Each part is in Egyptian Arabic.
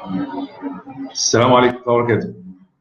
السلام عليكم ورحمه الله وبركاته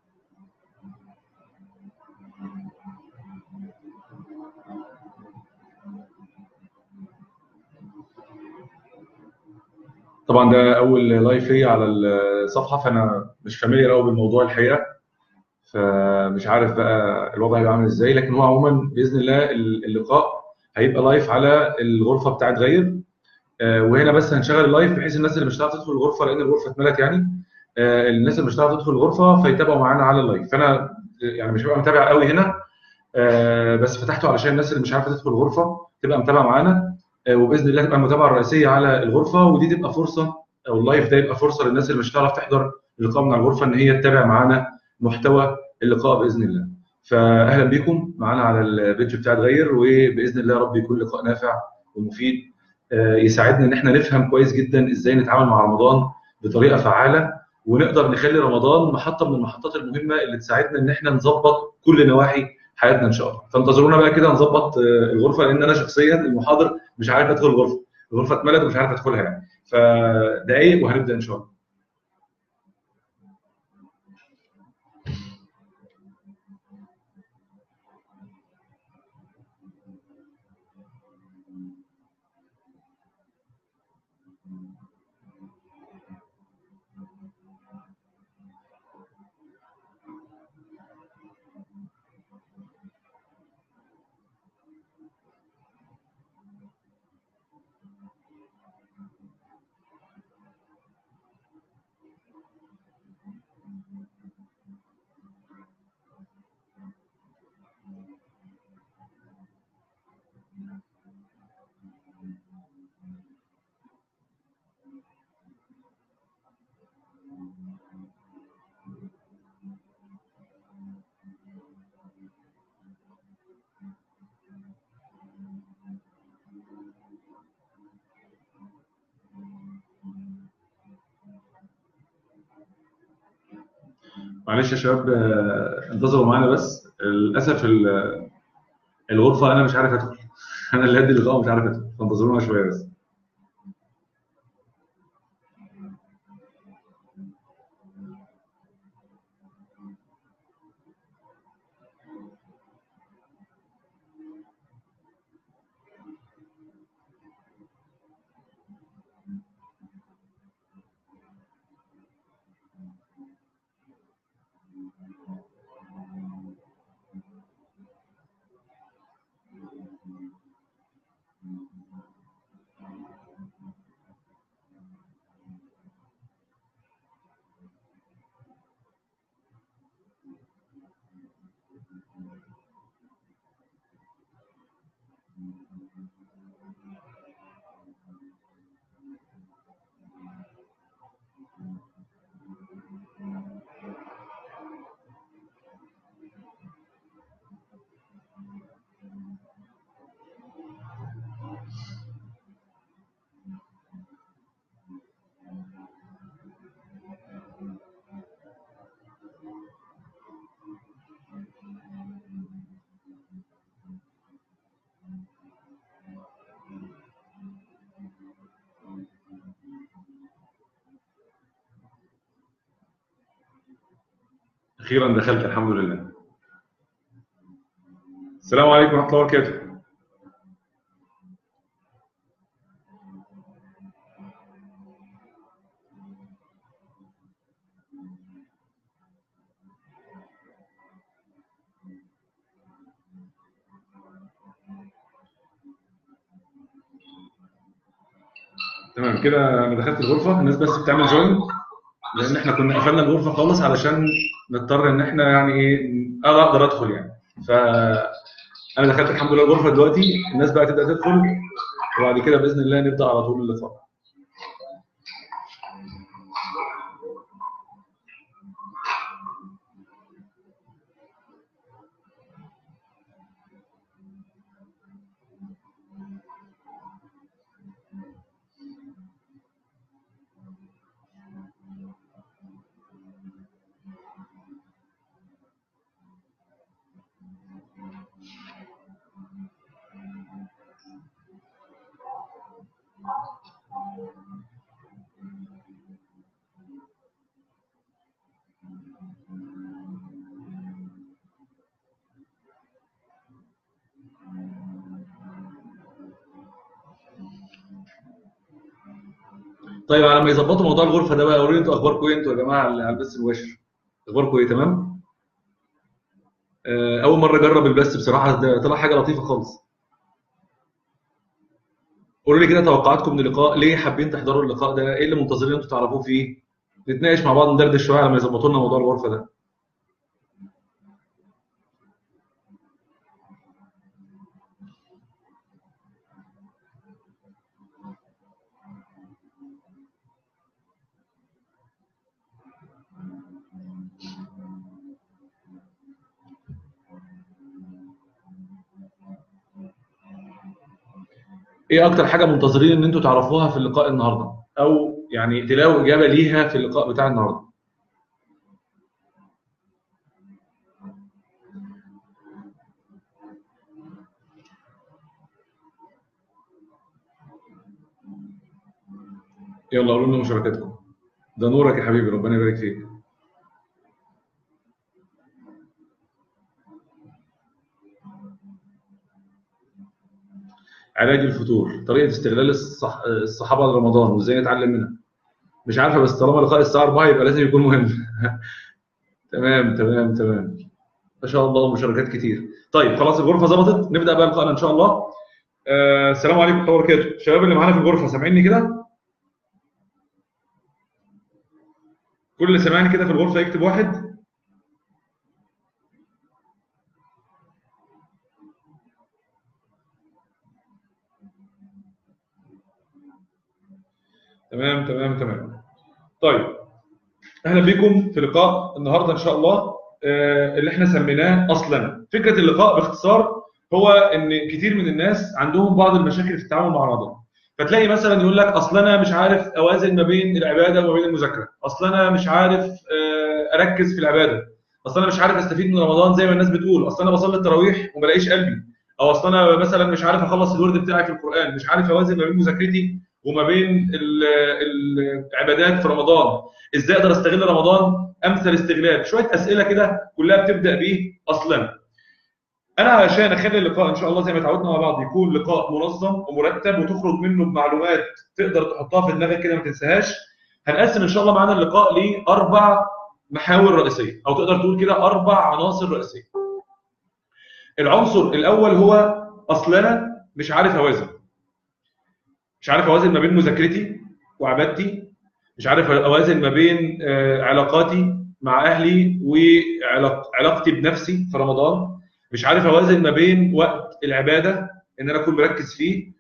طبعا ده اول لايف ليا على الصفحه فانا مش فاميليار قوي بالموضوع الحقيقه فمش عارف بقى الوضع هيبقى عامل ازاي لكن هو عموما باذن الله اللقاء هيبقى لايف على الغرفه بتاعت غير آه، وهنا بس هنشغل اللايف بحيث الناس اللي مش هتعرف تدخل الغرفه لان الغرفه اتملت يعني آه، الناس اللي مش هتعرف تدخل الغرفه فيتابعوا معانا على اللايف فانا يعني مش هبقى متابع قوي هنا آه، بس فتحته علشان الناس اللي مش عارفه تدخل الغرفه تبقى متابعه معانا آه، وباذن الله تبقى المتابعه الرئيسيه على الغرفه ودي تبقى فرصه او اللايف ده يبقى فرصه للناس اللي مش هتعرف تحضر اللقاء من على الغرفه ان هي تتابع معانا محتوى اللقاء باذن الله. فاهلا بكم معانا على البيج بتاع غير وباذن الله يا رب يكون لقاء نافع ومفيد آه، يساعدنا ان احنا نفهم كويس جدا ازاي نتعامل مع رمضان بطريقه فعاله ونقدر نخلي رمضان محطه من المحطات المهمه اللي تساعدنا ان احنا نظبط كل نواحي حياتنا ان شاء الله فانتظرونا بقى كده نظبط آه، الغرفه لان انا شخصيا المحاضر مش عارف ادخل الغرفه الغرفه اتملت ومش عارف ادخلها يعني فدقايق وهنبدا ان شاء الله معلش يا شباب آه، انتظروا معانا بس للاسف ال- الغرفه انا مش عارف ادخل انا اللي هدي اللقاء مش عارف ادخل فانتظرونا شويه بس اخيرا دخلت الحمد لله السلام عليكم ورحمه الله وبركاته تمام كده انا دخلت الغرفه الناس بس بتعمل جوين لان احنا كنا قفلنا الغرفه خالص علشان نضطر ان احنا يعني ايه انا اقدر ادخل يعني ف انا دخلت الحمد لله الغرفه دلوقتي الناس بقى تبدا تدخل وبعد كده باذن الله نبدا على طول اللقاء طيب على ما يظبطوا موضوع الغرفه ده بقى قولوا لي انتوا اخباركم ايه انتوا يا جماعه على البث المباشر اخباركم ايه تمام آه، اول مره اجرب البث بصراحه ده طلع حاجه لطيفه خالص قولوا لي كده توقعاتكم من اللقاء ليه حابين تحضروا اللقاء ده ايه اللي منتظرين انتوا تعرفوه فيه نتناقش مع بعض ندردش شويه على ما يظبطوا لنا موضوع الغرفه ده ايه اكتر حاجه منتظرين ان انتوا تعرفوها في اللقاء النهارده او يعني تلاقوا اجابه ليها في اللقاء بتاع النهارده يلا قولوا لنا مشاركاتكم ده نورك يا حبيبي ربنا يبارك فيك علاج الفتور طريقه استغلال الصح... الصحابه لرمضان وازاي نتعلم منها مش عارفه بس طالما لقاء الساعه 4 يبقى لازم يكون مهم تمام تمام تمام ما شاء الله مشاركات كتير طيب خلاص الغرفه ظبطت نبدا بقى لقاءنا ان شاء الله آه السلام عليكم ورحمه الله وبركاته الشباب اللي معانا في الغرفه سامعيني كده كل اللي سامعني كده في الغرفه يكتب واحد تمام تمام تمام طيب اهلا بكم في لقاء النهارده ان شاء الله آه، اللي احنا سميناه اصلا فكره اللقاء باختصار هو ان كتير من الناس عندهم بعض المشاكل في التعامل مع رمضان فتلاقي مثلا يقول لك اصل انا مش عارف اوازن ما بين العباده وما بين المذاكره اصل انا مش عارف آه، اركز في العباده اصل انا مش عارف استفيد من رمضان زي ما الناس بتقول اصل انا بصلي التراويح وما بلاقيش قلبي او اصل انا مثلا مش عارف اخلص الورد بتاعي في القران مش عارف اوازن ما بين مذاكرتي وما بين ال- ال- العبادات في رمضان ازاي اقدر استغل رمضان امثل استغلال شويه اسئله كده كلها بتبدا بيه اصلا انا علشان اخلي اللقاء ان شاء الله زي ما اتعودنا مع بعض يكون لقاء منظم ومرتب وتخرج منه بمعلومات تقدر تحطها في دماغك كده ما تنساهاش هنقسم ان شاء الله معانا اللقاء لاربع محاور رئيسيه او تقدر تقول كده اربع عناصر رئيسيه العنصر الاول هو اصل انا مش عارف اوازن مش عارف اوازن ما بين مذاكرتي وعبادتي مش عارف اوازن ما بين آه، علاقاتي مع اهلي وعلاقتي بنفسي في رمضان مش عارف اوازن ما بين وقت العباده ان انا اكون مركز فيه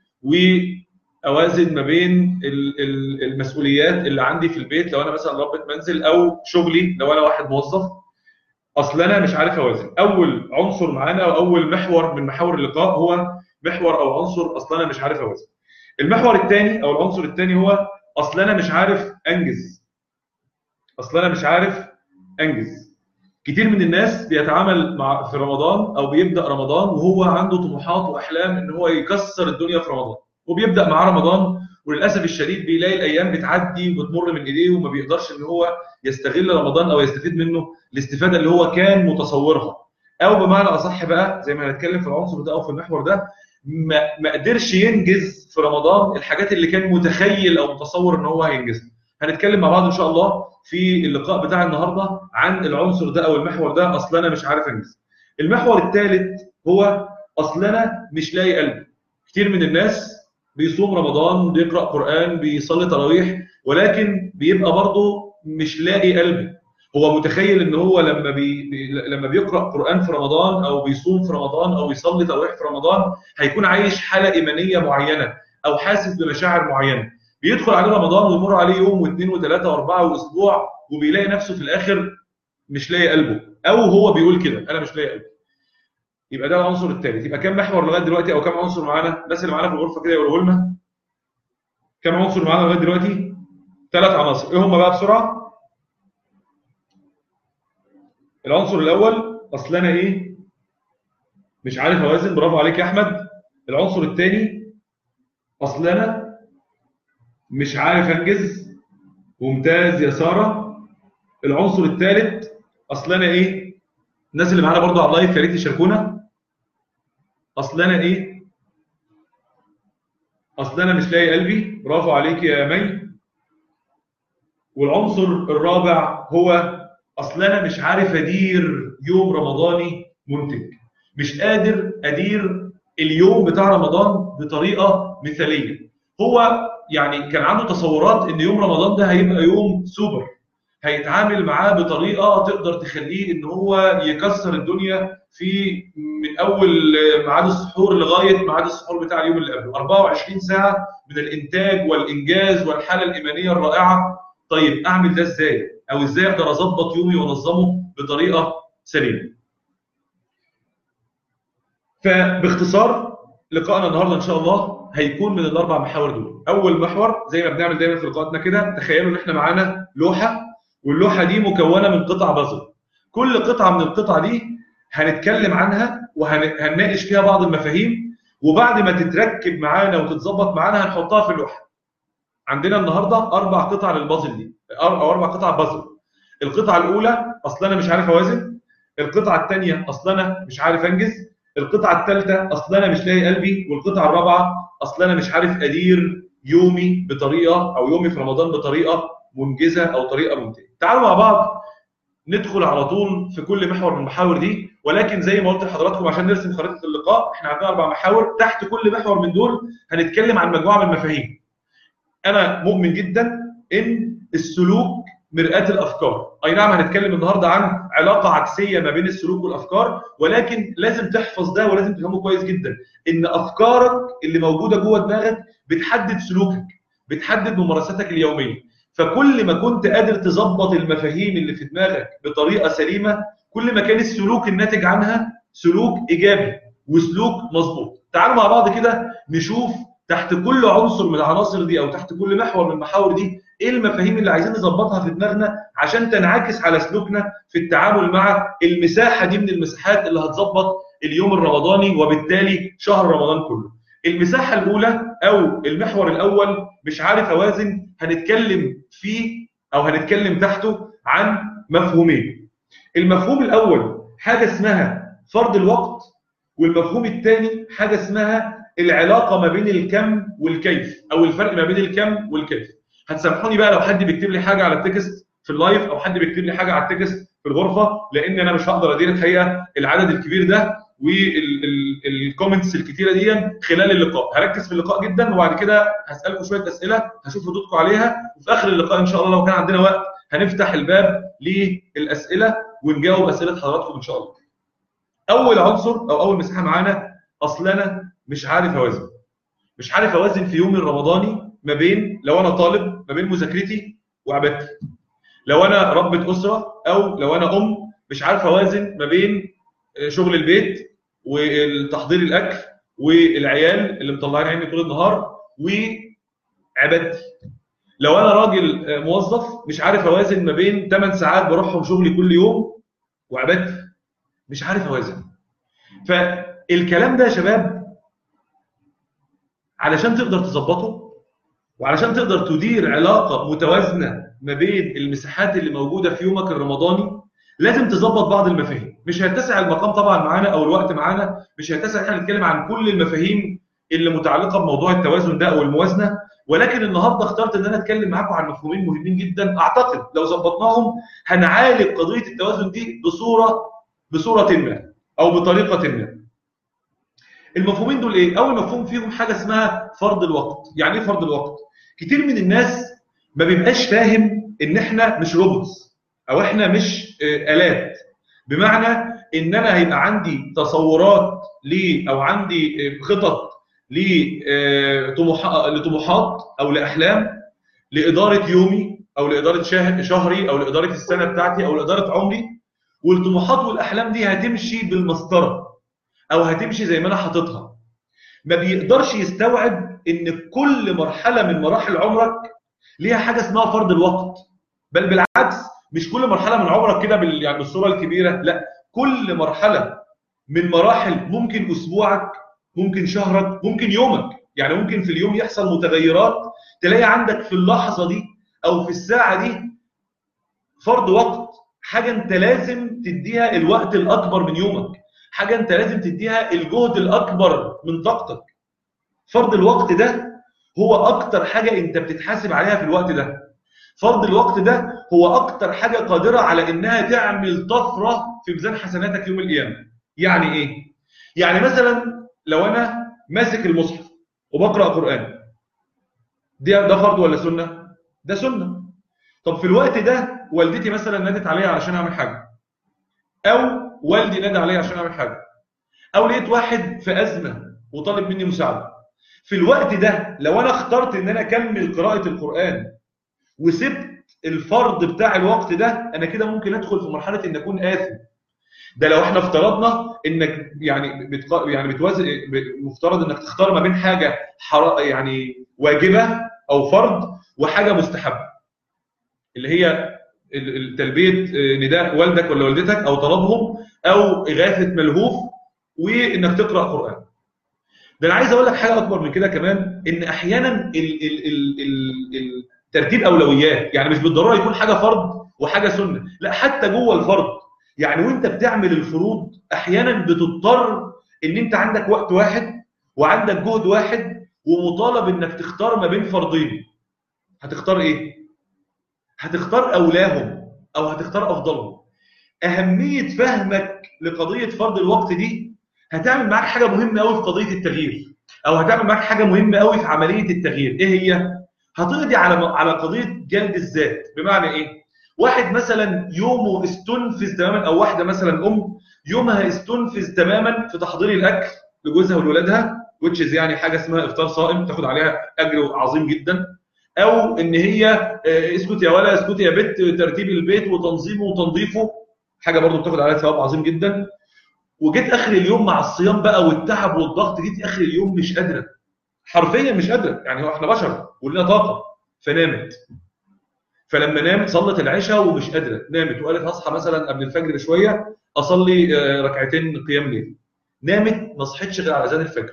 واوازن ما بين ال- ال- المسؤوليات اللي عندي في البيت لو انا مثلا ربة منزل او شغلي لو انا واحد موظف اصل انا مش عارف اوازن اول عنصر معانا او اول محور من محاور اللقاء هو محور او عنصر اصل انا مش عارف اوازن المحور الثاني او العنصر الثاني هو اصل انا مش عارف انجز اصل انا مش عارف انجز كتير من الناس بيتعامل مع في رمضان او بيبدا رمضان وهو عنده طموحات واحلام ان هو يكسر الدنيا في رمضان وبيبدا معاه رمضان وللاسف الشديد بيلاقي الايام بتعدي وبتمر من ايديه وما بيقدرش ان هو يستغل رمضان او يستفيد منه الاستفاده اللي هو كان متصورها او بمعنى اصح بقى زي ما هنتكلم في العنصر ده او في المحور ده ما ما قدرش ينجز في رمضان الحاجات اللي كان متخيل او متصور ان هو هينجزها هنتكلم مع بعض ان شاء الله في اللقاء بتاع النهارده عن العنصر ده او المحور ده اصل انا مش عارف انجز المحور الثالث هو اصل انا مش لاقي قلبي كتير من الناس بيصوم رمضان بيقرا قران بيصلي تراويح ولكن بيبقى برضه مش لاقي قلبه هو متخيل ان هو لما بي... بي... لما بيقرا قران في رمضان او بيصوم في رمضان او يصلي تراويح في رمضان هيكون عايش حاله ايمانيه معينه او حاسس بمشاعر معينه بيدخل عليه رمضان ويمر عليه يوم واثنين وثلاثه واربعه واسبوع وبيلاقي نفسه في الاخر مش لاقي قلبه او هو بيقول كده انا مش لاقي قلبي يبقى ده العنصر الثالث يبقى كم محور لغايه دلوقتي او كم عنصر معانا الناس اللي معانا في الغرفه كده يقولوا لنا كم عنصر معانا لغايه دلوقتي ثلاث عناصر ايه هم بقى بسرعه العنصر الاول اصل انا ايه مش عارف اوازن برافو عليك يا احمد العنصر الثاني اصل انا مش عارف انجز ممتاز يا ساره العنصر الثالث اصل انا ايه الناس اللي معانا برضو على اللايف يا ريت يشاركونا اصل انا ايه اصل انا مش لاقي قلبي برافو عليك يا مي والعنصر الرابع هو اصل انا مش عارف ادير يوم رمضاني منتج مش قادر ادير اليوم بتاع رمضان بطريقه مثاليه هو يعني كان عنده تصورات ان يوم رمضان ده هيبقى يوم سوبر هيتعامل معاه بطريقه تقدر تخليه ان هو يكسر الدنيا في من اول ميعاد السحور لغايه ميعاد السحور بتاع اليوم اللي قبله 24 ساعه من الانتاج والانجاز والحاله الايمانيه الرائعه طيب اعمل ده ازاي او ازاي اقدر اظبط يومي وانظمه بطريقه سليمه فباختصار لقائنا النهارده ان شاء الله هيكون من الاربع محاور دول اول محور زي ما بنعمل دايما في لقاءاتنا كده تخيلوا ان احنا معانا لوحه واللوحه دي مكونه من قطع بازل كل قطعه من القطع دي هنتكلم عنها وهنناقش فيها بعض المفاهيم وبعد ما تتركب معانا وتتظبط معانا هنحطها في اللوحه عندنا النهارده اربع قطع للبازل دي او اربع قطع بازل القطعه الاولى اصل انا مش عارف اوازن القطعه الثانيه اصل انا مش عارف انجز القطعه الثالثه اصل انا مش لاقي قلبي والقطعه الرابعه اصل انا مش عارف ادير يومي بطريقه او يومي في رمضان بطريقه منجزه او طريقه منتجه تعالوا مع بعض ندخل على طول في كل محور من المحاور دي ولكن زي ما قلت لحضراتكم عشان نرسم خريطه اللقاء احنا عندنا اربع محاور تحت كل محور من دول هنتكلم عن مجموعه من المفاهيم انا مؤمن جدا ان السلوك مرآة الافكار اي نعم هنتكلم النهارده عن علاقه عكسيه ما بين السلوك والافكار ولكن لازم تحفظ ده ولازم تفهمه كويس جدا ان افكارك اللي موجوده جوه دماغك بتحدد سلوكك بتحدد ممارساتك اليوميه فكل ما كنت قادر تظبط المفاهيم اللي في دماغك بطريقه سليمه كل ما كان السلوك الناتج عنها سلوك ايجابي وسلوك مظبوط تعالوا مع بعض كده نشوف تحت كل عنصر من العناصر دي او تحت كل محور من المحاور دي ايه المفاهيم اللي عايزين نظبطها في دماغنا عشان تنعكس على سلوكنا في التعامل مع المساحه دي من المساحات اللي هتظبط اليوم الرمضاني وبالتالي شهر رمضان كله. المساحه الاولى او المحور الاول مش عارف اوازن هنتكلم فيه او هنتكلم تحته عن مفهومين. المفهوم الاول حاجه اسمها فرض الوقت والمفهوم الثاني حاجه اسمها العلاقه ما بين الكم والكيف او الفرق ما بين الكم والكيف. هتسامحوني بقى لو حد بيكتب لي حاجه على التكست في اللايف او حد بيكتب لي حاجه على التكست في الغرفه لان انا مش هقدر ادير الحقيقه العدد الكبير ده والكومنتس الكتيره دي خلال اللقاء هركز في اللقاء جدا وبعد كده هسالكم شويه اسئله هشوف ردودكم عليها وفي اخر اللقاء ان شاء الله لو كان عندنا وقت هنفتح الباب للاسئله ونجاوب اسئله حضراتكم ان شاء الله اول عنصر او اول مساحه معانا اصل انا مش عارف اوازن مش عارف اوازن في يومي الرمضاني ما بين لو انا طالب ما بين مذاكرتي وعبادتي لو انا ربة اسره او لو انا ام مش عارف اوازن ما بين شغل البيت وتحضير الاكل والعيال اللي مطلعين عيني طول النهار وعبادتي لو انا راجل موظف مش عارف اوازن ما بين 8 ساعات بروحهم شغلي كل يوم وعبادتي مش عارف اوازن فالكلام ده يا شباب علشان تقدر تظبطه وعلشان تقدر تدير علاقه متوازنه ما بين المساحات اللي موجوده في يومك الرمضاني لازم تظبط بعض المفاهيم مش هيتسع المقام طبعا معانا او الوقت معانا مش هيتسع احنا نتكلم عن كل المفاهيم اللي متعلقه بموضوع التوازن ده او الموازنه ولكن النهارده اخترت ان انا اتكلم معاكم عن مفهومين مهمين جدا اعتقد لو ظبطناهم هنعالج قضيه التوازن دي بصوره بصوره ما او بطريقه ما المفهومين دول ايه اول مفهوم فيهم حاجه اسمها فرض الوقت يعني ايه فرض الوقت كتير من الناس ما بيبقاش فاهم ان احنا مش روبوتس او احنا مش الات بمعنى ان انا هيبقى عندي تصورات ل او عندي خطط لطموحات او لاحلام لاداره يومي او لاداره شهري او لاداره السنه بتاعتي او لاداره عمري والطموحات والاحلام دي هتمشي بالمسطره او هتمشي زي ما انا حاططها ما بيقدرش يستوعب ان كل مرحله من مراحل عمرك ليها حاجه اسمها فرض الوقت بل بالعكس مش كل مرحله من عمرك كده بال... يعني بالصوره الكبيره لا كل مرحله من مراحل ممكن اسبوعك ممكن شهرك ممكن يومك يعني ممكن في اليوم يحصل متغيرات تلاقي عندك في اللحظه دي او في الساعه دي فرض وقت حاجه انت لازم تديها الوقت الاكبر من يومك حاجه انت لازم تديها الجهد الاكبر من طاقتك فرض الوقت ده هو اكتر حاجه انت بتتحاسب عليها في الوقت ده فرض الوقت ده هو اكتر حاجه قادره على انها تعمل طفره في ميزان حسناتك يوم القيامه يعني ايه يعني مثلا لو انا ماسك المصحف وبقرا قران دي ده فرض ولا سنه ده سنه طب في الوقت ده والدتي مثلا نادت عليا علشان اعمل حاجه او والدي نادى عليا عشان اعمل حاجه او لقيت واحد في ازمه وطالب مني مساعده في الوقت ده لو انا اخترت ان انا اكمل قراءه القران وسبت الفرض بتاع الوقت ده انا كده ممكن ادخل في مرحله ان اكون اثم ده لو احنا افترضنا انك يعني بتق... يعني بتوازن مفترض انك تختار ما بين حاجه حر... يعني واجبه او فرض وحاجه مستحبه اللي هي تلبيه نداء والدك ولا والدتك او طلبهم او اغاثه ملهوف وانك تقرا قران ده انا عايز اقول لك حاجه اكبر من كده كمان ان احيانا ال ال ال ال ترتيب اولويات يعني مش بالضروره يكون حاجه فرض وحاجه سنه لا حتى جوه الفرض يعني وانت بتعمل الفروض احيانا بتضطر ان انت عندك وقت واحد وعندك جهد واحد ومطالب انك تختار ما بين فرضين هتختار ايه هتختار اولاهم او هتختار افضلهم اهميه فهمك لقضيه فرض الوقت دي هتعمل معاك حاجه مهمه قوي في قضيه التغيير او هتعمل معاك حاجه مهمه قوي في عمليه التغيير ايه هي هتقضي على على قضيه جلد الذات بمعنى ايه واحد مثلا يومه استنفذ تماما او واحده مثلا ام يومها استنفذ تماما في تحضير الاكل لجوزها ولولادها which is يعني حاجه اسمها افطار صائم تاخد عليها اجر عظيم جدا او ان هي اسكت يا ولا اسكت يا بت ترتيب البيت وتنظيمه وتنظيفه حاجه برضو بتاخد عليها ثواب عظيم جدا وجيت اخر اليوم مع الصيام بقى والتعب والضغط جيت اخر اليوم مش قادره حرفيا مش قادره يعني هو احنا بشر ولنا طاقه فنامت فلما نامت صلت العشاء ومش قادره نامت وقالت هصحى مثلا قبل الفجر بشويه اصلي ركعتين قيام ليل نامت ما صحتش غير على اذان الفجر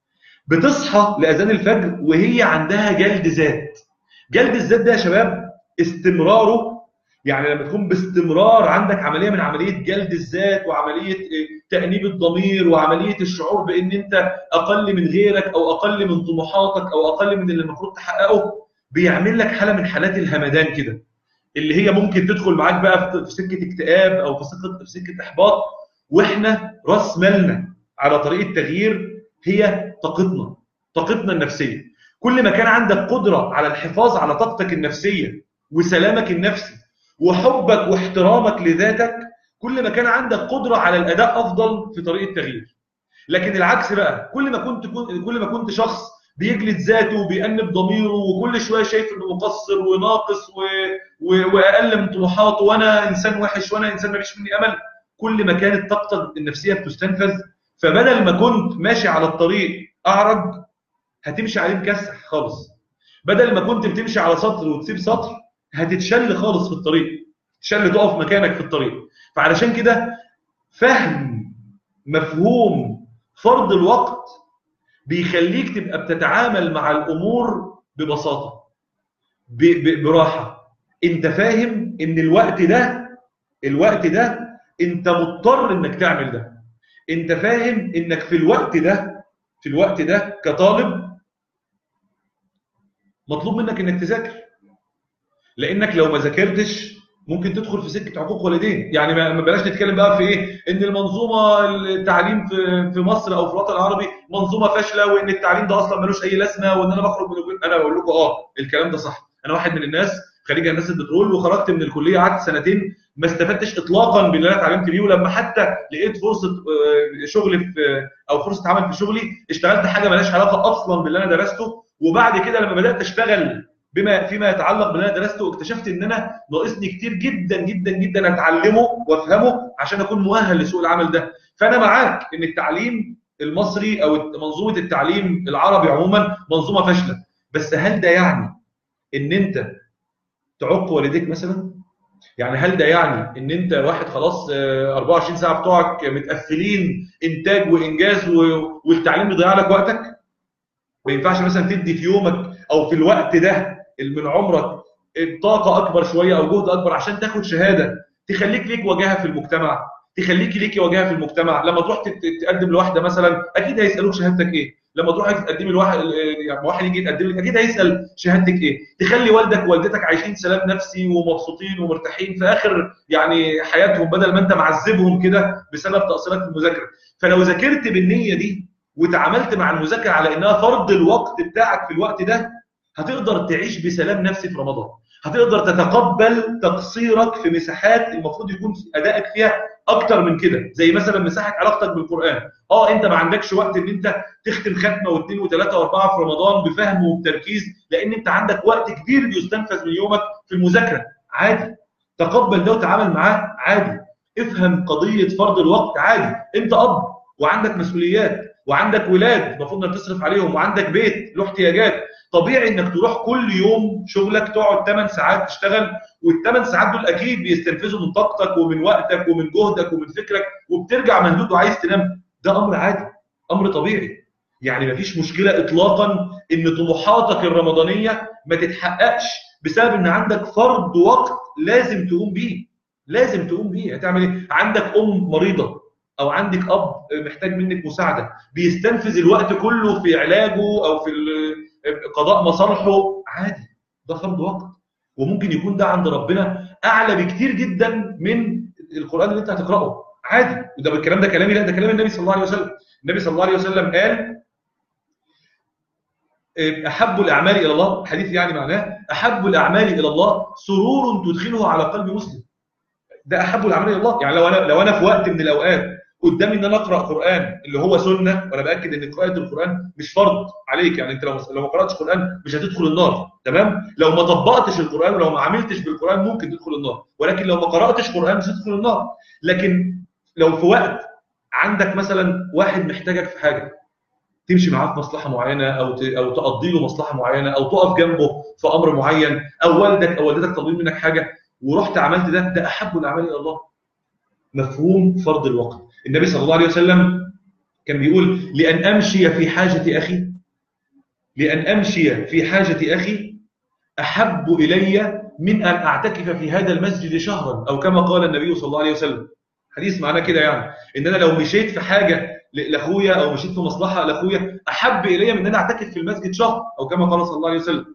بتصحى لاذان الفجر وهي عندها جلد ذات جلد الذات ده يا شباب استمراره يعني لما تكون باستمرار عندك عمليه من عمليه جلد الذات وعمليه تانيب الضمير وعمليه الشعور بان انت اقل من غيرك او اقل من طموحاتك او اقل من اللي المفروض تحققه بيعمل لك حاله من حالات الهمدان كده اللي هي ممكن تدخل معاك بقى في سكه اكتئاب او في سكه في سكه احباط واحنا راس مالنا على طريق التغيير هي طاقتنا طاقتنا النفسيه كل ما كان عندك قدره على الحفاظ على طاقتك النفسيه وسلامك النفسي وحبك واحترامك لذاتك كل ما كان عندك قدره على الاداء افضل في طريق التغيير لكن العكس بقى كل ما كنت كل ما كنت شخص بيجلد ذاته وبيأنب ضميره وكل شويه شايف انه مقصر وناقص و... و... واقل من طموحاته وانا انسان وحش وانا انسان ماليش مني امل كل ما كانت طاقتك النفسيه بتستنفذ فبدل ما كنت ماشي على الطريق اعرج هتمشي عليه مكسح خالص بدل ما كنت بتمشي على سطر وتسيب سطر هتتشل خالص في الطريق تشل تقف مكانك في الطريق فعلشان كده فهم مفهوم فرض الوقت بيخليك تبقى بتتعامل مع الامور ببساطه براحه انت فاهم ان الوقت ده الوقت ده انت مضطر انك تعمل ده انت فاهم انك في الوقت ده في الوقت ده كطالب مطلوب منك انك تذاكر لانك لو ما ذاكرتش ممكن تدخل في سكه عقوق والدين يعني ما بلاش نتكلم بقى في ايه ان المنظومه التعليم في في مصر او في الوطن العربي منظومه فاشله وان التعليم ده اصلا ملوش اي لازمه وان انا بخرج من انا بقول لكم اه الكلام ده صح انا واحد من الناس خريج هندسه بترول وخرجت من الكليه قعدت سنتين ما استفدتش اطلاقا باللي انا اتعلمت بيه ولما حتى لقيت فرصه شغل في او فرصه عمل في شغلي اشتغلت حاجه مالهاش علاقه اصلا باللي انا درسته وبعد كده لما بدات اشتغل بما فيما يتعلق باللي انا درسته اكتشفت ان انا ناقصني كتير جدا جدا جدا اتعلمه وافهمه عشان اكون مؤهل لسوق العمل ده فانا معاك ان التعليم المصري او منظومه التعليم العربي عموما منظومه فاشله بس هل ده يعني ان انت تعق والديك مثلا يعني هل ده يعني ان انت واحد خلاص 24 ساعه بتوعك متقفلين انتاج وانجاز والتعليم يضيع لك وقتك ما ينفعش مثلا تدي في يومك او في الوقت ده من عمرك طاقه اكبر شويه او جهد اكبر عشان تاخد شهاده تخليك ليك وجاهه في المجتمع تخليك ليك وجاهه في المجتمع لما تروح تقدم لواحده مثلا اكيد هيسالوك شهادتك ايه لما تروح تقدمي لواحد يعني واحد يجي يتقدم لك اكيد هيسال شهادتك ايه تخلي والدك ووالدتك عايشين سلام نفسي ومبسوطين ومرتاحين في اخر يعني حياتهم بدل ما انت معذبهم كده بسبب تقصيرات في المذاكره فلو ذاكرت بالنيه دي وتعاملت مع المذاكره على انها فرض الوقت بتاعك في الوقت ده هتقدر تعيش بسلام نفسي في رمضان هتقدر تتقبل تقصيرك في مساحات المفروض يكون ادائك فيها اكتر من كده زي مثلا مساحه علاقتك بالقران اه انت ما عندكش وقت ان انت تختم ختمه واثنين وثلاثه واربعه في رمضان بفهم وبتركيز لان انت عندك وقت كبير بيستنفذ من يومك في المذاكره عادي تقبل ده وتعامل معاه عادي افهم قضيه فرض الوقت عادي انت اب وعندك مسؤوليات وعندك ولاد المفروض انك تصرف عليهم وعندك بيت له احتياجات طبيعي انك تروح كل يوم شغلك تقعد 8 ساعات تشتغل والثمان ساعات دول اكيد بيستنفذوا من طاقتك ومن وقتك ومن جهدك ومن فكرك وبترجع مهدود وعايز تنام ده امر عادي امر طبيعي يعني مفيش مشكله اطلاقا ان طموحاتك الرمضانيه ما تتحققش بسبب ان عندك فرض وقت لازم تقوم بيه لازم تقوم بيه هتعمل ايه عندك ام مريضه او عندك اب محتاج منك مساعده بيستنفذ الوقت كله في علاجه او في قضاء مصالحه عادي ده فرض وقت وممكن يكون ده عند ربنا اعلى بكتير جدا من القران اللي انت هتقراه عادي وده الكلام ده كلامي لا ده كلام النبي صلى الله عليه وسلم النبي صلى الله عليه وسلم قال احب الاعمال الى الله حديث يعني معناه احب الاعمال الى الله سرور تدخله على قلب مسلم ده احب الاعمال الى الله يعني لو انا لو انا في وقت من الاوقات قدامي ان انا اقرا قران اللي هو سنه وانا باكد ان قراءه القران مش فرض عليك يعني انت لو لو ما قراتش قران مش هتدخل النار تمام لو ما طبقتش القران ولو ما عملتش بالقران ممكن تدخل النار ولكن لو ما قراتش قران مش هتدخل النار لكن لو في وقت عندك مثلا واحد محتاجك في حاجه تمشي معاه في مصلحه معينه او او تقضي له مصلحه معينه او تقف جنبه في امر معين او والدك او والدتك طالبين منك حاجه ورحت عملت ده ده احب الاعمال الى الله مفهوم فرض الوقت النبي صلى الله عليه وسلم كان بيقول لأن أمشي في حاجة أخي لأن أمشي في حاجة أخي أحب إلي من أن أعتكف في هذا المسجد شهرا أو كما قال النبي صلى الله عليه وسلم حديث معناه كده يعني إن أنا لو مشيت في حاجة لأخويا أو مشيت في مصلحة لأخويا أحب إلي من أن أنا أعتكف في المسجد شهر أو كما قال صلى الله عليه وسلم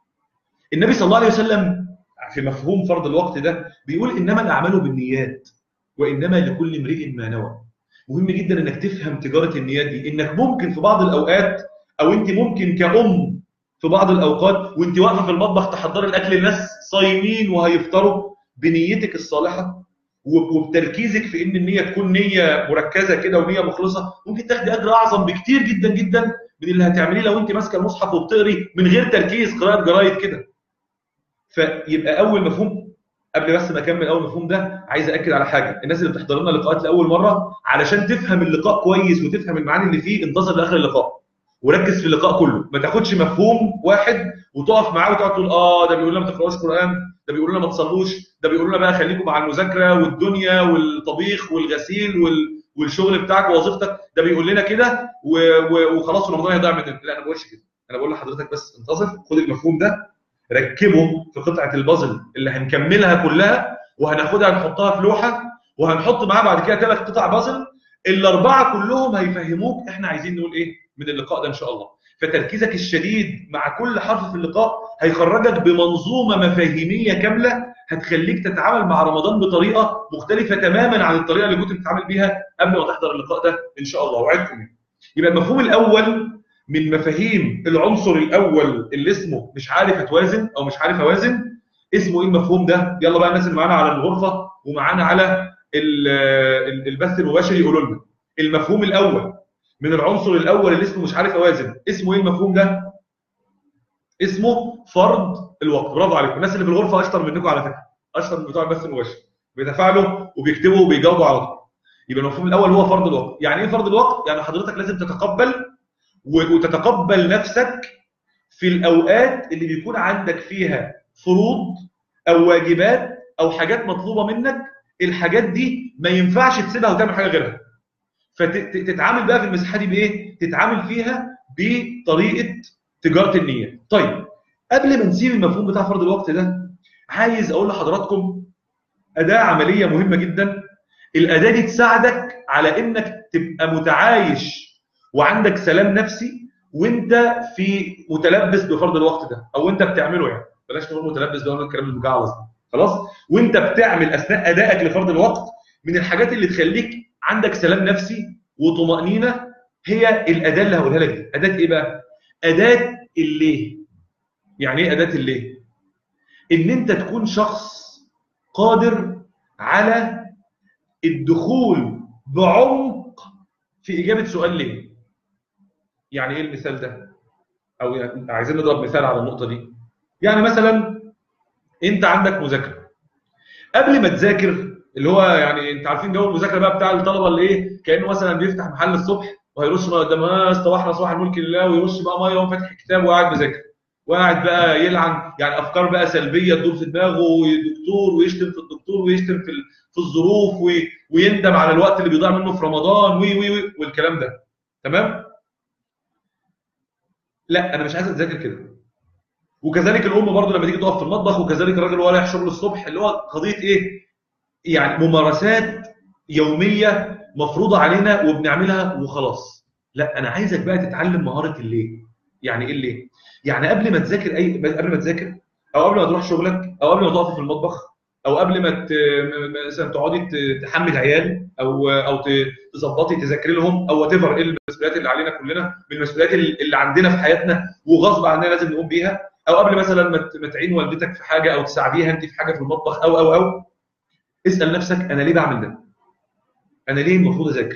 النبي صلى الله عليه وسلم في مفهوم فرض الوقت ده بيقول إنما الأعمال بالنيات وإنما لكل امرئ ما نوى مهم جدا انك تفهم تجاره النيات دي انك ممكن في بعض الاوقات او انت ممكن كأم في بعض الاوقات وانت واقفه في المطبخ تحضري الاكل للناس صايمين وهيفطروا بنيتك الصالحه وبتركيزك في ان النيه تكون نيه مركزه كده ونيه مخلصه ممكن تاخدي اجر اعظم بكتير جدا جدا من اللي هتعمليه لو انت ماسكه المصحف وبتقري من غير تركيز قراءه جرايد كده فيبقى اول مفهوم قبل بس ما اكمل اول مفهوم ده عايز اكد على حاجه الناس اللي بتحضر لنا لقاءات لاول مره علشان تفهم اللقاء كويس وتفهم المعاني اللي فيه انتظر لاخر اللقاء وركز في اللقاء كله ما تاخدش مفهوم واحد وتقف معاه وتقعد تقول اه ده بيقول لنا ما تقراوش قران ده بيقول لنا ما تصلوش ده بيقول لنا بقى خليكم مع المذاكره والدنيا والطبيخ والغسيل وال... والشغل بتاعك ووظيفتك ده بيقول لنا كده و... و... وخلاص رمضان هيضيع مننا لا انا ما بقولش كده انا بقول لحضرتك بس انتظر خد المفهوم ده ركبه في قطعه البازل اللي هنكملها كلها وهناخدها نحطها في لوحه وهنحط معاها بعد كده ثلاث قطع بازل الاربعه كلهم هيفهموك احنا عايزين نقول ايه من اللقاء ده ان شاء الله فتركيزك الشديد مع كل حرف في اللقاء هيخرجك بمنظومه مفاهيميه كامله هتخليك تتعامل مع رمضان بطريقه مختلفه تماما عن الطريقه اللي كنت بتتعامل بيها قبل ما تحضر اللقاء ده ان شاء الله وعدكم يبقى المفهوم الاول من مفاهيم العنصر الاول اللي اسمه مش عارف اتوازن او مش عارف اوازن اسمه ايه المفهوم ده يلا بقى الناس اللي معانا على الغرفه ومعانا على البث المباشر يقولوا لنا المفهوم الاول من العنصر الاول اللي اسمه مش عارف اوازن اسمه ايه المفهوم ده اسمه فرض الوقت برافو عليكم الناس اللي في الغرفه اشطر منكم على فكره اشطر من بتوع البث المباشر بيتفاعلوا وبيكتبوا وبيجاوبوا على طول يبقى المفهوم الاول هو فرض الوقت يعني ايه فرض الوقت يعني حضرتك لازم تتقبل وتتقبل نفسك في الاوقات اللي بيكون عندك فيها فروض او واجبات او حاجات مطلوبه منك الحاجات دي ما ينفعش تسيبها وتعمل حاجه غيرها فتتعامل بقى في المساحه دي بايه تتعامل فيها بطريقه تجاره النيه طيب قبل ما نسيب المفهوم بتاع فرض الوقت ده عايز اقول لحضراتكم اداه عمليه مهمه جدا الاداه دي تساعدك على انك تبقى متعايش وعندك سلام نفسي وانت في متلبس بفرض الوقت ده او انت بتعمله يعني بلاش نقول متلبس ده الكلام المجعلص ده خلاص وانت بتعمل اثناء ادائك لفرض الوقت من الحاجات اللي تخليك عندك سلام نفسي وطمانينه هي الاداه اللي هقولها لك دي اداه ايه بقى اداه الليه يعني ايه اداه الليه ان انت تكون شخص قادر على الدخول بعمق في اجابه سؤال ليه يعني ايه المثال ده او يعني عايزين نضرب مثال على النقطه دي يعني مثلا انت عندك مذاكره قبل ما تذاكر اللي هو يعني انت عارفين جو المذاكره بقى بتاع الطلبه اللي ايه كانه مثلا بيفتح محل الصبح وهيرش ميه قدام اه استوحنا صباح الملك لله ويرش بقى ميه وهو فاتح كتاب وقاعد مذاكر وقاعد بقى يلعن يعني افكار بقى سلبيه تدور في دماغه ودكتور ويشتم في الدكتور ويشتم في في الظروف ويندم على الوقت اللي بيضيع منه في رمضان وي وي وي والكلام ده تمام لا انا مش عايز اتذاكر كده وكذلك الام برضه لما تيجي تقف في المطبخ وكذلك الراجل وهو رايح شغل الصبح اللي هو قضيه ايه يعني ممارسات يوميه مفروضه علينا وبنعملها وخلاص لا انا عايزك بقى تتعلم مهاره الليه يعني ايه الليه يعني قبل ما تذاكر اي قبل ما تذاكر او قبل ما تروح شغلك او قبل ما تقف في المطبخ او قبل ما مثلا تقعدي تحمل عيال او او تظبطي تذاكري لهم او وات ايفر ايه المسؤوليات اللي علينا كلنا من المسؤوليات اللي عندنا في حياتنا وغصب عننا لازم نقوم بيها او قبل مثلا ما تعين والدتك في حاجه او تساعديها انت في حاجه في المطبخ او او او اسال نفسك انا ليه بعمل ده؟ انا ليه المفروض اذاكر؟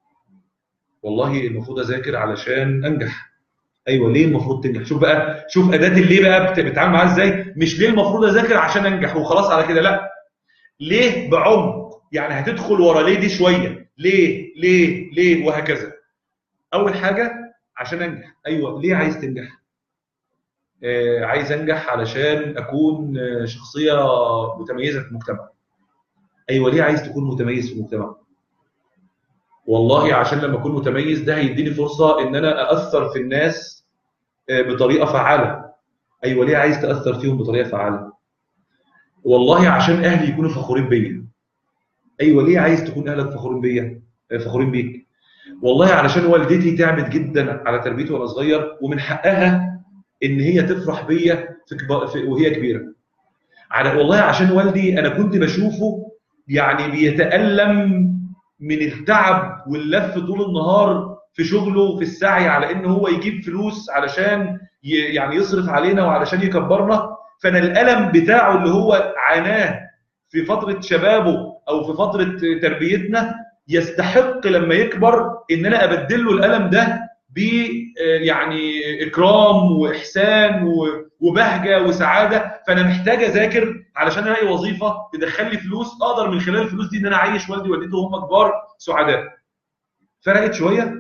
والله المفروض اذاكر علشان انجح ايوه ليه المفروض تنجح شوف بقى شوف اداه الليه بقى بتتعامل معاها ازاي مش ليه المفروض اذاكر عشان انجح وخلاص على كده لا ليه بعمق يعني هتدخل ورا ليه دي شويه ليه ليه ليه وهكذا اول حاجه عشان انجح ايوه ليه عايز تنجح آه عايز انجح علشان اكون شخصيه متميزه في المجتمع ايوه ليه عايز تكون متميز في المجتمع والله عشان لما اكون متميز ده هيديني فرصه ان انا ااثر في الناس بطريقه فعاله ايوه ليه عايز تاثر فيهم بطريقه فعاله والله عشان اهلي يكونوا فخورين بيا ايوه ليه عايز تكون اهلك فخورين بيا فخورين بيك والله علشان والدتي تعبت جدا على تربيتي وانا صغير ومن حقها ان هي تفرح بيا في كبا... في... وهي كبيره على والله عشان والدي انا كنت بشوفه يعني بيتالم من التعب واللف طول النهار في شغله في السعي على ان هو يجيب فلوس علشان يعني يصرف علينا وعلشان يكبرنا فانا الالم بتاعه اللي هو عاناه في فتره شبابه او في فتره تربيتنا يستحق لما يكبر ان انا ابدل له الالم ده ب يعني اكرام واحسان وبهجه وسعاده فانا محتاج اذاكر علشان الاقي وظيفه تدخل لي فلوس اقدر من خلال الفلوس دي ان انا اعيش والدي ووالدتي وهم كبار سعداء فرقت شويه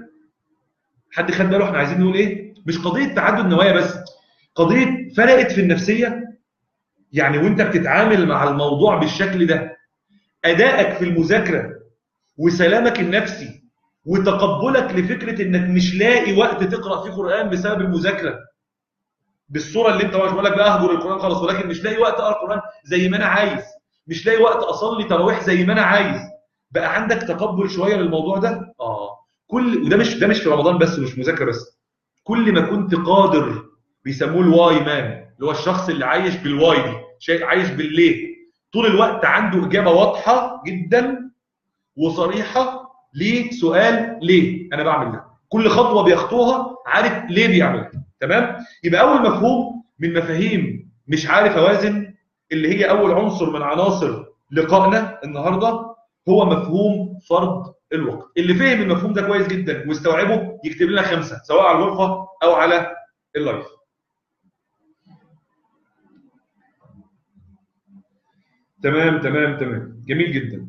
حد خد باله احنا عايزين نقول ايه مش قضيه تعدد نوايا بس قضيه فرقت في النفسيه يعني وانت بتتعامل مع الموضوع بالشكل ده ادائك في المذاكره وسلامك النفسي وتقبلك لفكره انك مش لاقي وقت تقرا فيه قران بسبب المذاكره بالصوره اللي انت مش بقول لك بقى اهجر القران خلاص ولكن مش لاقي وقت اقرا القران زي ما انا عايز مش لاقي وقت اصلي تراويح زي ما انا عايز بقى عندك تقبل شويه للموضوع ده اه كل وده مش ده مش في رمضان بس مش مذاكره بس كل ما كنت قادر بيسموه الواي مان اللي هو الشخص اللي عايش بالواي دي شيء عايش بالليه طول الوقت عنده اجابه واضحه جدا وصريحه لسؤال ليه انا بعمل ده كل خطوه بيخطوها عارف ليه بيعملها تمام يبقى اول مفهوم من مفاهيم مش عارف اوازن اللي هي اول عنصر من عناصر لقائنا النهارده هو مفهوم فرض الوقت اللي فهم المفهوم ده كويس جدا واستوعبه يكتب لنا خمسه سواء على الغرفه او على اللايف تمام تمام تمام جميل جدا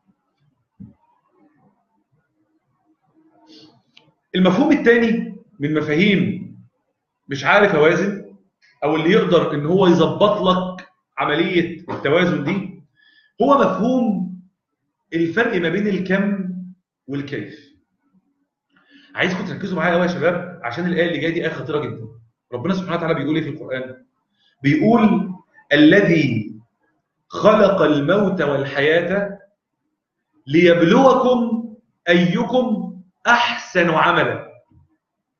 المفهوم الثاني من مفاهيم مش عارف اوازن او اللي يقدر ان هو يظبط لك عمليه التوازن دي هو مفهوم الفرق ما بين الكم والكيف عايزكم تركزوا معايا قوي يا شباب عشان الايه اللي جايه دي ايه خطيره جدا ربنا سبحانه وتعالى بيقول ايه في القران بيقول الذي خلق الموت والحياه ليبلوكم ايكم احسن عملا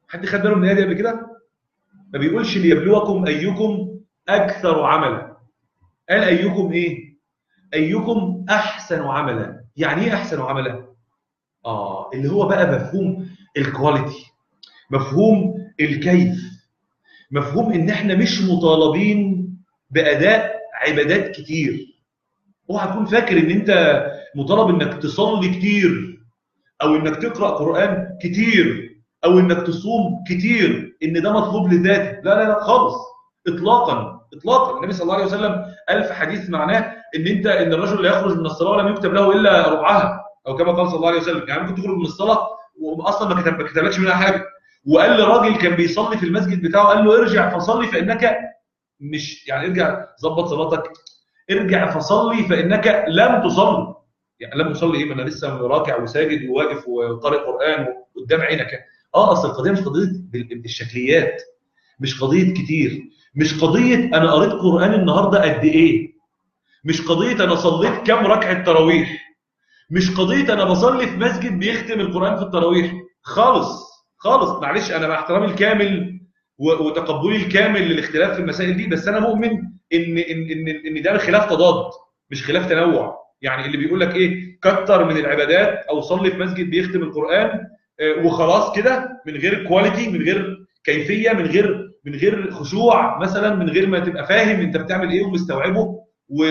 حد خد باله من الآية دي قبل كده؟ ما بيقولش ليبلوكم أيكم أكثر عملا قال أيكم إيه؟ أيكم أحسن عملا يعني إيه أحسن عملا؟ آه اللي هو بقى مفهوم الكواليتي مفهوم الكيف مفهوم إن إحنا مش مطالبين بأداء عبادات كتير اوعى تكون فاكر إن أنت مطالب إنك تصلي كتير أو إنك تقرأ قرآن كتير أو إنك تصوم كتير إن ده مطلوب لذاته لا لا لا خالص إطلاقا إطلاقا النبي صلى الله عليه وسلم قال في حديث معناه إن أنت إن الرجل لا يخرج من الصلاة ولم يكتب له إلا ربعها أو كما قال صلى الله عليه وسلم يعني ممكن تخرج من الصلاة وأصلا ما كتب ما كتبلكش منها حاجة وقال لراجل كان بيصلي في المسجد بتاعه قال له ارجع فصلي فإنك مش يعني ارجع ظبط صلاتك ارجع فصلي فإنك لم تصلي يعني لم تصلي ايه ما انا لسه راكع وساجد وواقف وقارئ قرآن قدام عينك اه اصل القضيه مش قضيه الشكليات مش قضيه كتير مش قضيه انا قريت قران النهارده قد ايه مش قضيه انا صليت كام ركعه تراويح مش قضيه انا بصلي في مسجد بيختم القران في التراويح خالص خالص معلش انا مع احترامي الكامل وتقبلي الكامل للاختلاف في المسائل دي بس انا مؤمن ان ان ان ان ده خلاف تضاد مش خلاف تنوع يعني اللي بيقول لك ايه كتر من العبادات او صلي في مسجد بيختم القران وخلاص كده من غير كواليتي من غير كيفيه من غير من غير خشوع مثلا من غير ما تبقى فاهم انت بتعمل ايه ومستوعبه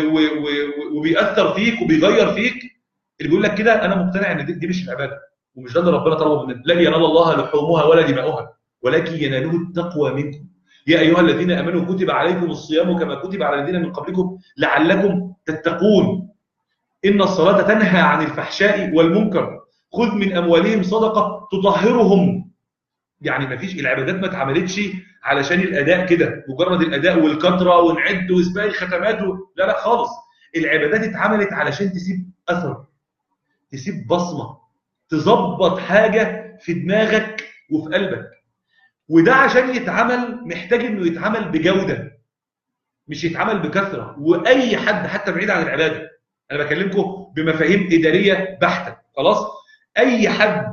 وبيأثر فيك وبيغير فيك اللي بيقول لك كده انا مقتنع ان دي, دي مش العباده ومش ده اللي ربنا طلبه مننا لن ينال الله لحومها ولا دماؤها ولكن يناله التقوى منكم يا ايها الذين امنوا كتب عليكم الصيام كما كتب على الذين من قبلكم لعلكم تتقون ان الصلاه تنهى عن الفحشاء والمنكر خذ من اموالهم صدقه تطهرهم يعني ما فيش العبادات ما اتعملتش علشان الاداء كده مجرد الاداء والكثره ونعد وسباق الختمات و... لا لا خالص العبادات اتعملت علشان تسيب اثر تسيب بصمه تظبط حاجه في دماغك وفي قلبك وده عشان يتعمل محتاج انه يتعمل بجوده مش يتعمل بكثره واي حد حتى بعيد عن العباده انا بكلمكم بمفاهيم اداريه بحته خلاص اي حد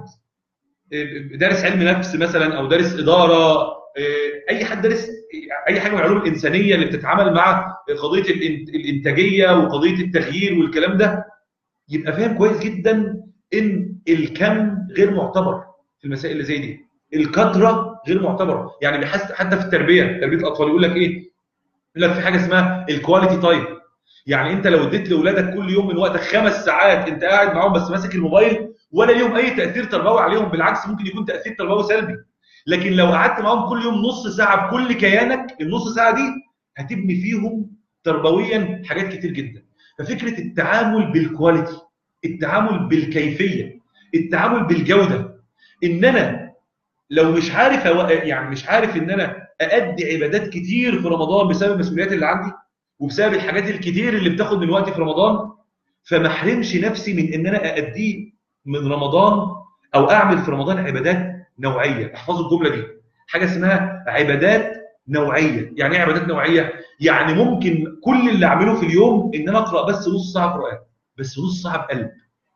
دارس علم نفس مثلا او دارس اداره اي حد دارس اي حاجه من العلوم الانسانيه اللي بتتعامل مع قضيه الانتاجيه وقضيه التغيير والكلام ده يبقى فاهم كويس جدا ان الكم غير معتبر في المسائل اللي زي دي الكثره غير معتبره يعني حتى في التربيه تربيه الاطفال يقول لك ايه يقول لك في حاجه اسمها الكواليتي تايم يعني انت لو اديت لاولادك كل يوم من وقتك خمس ساعات انت قاعد معاهم بس ماسك الموبايل ولا ليهم اي تاثير تربوي عليهم بالعكس ممكن يكون تاثير تربوي سلبي لكن لو قعدت معاهم كل يوم نص ساعه بكل كيانك النص ساعه دي هتبني فيهم تربويا حاجات كتير جدا ففكره التعامل بالكواليتي التعامل بالكيفيه التعامل بالجوده ان انا لو مش عارف يعني مش عارف ان انا اادي عبادات كتير في رمضان بسبب المسؤوليات اللي عندي وبسبب الحاجات الكتير اللي بتاخد من وقتي في رمضان فما احرمش نفسي من ان انا ااديه من رمضان او اعمل في رمضان عبادات نوعيه احفظوا الجمله دي حاجه اسمها عبادات نوعيه يعني ايه عبادات نوعيه يعني ممكن كل اللي اعمله في اليوم ان انا اقرا بس نص ساعه قران بس نص ساعه بقلب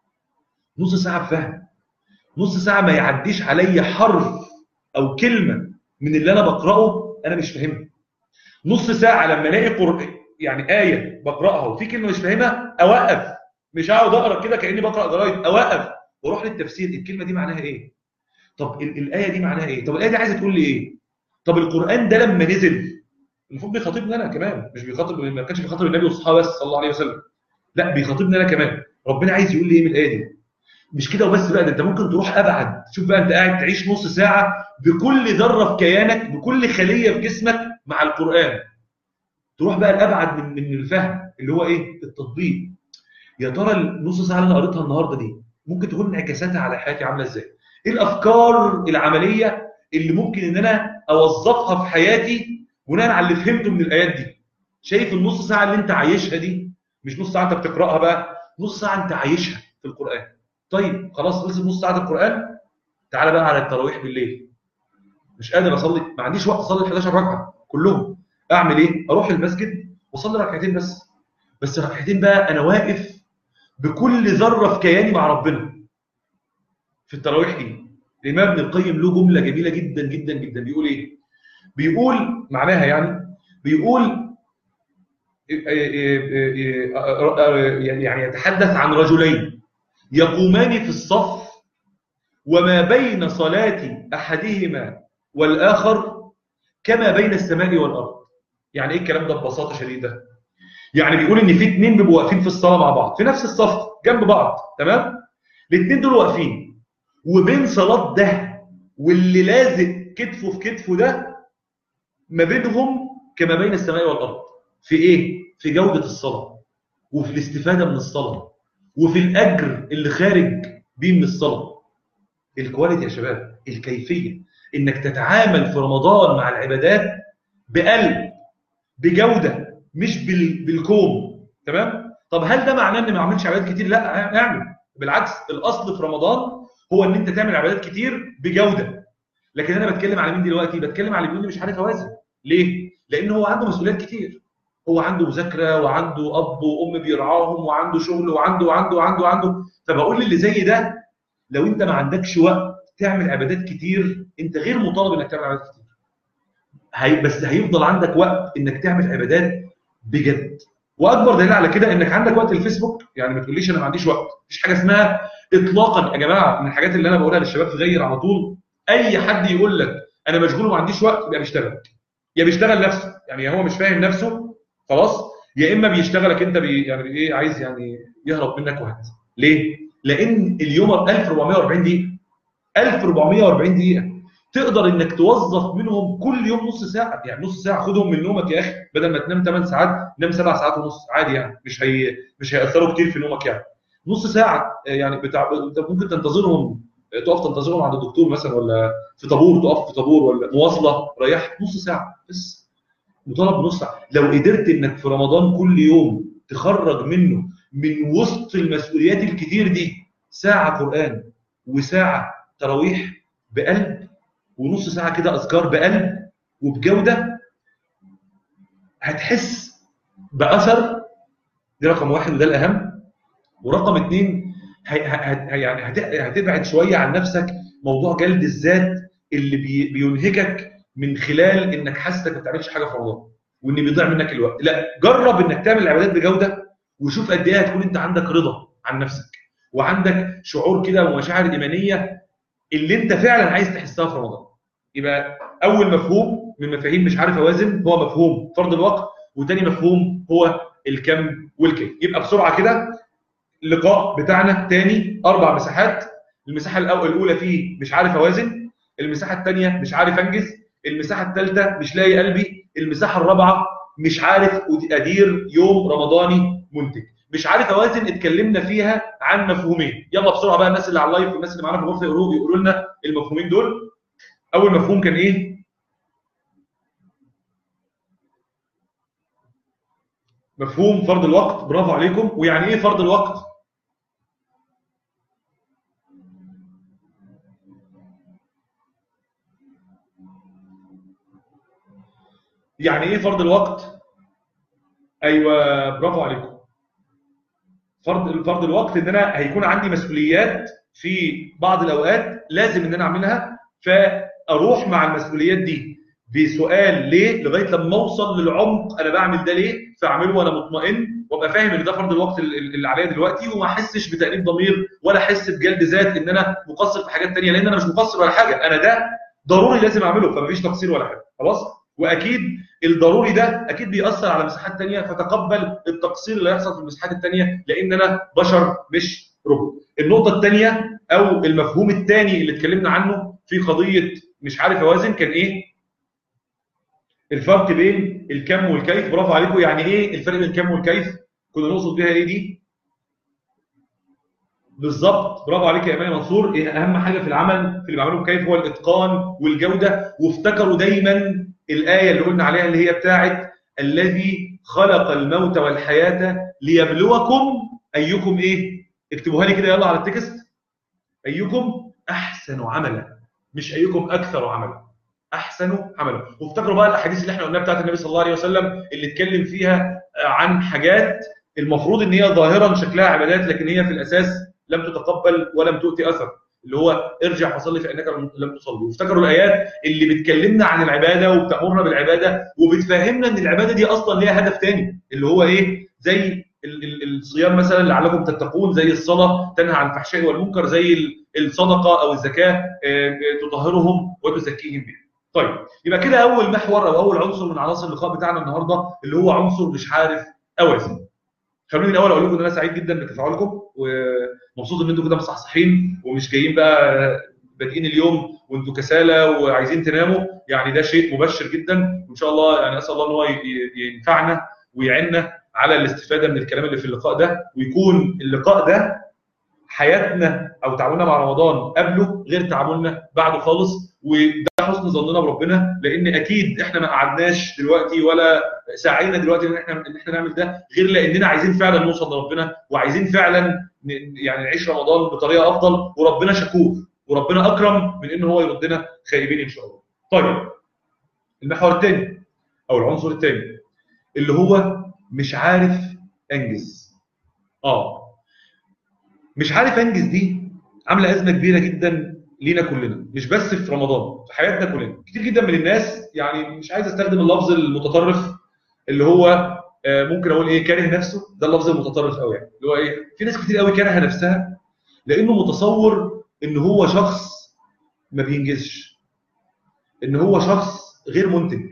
نص ساعه بفهم نص ساعه ما يعديش عليا حرف او كلمه من اللي انا بقراه انا مش فاهمها نص ساعه لما الاقي قران يعني ايه بقراها وفي كلمه مش فاهمها اوقف مش هقعد اقرا كده كاني بقرا جرايد اوقف واروح للتفسير الكلمه دي معناها ايه طب الايه دي معناها ايه طب الايه دي عايزه تقول لي ايه طب القران ده لما نزل المفروض بيخاطبني انا كمان مش بيخاطب ما كانش بيخاطب النبي والصحابه بس صلى الله عليه وسلم لا بيخاطبني انا كمان ربنا عايز يقول لي ايه من الايه دي مش كده وبس بقى ده انت ممكن تروح ابعد شوف بقى انت قاعد تعيش نص ساعه بكل ذره في كيانك بكل خليه في جسمك مع القران تروح بقى الابعد من من الفهم اللي هو ايه التطبيق يا ترى النص ساعه اللي انا قريتها النهارده دي ممكن تكون انعكاساتها على حياتي عامله ازاي ايه الافكار العمليه اللي ممكن ان انا اوظفها في حياتي بناء على اللي فهمته من الايات دي شايف النص ساعه اللي انت عايشها دي مش نص ساعه انت بتقراها بقى نص ساعه انت عايشها في القران طيب خلاص خلص نص ساعه القران تعالى بقى على التراويح بالليل مش قادر اصلي ما عنديش وقت اصلي 11 ركعه كلهم اعمل ايه اروح المسجد واصلي ركعتين بس بس ركعتين بقى انا واقف بكل ذره في كياني مع ربنا في التراويح دي الامام ابن القيم له جمله جميله جدا جدا جدا بيقول ايه بيقول معناها يعني بيقول يعني يتحدث عن رجلين يقومان في الصف وما بين صلاة أحدهما والآخر كما بين السماء والأرض يعني إيه الكلام ده ببساطة شديدة يعني بيقول إن في اتنين بيبقوا واقفين في الصلاة مع بعض في نفس الصف جنب بعض تمام الاتنين دول واقفين وبين صلاة ده واللي لازق كتفه في كتفه ده ما بينهم كما بين السماء والأرض في إيه؟ في جودة الصلاة وفي الاستفادة من الصلاة وفي الأجر اللي خارج بيه من الصلاة الكواليتي يا شباب الكيفية إنك تتعامل في رمضان مع العبادات بقلب بجودة مش بال... بالكوم تمام؟ طب هل ده معناه إن ما أعملش عبادات كتير؟ لا اعمل بالعكس الأصل في رمضان هو إن أنت تعمل عبادات كتير بجودة لكن أنا بتكلم على مين دلوقتي؟ بتكلم على اللي بيقول لي مش عارف أوازن ليه؟ لأن هو عنده مسؤوليات كتير هو عنده مذاكره وعنده اب وام بيرعاهم وعنده شغل وعنده وعنده وعنده وعنده فبقول للي زي ده لو انت ما عندكش وقت تعمل عبادات كتير انت غير مطالب انك تعمل عبادات كتير هي بس هيفضل عندك وقت انك تعمل عبادات بجد واكبر دليل على كده انك عندك وقت الفيسبوك يعني ما تقوليش انا ما عنديش وقت مفيش حاجه اسمها اطلاقا يا جماعه من الحاجات اللي انا بقولها للشباب في غير على طول اي حد يقول لك انا مشغول وما عنديش وقت يبقى بيشتغل يا بيشتغل نفسه يعني هو مش فاهم نفسه خلاص يا اما بيشتغلك انت بي يعني ايه عايز يعني يهرب منك وهكذا ليه لان اليوم 1440 دقيقه 1440 دقيقه تقدر انك توظف منهم كل يوم نص ساعه يعني نص ساعه خدهم من نومك يا اخي بدل ما تنام 8 ساعات نام 7 ساعات ونص عادي يعني مش هي مش هياثروا كتير في نومك يعني نص ساعه يعني بتاع انت ممكن تنتظرهم تقف تنتظرهم عند الدكتور مثلا ولا في طابور تقف في طابور ولا مواصله ريح نص ساعه بس مطالب نص ساعه لو قدرت انك في رمضان كل يوم تخرج منه من وسط المسؤوليات الكتير دي ساعه قران وساعه تراويح بقلب ونص ساعه كده اذكار بقلب وبجوده هتحس باثر دي رقم واحد وده الاهم ورقم اثنين يعني هتبعد شويه عن نفسك موضوع جلد الذات اللي بينهكك من خلال انك حاسس انك ما بتعملش حاجه في رمضان وان بيضيع منك الوقت لا جرب انك تعمل العبادات بجوده وشوف قد ايه هتكون انت عندك رضا عن نفسك وعندك شعور كده ومشاعر ايمانيه اللي انت فعلا عايز تحسها في رمضان يبقى اول مفهوم من مفاهيم مش عارف اوازن هو مفهوم فرض الوقت وتاني مفهوم هو الكم والكيف يبقى بسرعه كده اللقاء بتاعنا تاني اربع مساحات المساحه الاولى فيه مش عارف اوازن المساحه الثانيه مش عارف انجز المساحه الثالثه مش لاقي قلبي المساحه الرابعه مش عارف ادير يوم رمضاني منتج مش عارف اوازن اتكلمنا فيها عن مفهومين يلا بسرعه بقى الناس اللي على اللايف والناس اللي معانا في الغرفه يقولوا يقولوا لنا المفهومين دول اول مفهوم كان ايه مفهوم فرض الوقت برافو عليكم ويعني ايه فرض الوقت يعني ايه فرض الوقت ايوه برافو عليكم فرض فرض الوقت ان انا هيكون عندي مسؤوليات في بعض الاوقات لازم ان انا اعملها فاروح مع المسؤوليات دي بسؤال ليه لغايه لما اوصل للعمق انا بعمل ده ليه فاعمله وانا مطمئن وابقى فاهم ان ده فرض الوقت اللي عليا دلوقتي وما احسش بتانيب ضمير ولا احس بجلد ذات ان انا مقصر في حاجات ثانيه لان انا مش مقصر ولا حاجه انا ده ضروري لازم اعمله فمفيش تقصير ولا حاجه خلاص واكيد الضروري ده اكيد بيأثر على مساحات ثانيه فتقبل التقصير اللي هيحصل في المساحات الثانيه لان انا بشر مش روبوت النقطه الثانيه او المفهوم الثاني اللي اتكلمنا عنه في قضيه مش عارف اوازن كان ايه الفرق بين الكم والكيف برافو عليكم يعني ايه الفرق بين الكم والكيف كنا نقصد بيها ايه دي بالظبط برافو عليك يا ايمان منصور إيه اهم حاجه في العمل في اللي بعمله بكيف هو الاتقان والجوده وافتكروا دايما الايه اللي قلنا عليها اللي هي بتاعه الذي خلق الموت والحياه ليبلوكم ايكم ايه اكتبوها لي كده يلا على التكست ايكم احسن عملا مش ايكم اكثر عملا احسن عملا وافتكروا بقى الاحاديث اللي احنا قلناها بتاعت النبي صلى الله عليه وسلم اللي اتكلم فيها عن حاجات المفروض ان هي ظاهرا شكلها عبادات لكن هي في الاساس لم تتقبل ولم تؤتي اثر اللي هو ارجع فصلي فانك لم تصلي وافتكروا الايات اللي بتكلمنا عن العباده وبتامرنا بالعباده وبتفهمنا ان العباده دي اصلا ليها هدف تاني اللي هو ايه زي الصيام مثلا لعلكم تتقون زي الصلاه تنهى عن الفحشاء والمنكر زي الصدقه او الزكاه تطهرهم وتزكيهم بها. طيب يبقى كده اول محور او اول عنصر من عناصر اللقاء بتاعنا النهارده اللي هو عنصر مش عارف اوازن. خلوني الاول اقول لكم ان انا سعيد جدا بتفاعلكم ومبسوط ان انتم كده مصحصحين ومش جايين بقى بادئين اليوم وانتم كسالى وعايزين تناموا يعني ده شيء مبشر جدا وان شاء الله يعني اسال الله ان هو ينفعنا ويعيننا على الاستفاده من الكلام اللي في اللقاء ده ويكون اللقاء ده حياتنا او تعاملنا مع رمضان قبله غير تعاملنا بعده خالص وده حسن ظننا بربنا لان اكيد احنا ما قعدناش دلوقتي ولا سعينا دلوقتي ان احنا ان احنا نعمل ده غير لاننا عايزين فعلا نوصل لربنا وعايزين فعلا يعني نعيش رمضان بطريقه افضل وربنا شكور وربنا اكرم من ان هو يردنا خائبين ان شاء الله. طيب المحور الثاني او العنصر الثاني اللي هو مش عارف انجز. اه مش عارف انجز دي عامله ازمه كبيره جدا لينا كلنا مش بس في رمضان في حياتنا كلنا كتير جدا من الناس يعني مش عايز استخدم اللفظ المتطرف اللي هو ممكن اقول ايه كاره نفسه ده اللفظ المتطرف قوي يعني اللي هو ايه في ناس كتير قوي كاره نفسها لانه متصور ان هو شخص ما بينجزش ان هو شخص غير منتج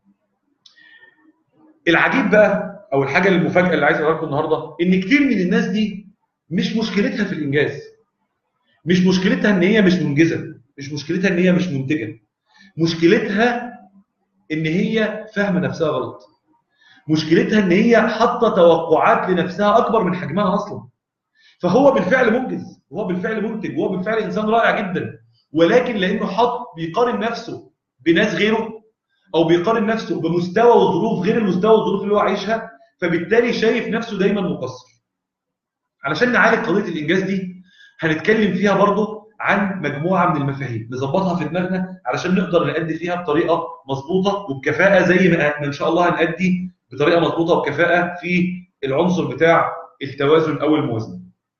العجيب بقى او الحاجه المفاجاه اللي عايز اقولها لكم النهارده ان كتير من الناس دي مش مشكلتها في الانجاز مش مشكلتها ان هي مش منجزه مش مشكلتها ان هي مش منتجه مشكلتها ان هي فاهمه نفسها غلط مشكلتها ان هي حاطه توقعات لنفسها اكبر من حجمها اصلا فهو بالفعل منجز وهو بالفعل منتج وهو بالفعل انسان رائع جدا ولكن لانه حط بيقارن نفسه بناس غيره او بيقارن نفسه بمستوى وظروف غير المستوى والظروف اللي هو عايشها فبالتالي شايف نفسه دايما مقصر علشان نعالج قضيه الانجاز دي هنتكلم فيها برضه عن مجموعه من المفاهيم نظبطها في دماغنا علشان نقدر نأدي فيها بطريقه مظبوطه وبكفاءه زي ما ان شاء الله هنأدي بطريقه مظبوطه وبكفاءه في العنصر بتاع التوازن او الموازنه.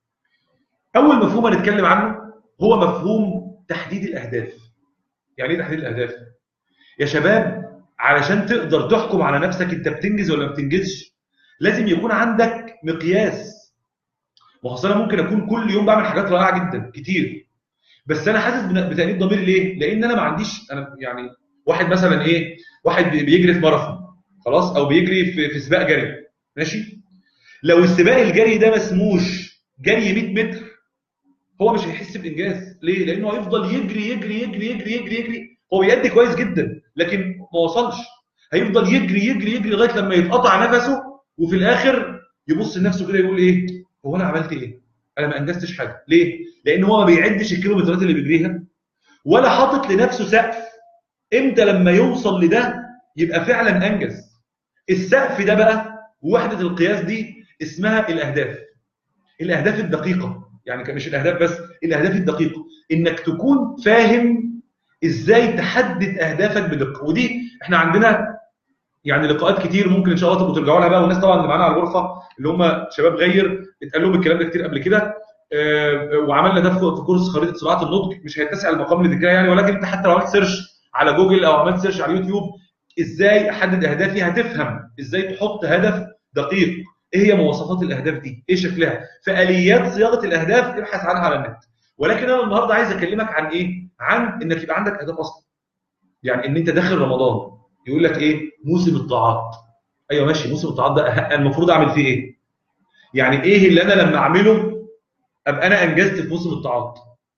اول مفهوم هنتكلم عنه هو مفهوم تحديد الاهداف. يعني ايه تحديد الاهداف؟ يا شباب علشان تقدر تحكم على نفسك انت بتنجز ولا ما بتنجزش لازم يكون عندك مقياس ما هو انا ممكن اكون كل يوم بعمل حاجات رائعه جدا كتير بس انا حاسس بتانيب ضمير ليه؟ لان انا ما عنديش انا يعني واحد مثلا ايه؟ واحد بيجري في ماراثون خلاص او بيجري في, في سباق جري ماشي؟ لو السباق الجري ده ما اسموش جري 100 متر هو مش هيحس بانجاز ليه؟ لانه هيفضل يجري يجري يجري يجري يجري يجري هو بيأدي كويس جدا لكن ما وصلش هيفضل يجري يجري يجري لغايه لما يتقطع نفسه وفي الاخر يبص لنفسه كده يقول ايه؟ هو انا عملت ايه؟ انا ما انجزتش حاجه، ليه؟ لان هو ما بيعدش الكيلومترات اللي بيجريها ولا حاطط لنفسه سقف امتى لما يوصل لده يبقى فعلا انجز. السقف ده بقى ووحده القياس دي اسمها الاهداف. الاهداف الدقيقه، يعني مش الاهداف بس، الاهداف الدقيقه، انك تكون فاهم ازاي تحدد اهدافك بدقه، ودي احنا عندنا يعني لقاءات كتير ممكن ان شاء الله تبقوا ترجعوا لها بقى والناس طبعا اللي معانا على الغرفه اللي هم شباب غير اتقال لهم الكلام ده كتير قبل كده أه وعملنا ده في كورس خريطه سرعه النضج مش هيتسع المقام لذكرها يعني ولكن انت حتى لو عملت سيرش على جوجل او عملت سيرش على اليوتيوب ازاي احدد اهدافي هتفهم ازاي تحط هدف دقيق ايه هي مواصفات الاهداف دي ايه شكلها فاليات صياغه الاهداف ابحث عنها على النت ولكن انا النهارده عايز اكلمك عن ايه عن انك يبقى عندك اهداف اصلا يعني ان انت داخل رمضان يقول لك ايه موسم الطاعات ايوه ماشي موسم الطاعات ده المفروض اعمل فيه ايه يعني ايه اللي انا لما اعمله ابقى انا انجزت في موسم الطاعات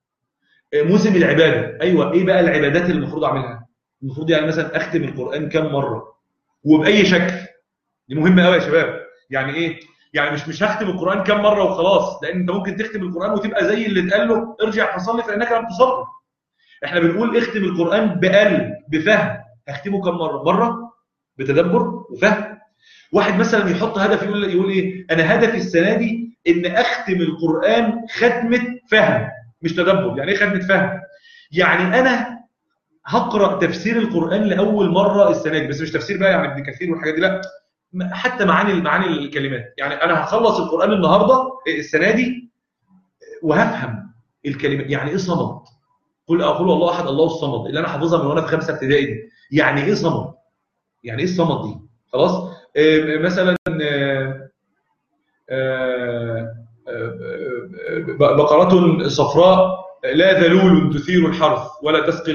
موسم العباده ايوه ايه بقى العبادات اللي المفروض اعملها المفروض يعني مثلا اختم القران كام مره وباي شكل دي مهمه قوي يا شباب يعني ايه يعني مش مش هختم القران كام مره وخلاص لان انت ممكن تختم القران وتبقى زي اللي اتقال له ارجع فصلي فانك لم تصلي احنا بنقول اختم القران بقلب بفهم هختمه كم مره مره بتدبر وفهم واحد مثلا يحط هدف يقول يقول ايه انا هدفي السنه دي ان اختم القران ختمه فهم مش تدبر يعني ايه ختمه فهم يعني انا هقرا تفسير القران لاول مره السنه دي بس مش تفسير بقى يعني ابن كثير والحاجات دي لا حتى معاني معاني الكلمات يعني انا هخلص القران النهارده السنه دي وهفهم الكلمه يعني ايه صمد قل اقول الله احد الله الصمد اللي انا حافظها من وانا في خمسه ابتدائي دي يعني ايه صمد يعني ايه الصمد دي خلاص آه، مثلا آه، آه، بقرة صفراء لا ذلول تثير الحرث ولا تسقي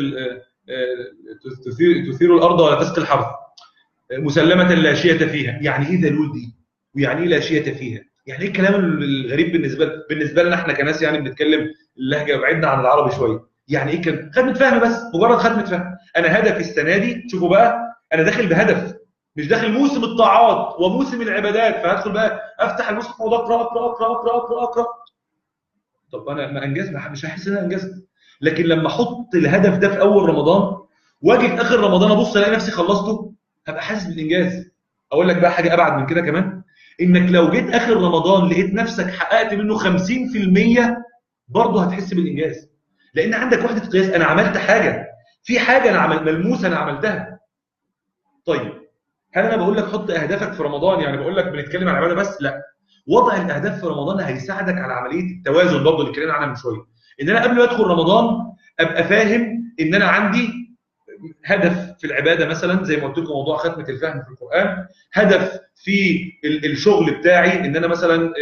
تثير, تثير الارض ولا تسقي الحرث مسلمة لا شية فيها يعني ايه ذلول دي ويعني ايه لا شية فيها يعني ايه الكلام الغريب بالنسبه بالنسبه لنا احنا كناس يعني بنتكلم اللهجه بعيدنا عن العربي شويه يعني ايه كان ختمه فهم بس مجرد ختمه فهم انا هدفي السنه دي شوفوا بقى انا داخل بهدف مش داخل موسم الطاعات وموسم العبادات فهدخل بقى افتح المصحف واقعد اقرا اقرا اقرا اقرا اقرا اقرا طب انا ما انجزت مش هحس ان انا انجزت لكن لما احط الهدف ده في اول رمضان واجي في اخر رمضان ابص الاقي نفسي خلصته هبقى حاسس بالانجاز اقول لك بقى حاجه ابعد من كده كمان انك لو جيت اخر رمضان لقيت نفسك حققت منه 50% برضه هتحس بالانجاز لان عندك وحده قياس انا عملت حاجه في حاجه انا عمل ملموسه انا عملتها طيب هل انا بقول لك حط اهدافك في رمضان يعني بقول لك بنتكلم عن العباده بس لا وضع الاهداف في رمضان هيساعدك على عمليه التوازن برضه اللي اتكلمنا عنها من شويه ان انا قبل ما ادخل رمضان ابقى فاهم ان انا عندي هدف في العباده مثلا زي ما قلت لكم موضوع ختمه الفهم في القران هدف في الشغل بتاعي ان انا مثلا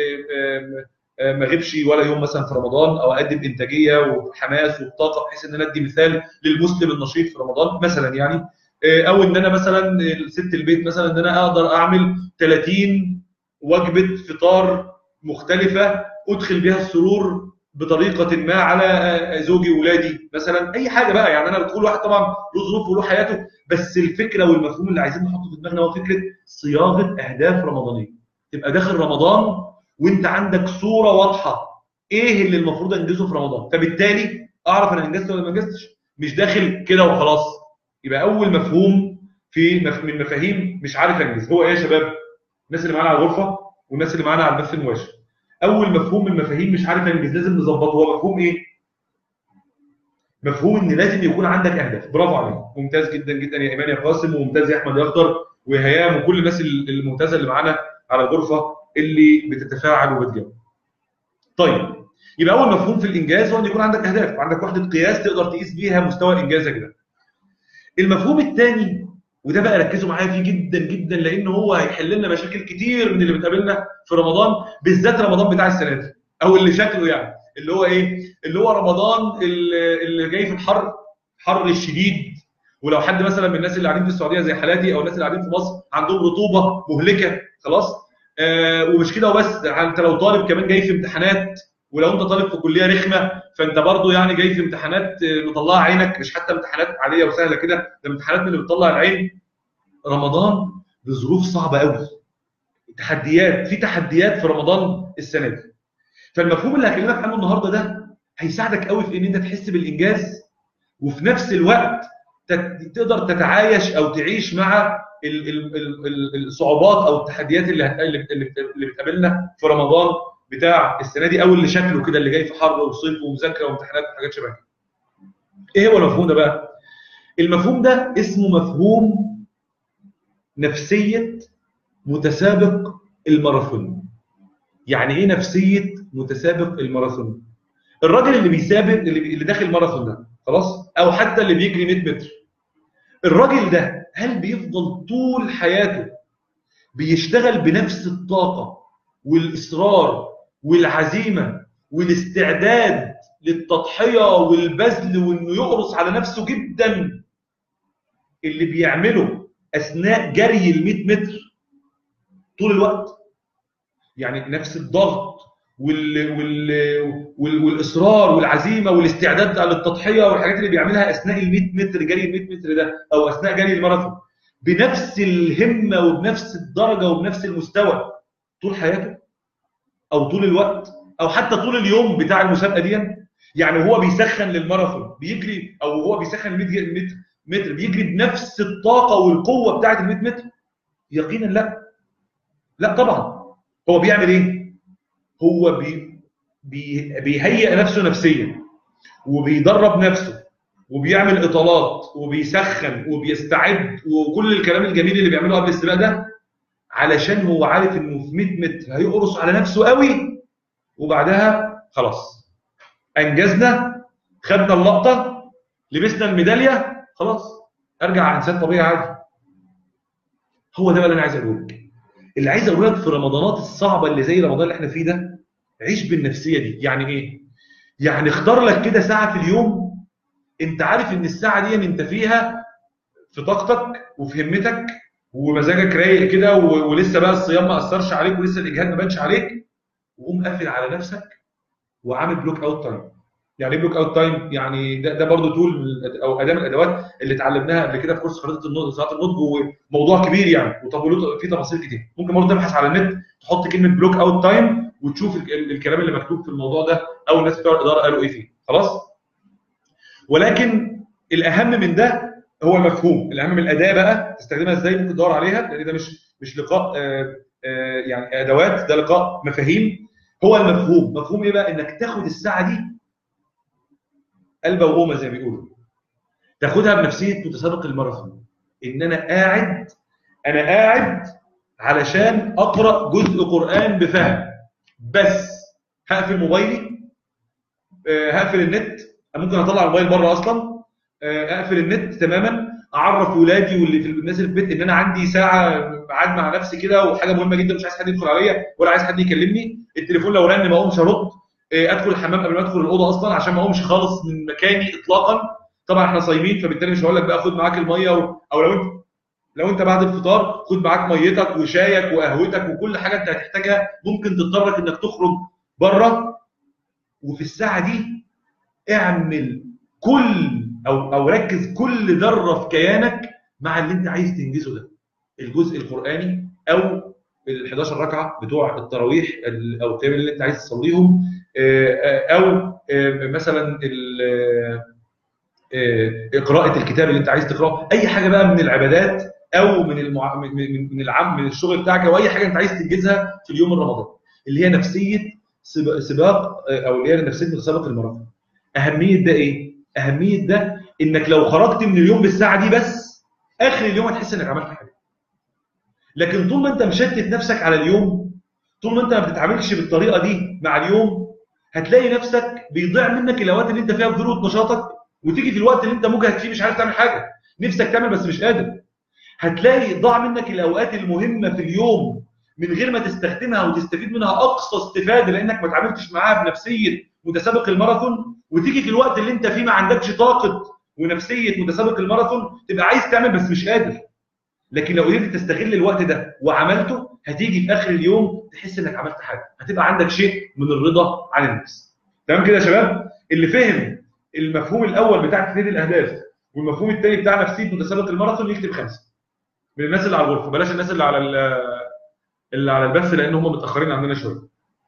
ما اغيبش ولا يوم مثلا في رمضان او اقدم انتاجيه وحماس وطاقه بحيث ان انا ادي مثال للمسلم النشيط في رمضان مثلا يعني او ان انا مثلا ست البيت مثلا ان انا اقدر اعمل 30 وجبه فطار مختلفه ادخل بها السرور بطريقه ما على زوجي واولادي مثلا اي حاجه بقى يعني انا كل واحد طبعا له ظروفه وله حياته بس الفكره والمفهوم اللي عايزين نحطه في دماغنا هو فكره صياغه اهداف رمضانيه تبقى داخل رمضان وانت عندك صوره واضحه ايه اللي المفروض انجزه في رمضان فبالتالي اعرف انا انجزت ولا ما انجزتش مش داخل كده وخلاص يبقى اول مفهوم في من مفاهيم مش عارف انجز هو ايه يا شباب الناس اللي معانا على الغرفه والناس اللي معانا على البث المباشر اول مفهوم من المفاهيم مش عارف انجز لازم نظبطه هو مفهوم ايه مفهوم ان لازم يكون عندك اهداف برافو عليك ممتاز جدا جدا يا ايمان يا قاسم وممتاز يا احمد يا اخضر وهيام وكل الناس الممتازه اللي معانا على الغرفه اللي بتتفاعل وبتجاوب طيب يبقى اول مفهوم في الانجاز هو ان يكون عندك اهداف عندك وحده قياس تقدر تقيس بيها مستوى انجازك ده المفهوم الثاني وده بقى ركزوا معايا فيه جدا جدا لان هو هيحل لنا مشاكل كتير من اللي بتقابلنا في رمضان بالذات رمضان بتاع السنه دي او اللي شكله يعني اللي هو ايه اللي هو رمضان اللي جاي في الحر حر الشديد ولو حد مثلا من الناس اللي قاعدين في السعوديه زي حالاتي او الناس اللي قاعدين في مصر عندهم رطوبه مهلكه خلاص آه ومش كده وبس انت لو طالب كمان جاي في امتحانات ولو انت طالب في كليه رخمه فانت برضو يعني جاي في امتحانات مطلعه عينك مش حتى امتحانات عاديه وسهله كده ده امتحانات من اللي بتطلع العين رمضان بظروف صعبه قوي تحديات في تحديات في رمضان السنه دي فالمفهوم اللي هكلمك عنه النهارده ده هيساعدك قوي في ان انت تحس بالانجاز وفي نفس الوقت تقدر تتعايش او تعيش مع الصعوبات او التحديات اللي اللي بتقابلنا في رمضان بتاع السنه دي او اللي شكله كده اللي جاي في حر وصيف ومذاكره وامتحانات وحاجات شبه كده. ايه هو المفهوم ده بقى؟ المفهوم ده اسمه مفهوم نفسيه متسابق الماراثون. يعني ايه نفسيه متسابق الماراثون؟ الراجل اللي بيسابق اللي داخل ماراثون ده خلاص؟ او حتى اللي بيجري 100 متر. الراجل ده هل بيفضل طول حياته بيشتغل بنفس الطاقه والاصرار والعزيمه والاستعداد للتضحيه والبذل وانه يقرص على نفسه جدا اللي بيعمله اثناء جري ال 100 متر طول الوقت يعني نفس الضغط وال... وال... وال... والاصرار والعزيمه والاستعداد للتضحيه والحاجات اللي بيعملها اثناء ال 100 متر جري ال 100 متر ده او اثناء جري الماراثون بنفس الهمه وبنفس الدرجه وبنفس المستوى طول حياته او طول الوقت او حتى طول اليوم بتاع المسابقه دي يعني هو بيسخن للماراثون بيجري او هو بيسخن ال 100 متر بيجري بنفس الطاقه والقوه بتاعه ال 100 متر يقينا لا لا طبعا هو بيعمل ايه هو بي بي بيهيئ نفسه نفسيا وبيدرب نفسه وبيعمل اطالات وبيسخن وبيستعد وكل الكلام الجميل اللي بيعمله قبل السباق ده علشان هو عارف انه في 100 متر هيقرص على نفسه قوي وبعدها خلاص انجزنا خدنا اللقطه لبسنا الميداليه خلاص ارجع انسان طبيعي عادي هو ده بقى اللي انا عايز اقوله لك اللي عايز اقوله لك في رمضانات الصعبه اللي زي رمضان اللي احنا فيه ده عيش بالنفسيه دي يعني ايه يعني اختار لك كده ساعه في اليوم انت عارف ان الساعه دي انت فيها في طاقتك وفي همتك ومزاجك رايق كده و- ولسه بقى الصيام ما اثرش عليك ولسه الاجهاد ما بانش عليك وقوم قافل على نفسك وعامل بلوك اوت تايم يعني ايه بلوك اوت تايم يعني ده, ده برضه تول من- او اداه من الادوات اللي اتعلمناها قبل كده في كورس خريطه النضج صلاه النضج وموضوع كبير يعني وطب فيه تفاصيل كتير ممكن برضه تبحث على النت تحط كلمه بلوك اوت تايم وتشوف ال- ال- الكلام اللي مكتوب في الموضوع ده او الناس بتوع الاداره قالوا ايه فيه خلاص ولكن الاهم من ده هو المفهوم الاهم من الاداه بقى تستخدمها ازاي ممكن تدور عليها لان ده مش مش لقاء آه، آه، يعني ادوات ده لقاء مفاهيم هو المفهوم مفهوم ايه بقى انك تاخد الساعه دي قلبه وقومه زي ما بيقولوا تاخدها بنفسيه متسابق الماراثون ان انا قاعد انا قاعد علشان اقرا جزء قران بفهم بس هقفل موبايلي آه، هقفل النت ممكن اطلع الموبايل بره اصلا آه، اقفل النت تماما اعرف ولادي واللي في الناس اللي في البيت ان انا عندي ساعه قاعد مع نفسي كده وحاجه مهمه جدا مش عايز حد يدخل عليا ولا عايز حد يكلمني التليفون لو رن ما اقومش ارد آه، ادخل الحمام قبل ما ادخل الاوضه اصلا عشان ما اقومش خالص من مكاني اطلاقا طبعا احنا صايمين فبالتالي مش هقول لك بقى خد معاك الميه و... او لو انت لو انت بعد الفطار خد معاك ميتك وشايك وقهوتك وكل حاجه انت هتحتاجها ممكن تضطرك انك تخرج بره وفي الساعه دي اعمل كل او او ركز كل ذره في كيانك مع اللي انت عايز تنجزه ده الجزء القراني او ال 11 ركعه بتوع التراويح ال- او القيام اللي انت عايز تصليهم آه، آه، او آه، مثلا ال- آه، آه، قراءه الكتاب اللي انت عايز تقراه اي حاجه بقى من العبادات او من المع... من من من العام من الشغل بتاعك او اي حاجه انت عايز تنجزها في اليوم الرمضاني اللي هي نفسيه سبا- سباق آه، او اللي هي نفسيه متسابق الماراثون اهميه ده ايه اهميه ده انك لو خرجت من اليوم بالساعه دي بس اخر اليوم هتحس انك عملت حاجه لكن طول ما انت مشتت نفسك على اليوم طول ما انت ما بتتعاملش بالطريقه دي مع اليوم هتلاقي نفسك بيضيع منك الاوقات اللي انت فيها في ذروه نشاطك وتيجي في الوقت اللي انت مجهد فيه مش عارف تعمل حاجه نفسك تعمل بس مش قادر هتلاقي ضاع منك الاوقات المهمه في اليوم من غير ما تستخدمها وتستفيد منها اقصى استفاده لانك ما اتعاملتش معاها بنفسيه متسابق الماراثون وتيجي في الوقت اللي انت فيه ما عندكش طاقه ونفسيه متسابق الماراثون تبقى عايز تعمل بس مش قادر لكن لو قدرت تستغل الوقت ده وعملته هتيجي في اخر اليوم تحس انك عملت حاجه هتبقى عندك شيء من الرضا عن النفس تمام كده يا شباب اللي فهم المفهوم الاول بتاع تحديد الاهداف والمفهوم الثاني بتاع نفسيه متسابق الماراثون يكتب خمسه من الناس اللي على الغرفه بلاش الناس اللي على ال- اللي على البث لان هم متاخرين عننا شويه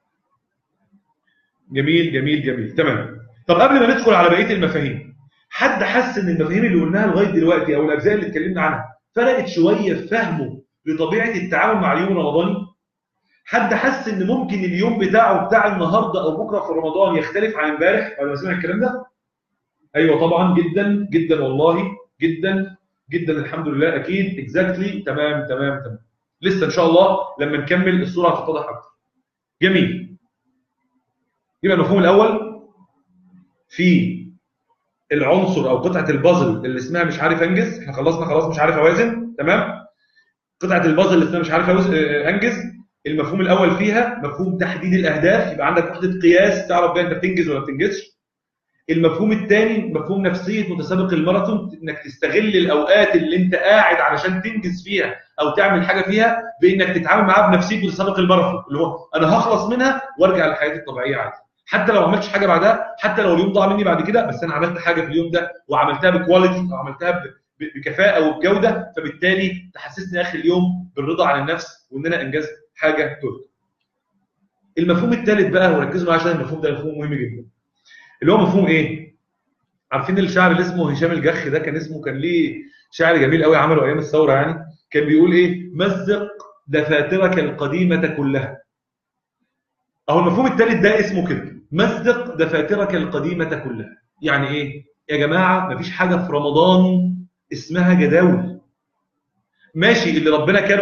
جميل جميل جميل تمام طب قبل ما ندخل على بقيه المفاهيم حد حس ان المفاهيم اللي قلناها لغايه دلوقتي او الاجزاء اللي اتكلمنا عنها فرقت شويه في فهمه لطبيعه التعامل مع اليوم الرمضاني حد حس ان ممكن اليوم بتاعه بتاع النهارده او بكره في رمضان يختلف عن امبارح ولا سمع الكلام ده ايوه طبعا جدا جدا والله جدا جدا الحمد لله اكيد اكزاكتلي تمام تمام تمام لسه ان شاء الله لما نكمل الصوره هتتضح اكتر جميل يبقى المفهوم الاول في العنصر او قطعه البازل اللي اسمها مش عارف انجز احنا خلصنا خلاص مش عارف اوازن تمام قطعه البازل اللي اسمها مش عارف أوز- آه، انجز المفهوم الاول فيها مفهوم تحديد الاهداف يبقى عندك وحده قياس تعرف بيها انت بتنجز ولا ما بتنجزش المفهوم الثاني مفهوم نفسيه متسابق الماراثون انك تستغل الاوقات اللي انت قاعد علشان تنجز فيها او تعمل حاجه فيها بانك تتعامل معاها بنفسيه متسابق الماراثون اللي هو انا هخلص منها وارجع لحياتي الطبيعيه عادي حتى لو ما عملتش حاجه بعدها حتى لو اليوم ضاع مني بعد كده بس انا عملت حاجه في اليوم ده وعملتها بكواليتي وعملتها ب- ب- بكفاءه وبجوده فبالتالي تحسسني اخر اليوم بالرضا عن النفس وان انا انجزت حاجه تهت. المفهوم الثالث بقى وركزوا معايا عشان المفهوم ده مفهوم مهم جدا. اللي هو مفهوم ايه؟ عارفين الشاعر اللي اسمه هشام الجخ ده كان اسمه كان ليه شعر جميل قوي عمله ايام الثوره يعني كان بيقول ايه؟ مزق دفاترك القديمه كلها. اهو المفهوم الثالث ده اسمه كده مزق دفاترك القديمه كلها. يعني ايه؟ يا جماعه مفيش حاجه في رمضان اسمها جداول. ماشي اللي ربنا كرمه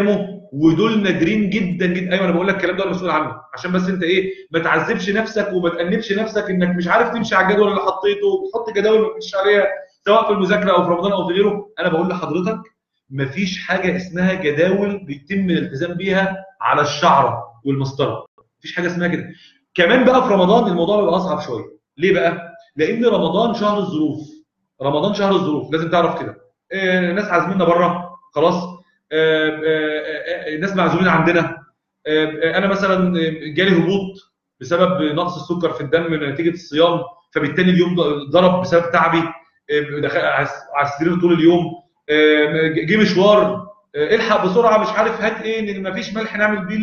ودول نادرين جدا جدا ايوه انا بقول لك الكلام ده انا مسؤول عنه عشان بس انت ايه ما تعذبش نفسك وما تأنبش نفسك انك مش عارف تمشي على الجدول اللي حطيته وتحط جداول ما تمشيش عليها سواء في المذاكره او في رمضان او في غيره انا بقول لحضرتك مفيش حاجه اسمها جداول بيتم الالتزام بيها على الشعره والمسطره مفيش حاجه اسمها كده كمان بقى في رمضان الموضوع بيبقى اصعب شويه ليه بقى لان رمضان شهر الظروف رمضان شهر الظروف لازم تعرف كده آه، ناس عازميننا بره خلاص آه، آه، الناس معزومين عندنا انا مثلا جالي هبوط بسبب نقص السكر في الدم نتيجه الصيام فبالتالي اليوم ضرب بسبب تعبي دخل على السرير طول اليوم جه مشوار الحق بسرعه مش عارف هات ايه ما فيش ملح نعمل بيه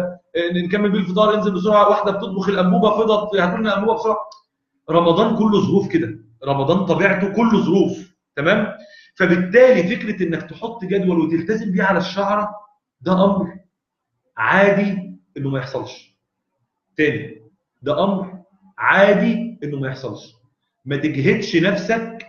نكمل بيه الفطار انزل بسرعه واحده بتطبخ الانبوبه فضت هاتوا لنا انبوبه بسرعه رمضان كله ظروف كده رمضان طبيعته كله ظروف تمام فبالتالي فكره انك تحط جدول وتلتزم بيه على الشعره ده امر عادي انه ما يحصلش تاني ده امر عادي انه ما يحصلش ما تجهدش نفسك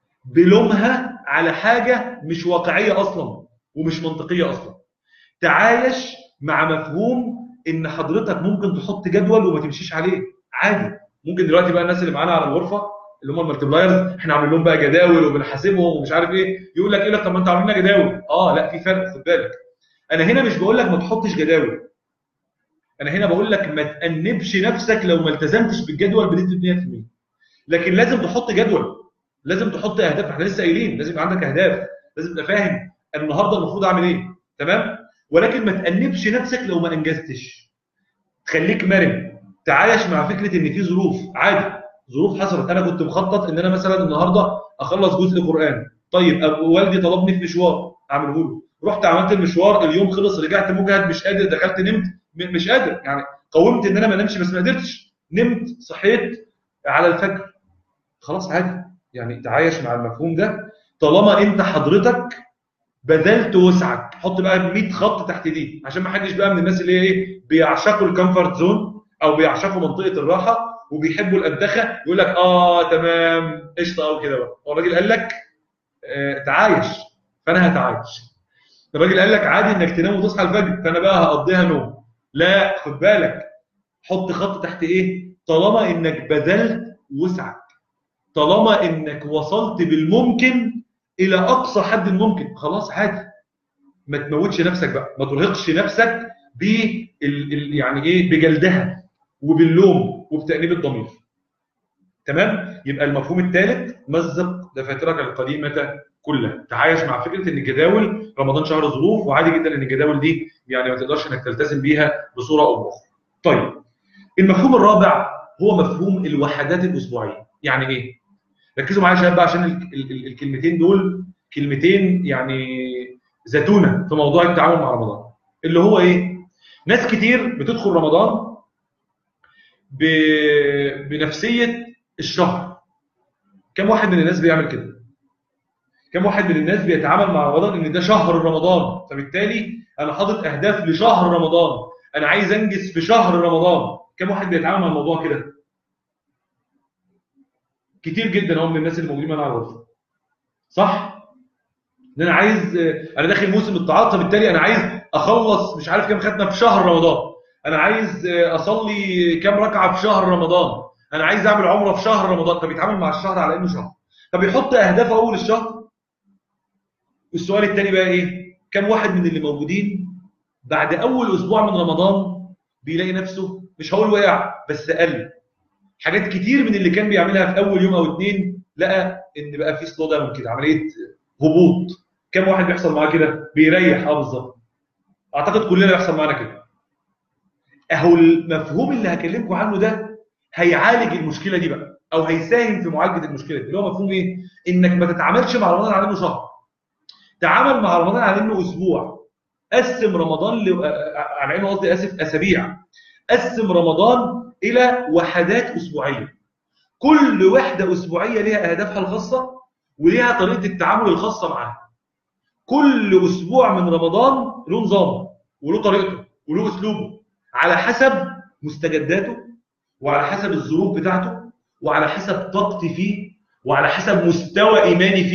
بلومها على حاجه مش واقعيه اصلا ومش منطقيه اصلا تعايش مع مفهوم ان حضرتك ممكن تحط جدول وما تمشيش عليه عادي ممكن دلوقتي بقى الناس اللي معانا على الغرفه اللي هم المالتيبلايرز احنا عاملين لهم بقى جداول وبنحاسبهم ومش عارف ايه يقول لك ايه لك طب ما انت عامل لنا جداول اه لا في فرق خد بالك انا هنا مش بقول لك ما تحطش جداول انا هنا بقول لك ما تأنبش نفسك لو ما التزمتش بالجدول بنسبه 100% لكن لازم تحط جدول لازم تحط اهداف احنا لسه قايلين لازم يبقى عندك اهداف لازم تبقى فاهم انا النهارده المفروض اعمل ايه تمام ولكن ما تأنبش نفسك لو ما انجزتش خليك مرن تعايش مع فكره ان في ظروف عادي ظروف حصلت انا كنت مخطط ان انا مثلا النهارده اخلص جزء قران طيب والدي طلبني في مشوار اعمله له رحت عملت المشوار اليوم خلص رجعت مجهد مش قادر دخلت نمت مش قادر يعني قومت ان انا ما انامش بس ما قدرتش نمت صحيت على الفجر خلاص عادي يعني تعايش مع المفهوم ده طالما انت حضرتك بذلت وسعك حط بقى 100 خط تحت دي عشان ما حدش بقى من الناس اللي هي ايه بيعشقوا الكمفورت زون او بيعشقوا منطقه الراحه وبيحبوا الأدخة يقول لك اه تمام قشطه او كده بقى هو الراجل قال لك آه تعايش فانا هتعايش الراجل قال لك عادي انك تنام وتصحى الفجر فانا بقى هقضيها نوم لا خد بالك حط خط تحت ايه طالما انك بذلت وسعك طالما انك وصلت بالممكن الى اقصى حد ممكن خلاص عادي ما تموتش نفسك بقى ما ترهقش نفسك ب يعني ايه بجلدها وباللوم وبتأنيب الضمير تمام يبقى المفهوم الثالث مزق دفاترك القديمه كلها تعايش مع فكره ان الجداول رمضان شهر ظروف وعادي جدا ان الجداول دي يعني ما تقدرش انك تلتزم بيها بصوره او باخرى طيب المفهوم الرابع هو مفهوم الوحدات الاسبوعيه يعني ايه ركزوا معايا يا شباب بقى عشان الكلمتين دول كلمتين يعني زتونه في موضوع التعامل مع رمضان اللي هو ايه ناس كتير بتدخل رمضان بنفسيه الشهر كم واحد من الناس بيعمل كده كم واحد من الناس بيتعامل مع رمضان ان ده شهر رمضان فبالتالي انا حاطط اهداف لشهر رمضان انا عايز انجز في شهر رمضان كم واحد بيتعامل مع الموضوع كده كتير جدا هم من الناس اللي موجودين معانا على الغرفه صح ان انا عايز انا داخل موسم الطاعات فبالتالي انا عايز اخلص مش عارف كام ختمه في شهر رمضان انا عايز اصلي كام ركعه في شهر رمضان انا عايز اعمل عمره في شهر رمضان فبيتعامل مع الشهر على انه شهر طب يحط اهداف اول الشهر السؤال الثاني بقى ايه كم واحد من اللي موجودين بعد اول اسبوع من رمضان بيلاقي نفسه مش هقول وقع بس قل حاجات كتير من اللي كان بيعملها في اول يوم او اثنين لقى ان بقى في سلو داون كده عمليه هبوط كم واحد بيحصل معاه كده بيريح اه بالظبط اعتقد كلنا بيحصل معانا كده اهو المفهوم اللي هكلمكم عنه ده هيعالج المشكله دي بقى او هيساهم في معالجه المشكله دي اللي هو مفهوم ايه انك ما تتعاملش مع رمضان على انه شهر تعامل مع رمضان على انه اسبوع قسم رمضان ل... على انه قصدي اسف اسابيع قسم رمضان الى وحدات اسبوعيه كل وحده اسبوعيه ليها اهدافها الخاصه وليها طريقه التعامل الخاصه معاها كل اسبوع من رمضان له نظامه وله طريقته وله اسلوبه على حسب مستجداته وعلى حسب الظروف بتاعته وعلى حسب طاقتي فيه وعلى حسب مستوى ايماني فيه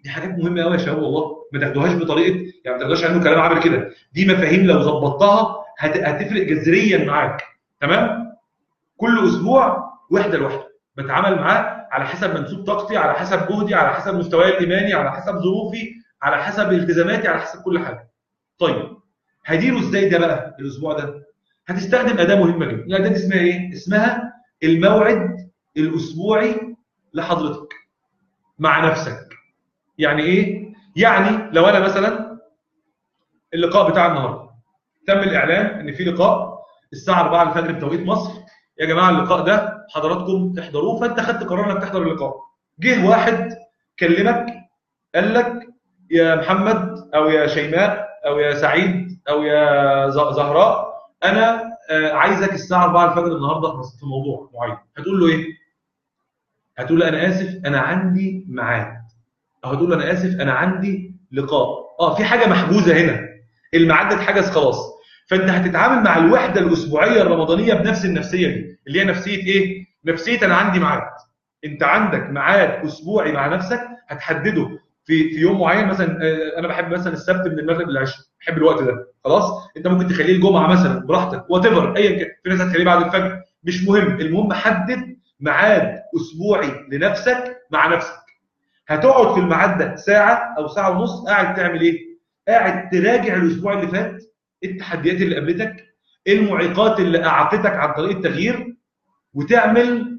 دي حاجات مهمه قوي يا شباب والله ما تاخدوهاش بطريقه يعني ما تاخدوهاش عنه كلام عامل كده دي مفاهيم لو ظبطتها هت... هتفرق جذريا معاك تمام كل اسبوع وحده لوحده بتعامل معاه على حسب منسوب طاقتي على حسب جهدي على حسب مستواي الايماني على حسب ظروفي على حسب التزاماتي على حسب كل حاجه طيب هديره ازاي ده بقى الاسبوع ده هتستخدم اداه مهمه جدا الاداه دي اسمها ايه اسمها الموعد الاسبوعي لحضرتك مع نفسك يعني ايه يعني لو انا مثلا اللقاء بتاع النهارده تم الاعلان ان في لقاء الساعه 4 الفجر بتوقيت مصر يا جماعه اللقاء ده حضراتكم تحضروه فانت خدت قرار انك تحضر اللقاء جه واحد كلمك قال لك يا محمد او يا شيماء او يا سعيد او يا زهراء انا عايزك الساعه 4 الفجر النهارده في موضوع معين هتقول له ايه هتقول له انا اسف انا عندي ميعاد او هتقول له انا اسف انا عندي لقاء اه في حاجه محجوزه هنا الميعاد ده اتحجز خلاص فانت هتتعامل مع الوحده الاسبوعيه الرمضانيه بنفس النفسيه دي اللي هي نفسيه ايه نفسيه انا عندي ميعاد انت عندك ميعاد اسبوعي مع نفسك هتحدده في في يوم معين مثلا انا بحب مثلا السبت من المغرب للعشاء بحب الوقت ده خلاص انت ممكن تخليه الجمعه مثلا براحتك وات ايفر ايا كان في ناس هتخليه بعد الفجر مش مهم المهم حدد ميعاد اسبوعي لنفسك مع نفسك هتقعد في الميعاد ده ساعه او ساعه ونص قاعد تعمل ايه قاعد تراجع الاسبوع اللي فات التحديات اللي قابلتك المعيقات اللي اعاقتك عن طريق التغيير وتعمل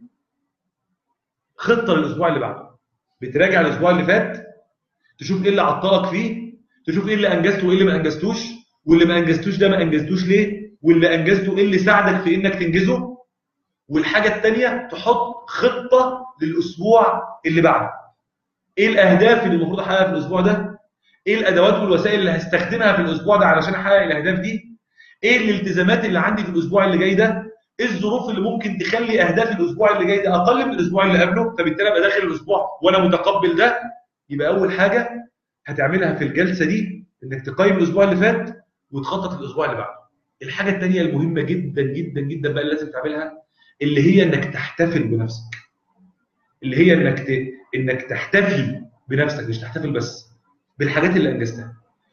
خطه للاسبوع اللي بعده بتراجع الاسبوع اللي فات تشوف ايه اللي عطلك فيه تشوف ايه اللي انجزته وايه اللي ما انجزتوش واللي ما انجزتوش ده ما انجزتوش ليه واللي انجزته ايه اللي ساعدك في انك تنجزه والحاجه الثانيه تحط خطه للاسبوع اللي بعده ايه الاهداف اللي المفروض احققها في الاسبوع ده ايه الادوات والوسائل اللي هستخدمها في الاسبوع ده علشان احقق الاهداف دي ايه الالتزامات اللي عندي في الاسبوع اللي جاي ده ايه الظروف اللي ممكن تخلي اهداف الاسبوع اللي جاي ده اقل من الاسبوع اللي قبله فبالتالي ابقى داخل الاسبوع وانا متقبل ده يبقى اول حاجه هتعملها في الجلسه دي انك تقيم الاسبوع اللي فات وتخطط الاسبوع اللي بعده الحاجه الثانيه المهمه جدا جدا جدا بقى اللي لازم تعملها اللي هي انك تحتفل بنفسك اللي هي انك ت... انك تحتفي بنفسك مش تحتفل بس بالحاجات اللي انجزتها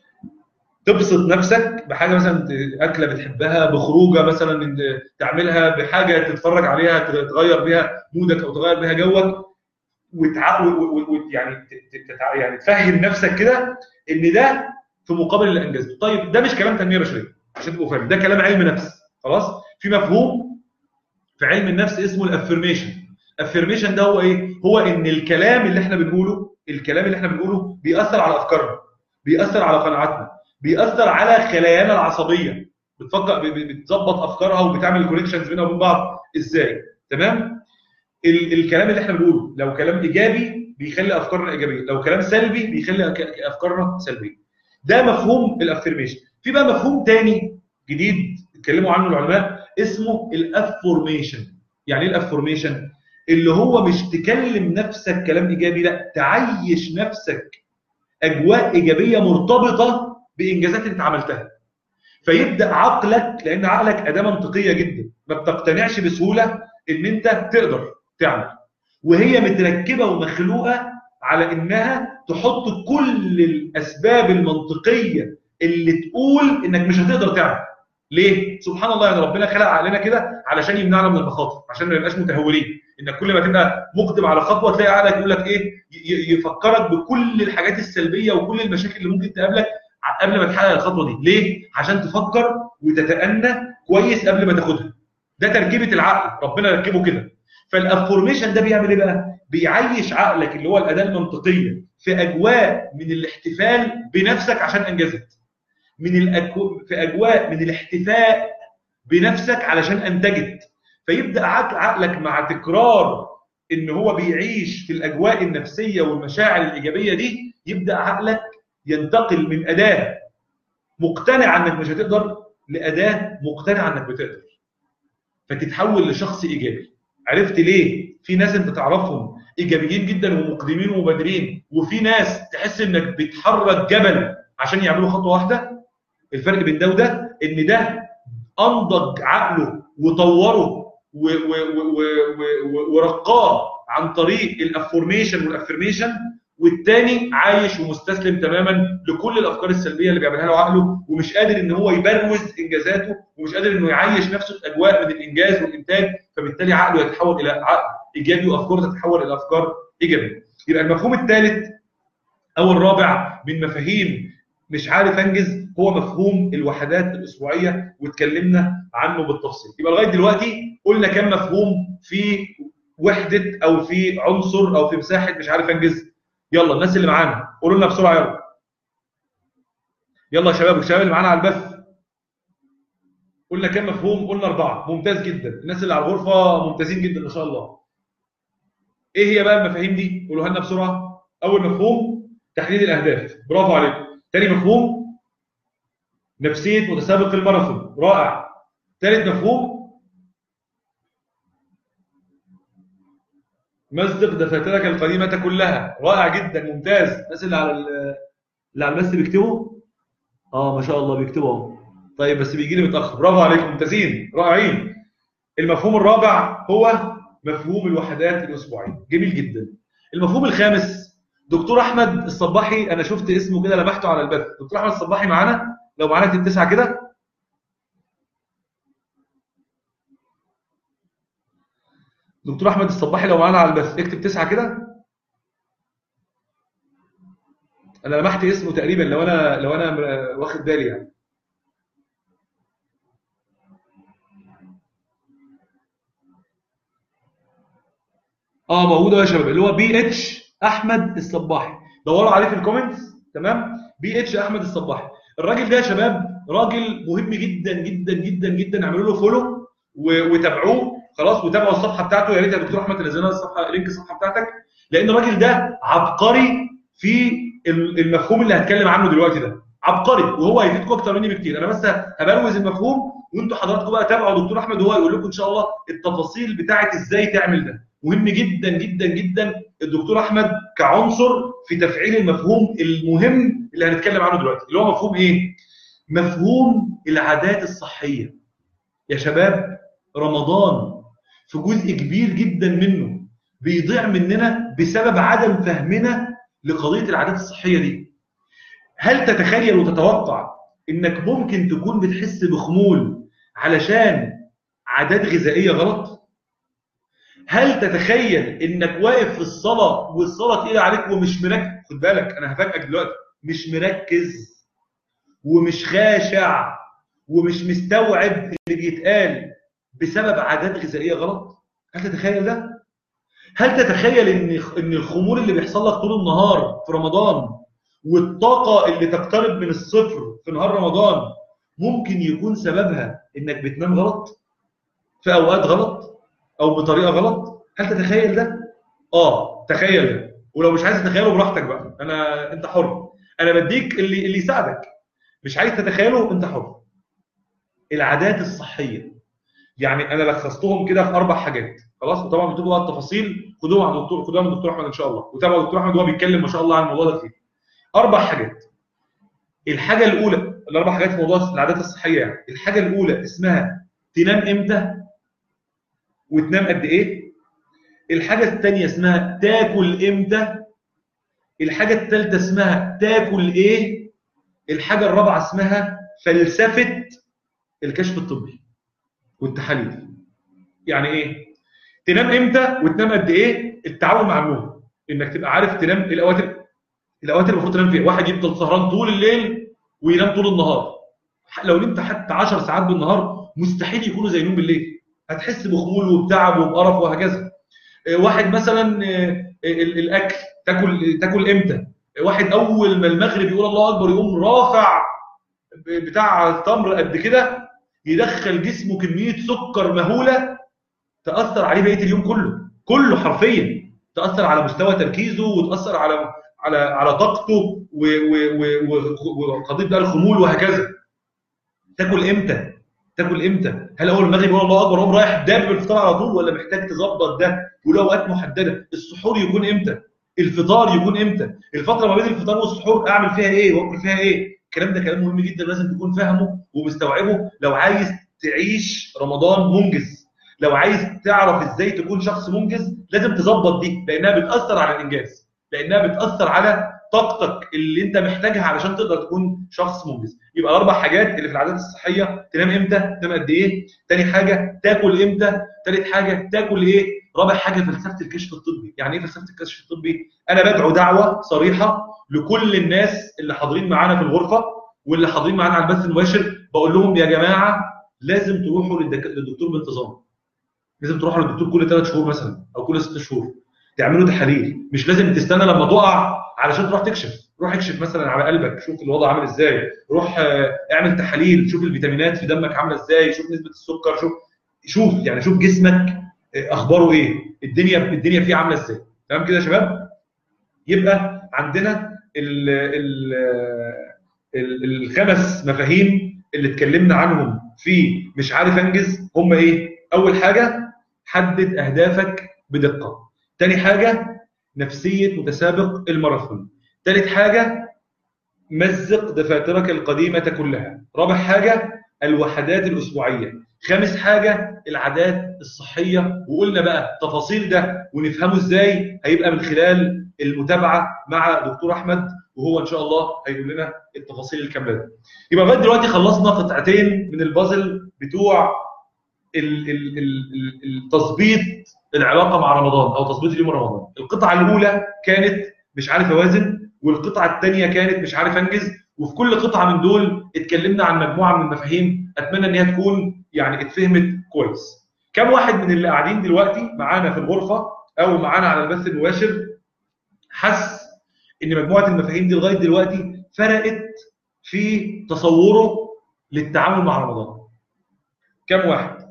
تبسط نفسك بحاجه مثلا اكله بتحبها بخروجه مثلا تعملها بحاجه تتفرج عليها تغير بيها مودك او تغير بيها جوك وتع... يعني تتع... يعني تفهم نفسك كده ان ده في مقابل اللي انجزته طيب ده مش كلام تنميه بشريه عشان تبقوا فاهمين ده كلام علم نفس خلاص في مفهوم في علم النفس اسمه الافرميشن افرميشن ده هو ايه هو ان الكلام اللي احنا بنقوله الكلام اللي احنا بنقوله بيأثر على افكارنا بيأثر على قناعاتنا بيأثر على خلايانا العصبيه بتفكر بتظبط افكارها وبتعمل كونكشنز بينها وبين بعض ازاي تمام ال الكلام اللي احنا بنقوله لو كلام ايجابي بيخلي افكارنا ايجابيه لو كلام سلبي بيخلي افكارنا سلبيه ده مفهوم الافرميشن في بقى مفهوم تاني جديد اتكلموا عنه العلماء اسمه الافورميشن يعني ايه الافورميشن اللي هو مش تكلم نفسك كلام ايجابي لا تعيش نفسك اجواء ايجابيه مرتبطه بانجازات انت عملتها فيبدا عقلك لان عقلك اداه منطقيه جدا ما بتقتنعش بسهوله ان انت تقدر تعمل وهي متركبه ومخلوقه على انها تحط كل الاسباب المنطقيه اللي تقول انك مش هتقدر تعمل ليه سبحان الله يعني ربنا خلق عقلنا كده علشان يمنعنا من المخاطر عشان ما نبقاش متهورين انك كل ما تبقى مقدم على خطوه تلاقي عقلك يقول لك ايه يفكرك بكل الحاجات السلبيه وكل المشاكل اللي ممكن تقابلك قبل ما تحقق الخطوه دي ليه عشان تفكر وتتأنى كويس قبل ما تاخدها ده تركيبه العقل ربنا ركبه كده فالافورميشن ده بيعمل ايه بقى بيعيش عقلك اللي هو الاداه المنطقيه في اجواء من الاحتفال بنفسك عشان انجزت من الأكو... في اجواء من الاحتفاء بنفسك علشان انتجت فيبدا عقلك مع تكرار ان هو بيعيش في الاجواء النفسيه والمشاعر الايجابيه دي يبدا عقلك ينتقل من اداه مقتنع انك مش هتقدر لاداه مقتنعه انك بتقدر فتتحول لشخص ايجابي عرفت ليه في ناس انت تعرفهم ايجابيين جدا ومقدمين ومبادرين وفي ناس تحس انك بتحرك جبل عشان يعملوا خطوه واحده الفرق بين ده وده ان ده انضج عقله وطوره ورقاه عن طريق الافورميشن والافرميشن والتاني عايش ومستسلم تماما لكل الافكار السلبيه اللي بيعملها له عقله ومش قادر ان هو يبروز انجازاته ومش قادر انه يعيش نفسه في اجواء من الانجاز والانتاج فبالتالي عقله يتحول الى عقل ايجابي وافكاره تتحول الى افكار ايجابيه يبقى المفهوم الثالث او الرابع من مفاهيم مش عارف انجز هو مفهوم الوحدات الاسبوعيه واتكلمنا عنه بالتفصيل يبقى لغايه دلوقتي قلنا كم مفهوم في وحده او في عنصر او في مساحه مش عارف انجز يلا الناس اللي معانا قولوا لنا بسرعه يلا يلا يا شباب الشباب اللي معانا على البث قلنا كم مفهوم قلنا اربعه ممتاز جدا الناس اللي على الغرفه ممتازين جدا ما شاء الله ايه هي بقى المفاهيم دي قولوها لنا بسرعه اول مفهوم تحديد الاهداف برافو عليكم تاني مفهوم نفسيه متسابق الماراثون رائع ثالث مفهوم مزق دفاترك القديمه كلها رائع جدا ممتاز الناس اللي على اللي على البث بيكتبوا اه ما شاء الله بيكتبوا اهو طيب بس بيجي لي متاخر برافو عليكم ممتازين رائعين المفهوم الرابع هو مفهوم الوحدات الاسبوعيه جميل جدا المفهوم الخامس دكتور احمد الصباحي انا شفت اسمه كده لمحته على البث دكتور احمد الصباحي معانا لو معانا اكتب تسعه كده دكتور احمد الصباحي لو معانا على البث اكتب تسعه كده انا لمحت اسمه تقريبا لو انا لو انا واخد بالي يعني اه موجود يا شباب اللي هو بي اتش احمد الصباحي دوروا عليه في الكومنتس تمام بي اتش احمد الصباحي الراجل ده يا شباب راجل مهم جدا جدا جدا جدا اعملوا له فولو وتابعوه خلاص وتابعوا الصفحه بتاعته يا ريت يا دكتور احمد تنزل لنا الصفحه لينك الصفحه بتاعتك لان الراجل ده عبقري في المفهوم اللي هتكلم عنه دلوقتي ده عبقري وهو هيفيدكم اكتر مني بكتير انا بس هبروز المفهوم وانتوا حضراتكم بقى تابعوا دكتور احمد وهو يقول لكم ان شاء الله التفاصيل بتاعه ازاي تعمل ده مهم جدا جدا جدا الدكتور احمد كعنصر في تفعيل المفهوم المهم اللي هنتكلم عنه دلوقتي اللي هو مفهوم ايه مفهوم العادات الصحيه يا شباب رمضان في جزء كبير جدا منه بيضيع مننا بسبب عدم فهمنا لقضيه العادات الصحيه دي هل تتخيل وتتوقع انك ممكن تكون بتحس بخمول علشان عادات غذائيه غلط هل تتخيل انك واقف في الصلاه والصلاه تقيله عليك ومش مركز خد بالك انا هفاجئك دلوقتي مش مركز ومش خاشع ومش مستوعب اللي بيتقال بسبب عادات غذائيه غلط هل تتخيل ده هل تتخيل ان ان الخمول اللي بيحصل لك طول النهار في رمضان والطاقه اللي تقترب من الصفر في نهار رمضان ممكن يكون سببها انك بتنام غلط في اوقات غلط او بطريقه غلط هل تتخيل ده اه تخيل ده ولو مش عايز تتخيله براحتك بقى انا انت حر انا بديك اللي اللي يساعدك مش عايز تتخيله انت حر العادات الصحيه يعني انا لخصتهم كده في اربع حاجات خلاص وطبعا بتبقى بقى التفاصيل خدوها عن الدكتور خدوها من الدكتور احمد ان شاء الله وتابعوا الدكتور احمد وهو بيتكلم ما شاء الله عن الموضوع ده كتير اربع حاجات الحاجه الاولى الاربع حاجات في موضوع العادات الصحيه يعني الحاجه الاولى اسمها تنام امتى وتنام قد ايه الحاجه الثانيه اسمها تاكل امتى الحاجه الثالثه اسمها تاكل ايه الحاجه الرابعه اسمها فلسفه الكشف الطبي والتحاليل يعني ايه تنام امتى وتنام قد ايه التعاون مع النوم انك تبقى عارف تنام الاوقات الاوقات اللي المفروض تنام فيها واحد يفضل سهران طول الليل وينام طول النهار لو نمت حتى 10 ساعات بالنهار مستحيل يكونوا زي نوم بالليل هتحس بخمول وبتعب وبقرف وهكذا واحد مثلا الاكل تاكل تاكل امتى واحد اول ما المغرب يقول الله اكبر يقوم رافع بتاع تمر قد كده يدخل جسمه كميه سكر مهوله تاثر عليه بقيه اليوم كله كله حرفيا تاثر على مستوى تركيزه وتاثر على على على طاقته وقضيه بقى الخمول وهكذا تاكل امتى تاكل امتى هل اول المغرب يقول الله اكبر قوم رايح داب الفطار على طول ولا محتاج تظبط ده وله اوقات محدده السحور يكون امتى الفطار يكون امتى الفتره ما بين الفطار والسحور اعمل فيها ايه واكل فيها ايه الكلام ده كلام مهم جدا لازم تكون فاهمه ومستوعبه لو عايز تعيش رمضان منجز لو عايز تعرف ازاي تكون شخص منجز لازم تظبط دي لانها بتاثر على الانجاز لانها بتاثر على طاقتك اللي انت محتاجها علشان تقدر تكون شخص منجز يبقى الاربع حاجات اللي في العادات الصحيه تنام امتى تنام قد ايه تاني حاجه تاكل امتى تالت حاجه تاكل ايه رابع حاجه فلسفه الكشف الطبي يعني ايه فلسفه الكشف الطبي انا بدعو دعوه صريحه لكل الناس اللي حاضرين معانا في الغرفه واللي حاضرين معانا على البث المباشر بقول لهم يا جماعه لازم تروحوا للدك... للدكتور بانتظام لازم تروحوا للدكتور كل ثلاث شهور مثلا او كل ست شهور تعملوا تحاليل مش لازم تستنى لما تقع علشان تروح تكشف روح اكشف مثلا على قلبك شوف الوضع عامل ازاي روح آه، اعمل تحاليل شوف الفيتامينات في دمك عامله ازاي شوف نسبه السكر شوف شوف يعني شوف جسمك آه، اخباره ايه الدنيا الدنيا فيه عامله ازاي تمام كده يا شباب يبقى عندنا ال ال ال الخمس مفاهيم اللي اتكلمنا عنهم في مش عارف انجز هم ايه اول حاجه حدد اهدافك بدقه تاني حاجه نفسيه متسابق الماراثون ثالث حاجه مزق دفاترك القديمه كلها رابع حاجه الوحدات الاسبوعيه خامس حاجه العادات الصحيه وقلنا بقى تفاصيل ده ونفهمه ازاي هيبقى من خلال المتابعه مع دكتور احمد وهو ان شاء الله هيقول لنا التفاصيل الكامله دي. يبقى لغايه دلوقتي خلصنا قطعتين من البازل بتوع ال- ال- ال- ال- التظبيط العلاقه مع رمضان او تظبيط اليوم رمضان. القطعه الاولى كانت مش عارف اوازن والقطعه الثانيه كانت مش عارف انجز وفي كل قطعه من دول اتكلمنا عن مجموعه من المفاهيم اتمنى ان هي تكون يعني اتفهمت كويس. كم واحد من اللي قاعدين دلوقتي معانا في الغرفه او معانا على البث المباشر حس ان مجموعه المفاهيم دي لغايه دلوقتي فرقت في تصوره للتعامل مع رمضان كم واحد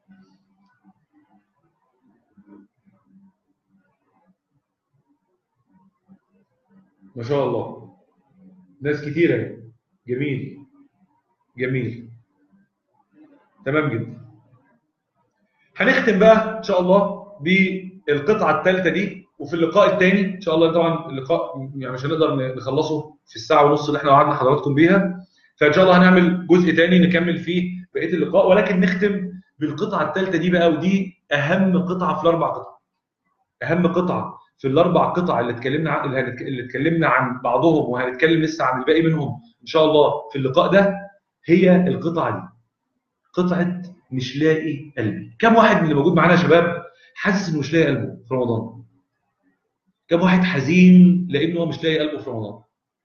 ما شاء الله ناس كتيره اهي. جميل جميل تمام جدا هنختم بقى ان شاء الله بالقطعه الثالثه دي وفي اللقاء الثاني ان شاء الله طبعا اللقاء يعني مش هنقدر نخلصه في الساعه ونص اللي احنا وعدنا حضراتكم بيها فان شاء الله هنعمل جزء ثاني نكمل فيه بقيه اللقاء ولكن نختم بالقطعه الثالثه دي بقى ودي اهم قطعه في الاربع قطع اهم قطعه في الاربع قطع اللي اتكلمنا عن اللي هنتك- اللي اتكلمنا عن بعضهم وهنتكلم لسه عن الباقي منهم ان شاء الله في اللقاء ده هي القطعه دي قطعه مش لاقي قلبي كم واحد من اللي موجود معانا يا شباب حاسس انه مش لاقي قلبه في رمضان كم واحد حزين لانه هو مش لاقي قلبه في رمضان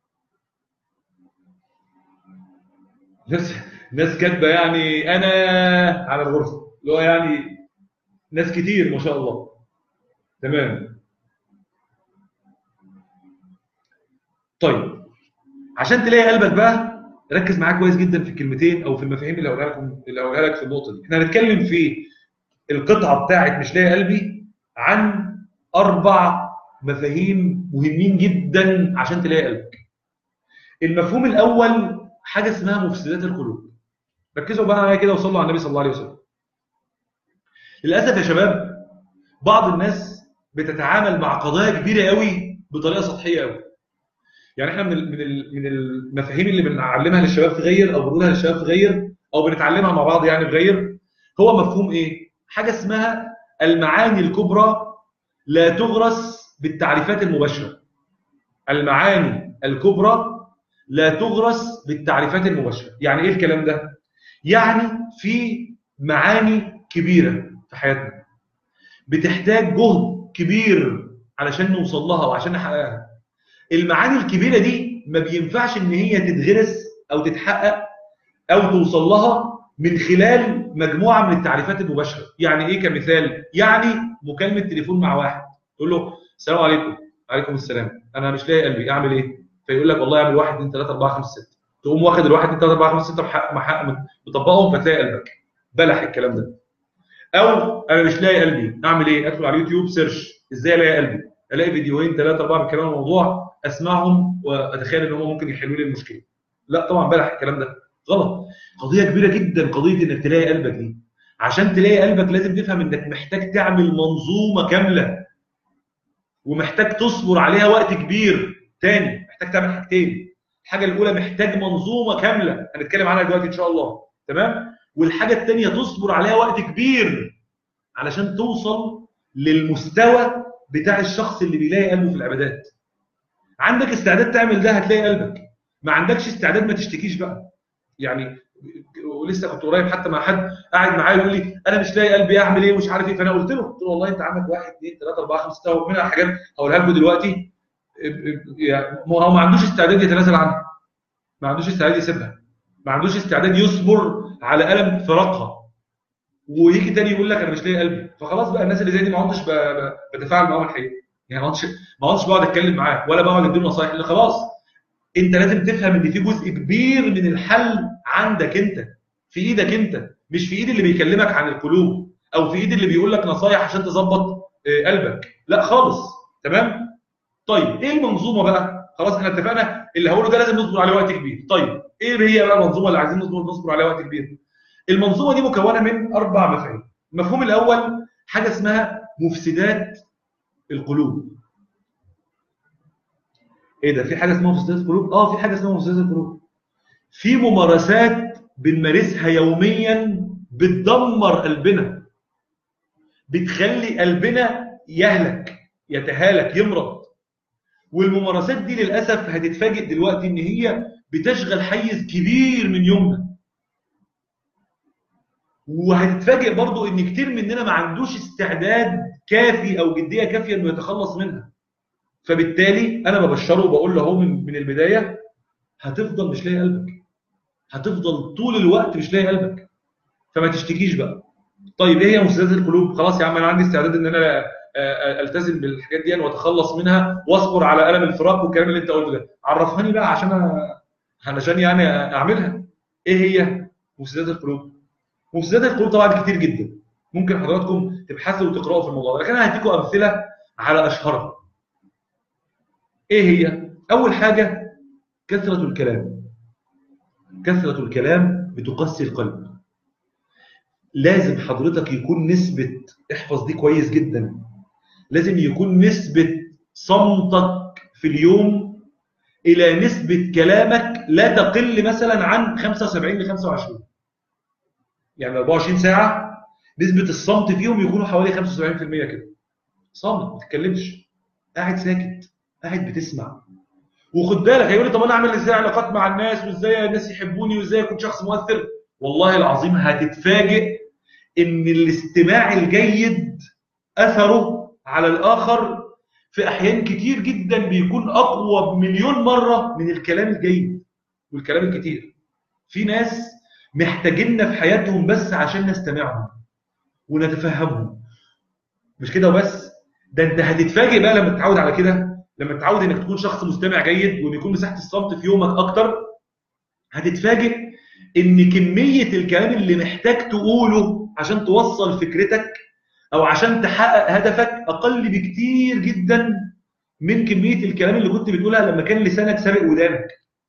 ناس ناس كاتبه يعني انا على الغرفه اللي هو يعني ناس كتير ما شاء الله تمام طيب عشان تلاقي قلبك بقى ركز معايا كويس جدا في الكلمتين او في المفاهيم اللي هقولها لكم اللي هقولها لك في النقطه دي احنا هنتكلم في القطعه بتاعت مش لاقي قلبي عن اربع مفاهيم مهمين جدا عشان تلاقي قلبك المفهوم الاول حاجه اسمها مفسدات القلوب ركزوا بقى معايا كده وصلوا على النبي صلى الله عليه وسلم للاسف يا شباب بعض الناس بتتعامل مع قضايا كبيره قوي بطريقه سطحيه قوي يعني احنا من ال- من ال- من المفاهيم اللي بنعلمها للشباب في غير او بنقولها للشباب في غير او بنتعلمها مع بعض يعني في غير هو مفهوم ايه حاجه اسمها المعاني الكبرى لا تغرس بالتعريفات المباشره المعاني الكبرى لا تغرس بالتعريفات المباشره يعني ايه الكلام ده يعني في معاني كبيره في حياتنا بتحتاج جهد كبير علشان نوصل لها وعشان نحققها المعاني الكبيره دي ما بينفعش ان هي تتغرس او تتحقق او توصل لها من خلال مجموعه من التعريفات المباشره يعني ايه كمثال يعني مكالمه تليفون مع واحد تقول له السلام عليكم وعليكم السلام انا مش لاقي قلبي اعمل ايه فيقول لك والله اعمل 1 2 3 4 5 6 تقوم واخد الواحد 2 3 4 5 6 محقق محقق مطبقهم فتلاقي قلبك بلح الكلام ده او انا مش لاقي قلبي اعمل ايه ادخل على اليوتيوب سيرش ازاي الاقي قلبي الاقي فيديوهين ثلاثه اربعه بيتكلموا عن الموضوع اسمعهم واتخيل ان هم ممكن يحلوا لي المشكله لا طبعا بلح الكلام ده غلط قضيه كبيره جدا قضيه انك تلاقي قلبك دي عشان تلاقي قلبك لازم تفهم انك محتاج تعمل منظومه كامله ومحتاج تصبر عليها وقت كبير تاني محتاج تعمل حاجتين الحاجه الاولى محتاج منظومه كامله هنتكلم عنها دلوقتي ان شاء الله تمام والحاجه الثانيه تصبر عليها وقت كبير علشان توصل للمستوى بتاع الشخص اللي بيلاقي قلبه في العبادات عندك استعداد تعمل ده هتلاقي قلبك ما عندكش استعداد ما تشتكيش بقى يعني ولسه كنت قريب حتى مع حد قاعد معايا يقول لي انا مش لاقي قلبي اعمل ايه ومش عارف ايه فانا قلت له قلت له والله انت عندك واحد اثنين ثلاثه اربعه خمسه سته منها حاجات هقولها لكم دلوقتي يعني هو ما عندوش استعداد يتنازل عنها ما عندوش استعداد يسيبها ما عندوش استعداد يصبر على الم فراقها ويجي تاني يقول لك انا مش لاقي قلبي فخلاص بقى الناس اللي زي دي ما عدتش ب- ب- بتفاعل معاهم الحقيقه يعني ما عدتش ما عدتش بقعد اتكلم معاه ولا بقعد اديله نصايح لان خلاص انت لازم تفهم ان في جزء كبير من الحل عندك انت في ايدك انت مش في ايد اللي بيكلمك عن القلوب او في ايد اللي بيقول لك نصايح عشان تظبط آه، قلبك لا خالص تمام طيب ايه المنظومه بقى خلاص احنا اتفقنا اللي هقوله ده لازم نصبر عليه وقت كبير طيب ايه هي بقى المنظومه اللي عايزين نصبر نصبر عليها وقت كبير المنظومه دي مكونه من اربع مفاهيم المفهوم الاول حاجه اسمها مفسدات القلوب ايه ده في حاجه اسمها مفسدات القلوب اه في حاجه اسمها مفسدات القلوب في ممارسات بنمارسها يوميا بتدمر قلبنا بتخلي قلبنا يهلك يتهالك يمرض والممارسات دي للاسف هتتفاجئ دلوقتي ان هي بتشغل حيز كبير من يومنا وهتتفاجئ برضو ان كتير مننا ما عندوش استعداد كافي او جديه كافيه انه يتخلص منها فبالتالي انا ببشره وبقول له اهو من من البدايه هتفضل مش لاقي قلبك هتفضل طول الوقت مش لاقي قلبك فما تشتكيش بقى طيب ايه هي مفسدات القلوب خلاص يا عم انا عندي استعداد ان انا آه، آه، التزم بالحاجات دي واتخلص منها واصبر على الم الفراق والكلام اللي انت قلته ده عرفهاني بقى عشان أ- علشان يعني اعملها ايه هي مفسدات القلوب مفسدات القلوب طبعا كتير جدا ممكن حضراتكم تبحثوا وتقراوا في الموضوع ده لكن انا هديكم امثله على اشهرها ايه هي اول حاجه كثره الكلام كثره الكلام بتقسي القلب لازم حضرتك يكون نسبه احفظ دي كويس جدا لازم يكون نسبه صمتك في اليوم الى نسبه كلامك لا تقل مثلا عن 75 ل 25 يعني 24 ساعه نسبه الصمت فيهم يكونوا حوالي 75% كده صامت ما تتكلمش قاعد ساكت قاعد بتسمع وخد بالك هيقول لي طب انا اعمل ازاي علاقات مع الناس وازاي الناس يحبوني وازاي اكون شخص مؤثر والله العظيم هتتفاجئ ان الاستماع الجيد اثره على الاخر في احيان كتير جدا بيكون اقوى بمليون مره من الكلام الجيد والكلام الكتير في ناس محتاجيننا في حياتهم بس عشان نستمعهم ونتفهمهم مش كده وبس ده انت هتتفاجئ بقى لما تتعود على كده لما تتعود انك تكون شخص مستمع جيد وان يكون مساحه الصمت في يومك اكتر هتتفاجئ ان كميه الكلام اللي محتاج تقوله عشان توصل فكرتك او عشان تحقق هدفك اقل بكتير جدا من كميه الكلام اللي كنت بتقولها لما كان لسانك سابق ودانك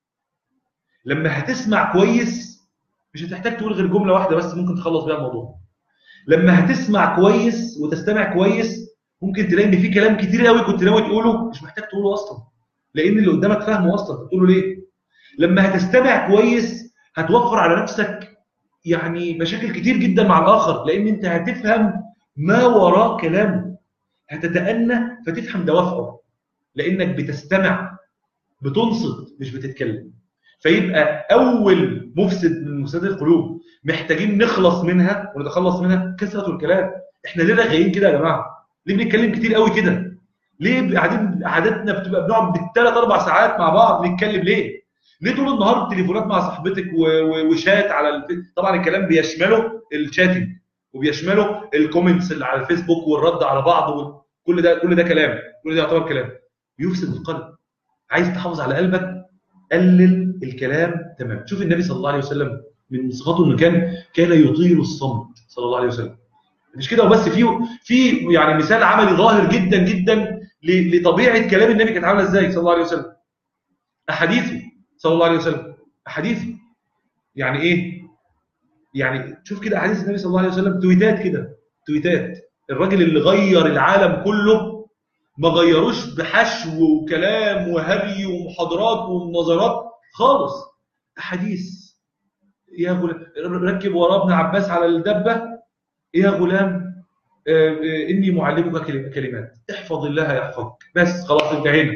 لما هتسمع كويس مش هتحتاج تقول غير جمله واحده بس ممكن تخلص بيها الموضوع لما هتسمع كويس وتستمع كويس ممكن تلاقي ان في كلام كتير قوي كنت ناوي تقوله مش محتاج تقوله اصلا لان اللي قدامك فاهمه اصلا تقوله ليه لما هتستمع كويس هتوفر على نفسك يعني مشاكل كتير جدا مع الاخر لان انت هتفهم ما وراء كلامه هتتأنى فتفهم دوافعه لانك بتستمع بتنصت مش بتتكلم فيبقى اول مفسد من مفسدات القلوب محتاجين نخلص منها ونتخلص منها كثره الكلام احنا ليه راغيين كده يا جماعه ليه بنتكلم كتير قوي كده ليه قاعدين قعدتنا بتبقى بنقعد بالثلاث اربع ساعات مع بعض نتكلم ليه ليه طول النهار تليفونات مع صاحبتك و- و- وشات على الف... طبعا الكلام بيشمله الشاتنج وبيشمله الكومنتس اللي على الفيسبوك والرد على بعض و... كل ده كل ده كلام كل ده يعتبر كلام بيفسد القلب عايز تحافظ على قلبك قلل الكلام تمام شوف النبي صلى الله عليه وسلم من صفاته انه كان كان يطيل الصمت صلى الله عليه وسلم مش كده وبس في في يعني مثال عملي ظاهر جدا جدا ل- لطبيعه كلام النبي كانت عامله ازاي صلى الله عليه وسلم احاديثه صلى الله عليه وسلم احاديثه يعني ايه يعني شوف كده احاديث النبي صلى الله عليه وسلم تويتات كده تويتات الراجل اللي غير العالم كله ما غيروش بحشو وكلام وهري ومحاضرات ومناظرات خالص احاديث يا غلام ركب ورا ابن عباس على الدبه يا غلام آه، آه، اني معلمك كلم- كلمات احفظ الله يحفظك بس خلاص انتهينا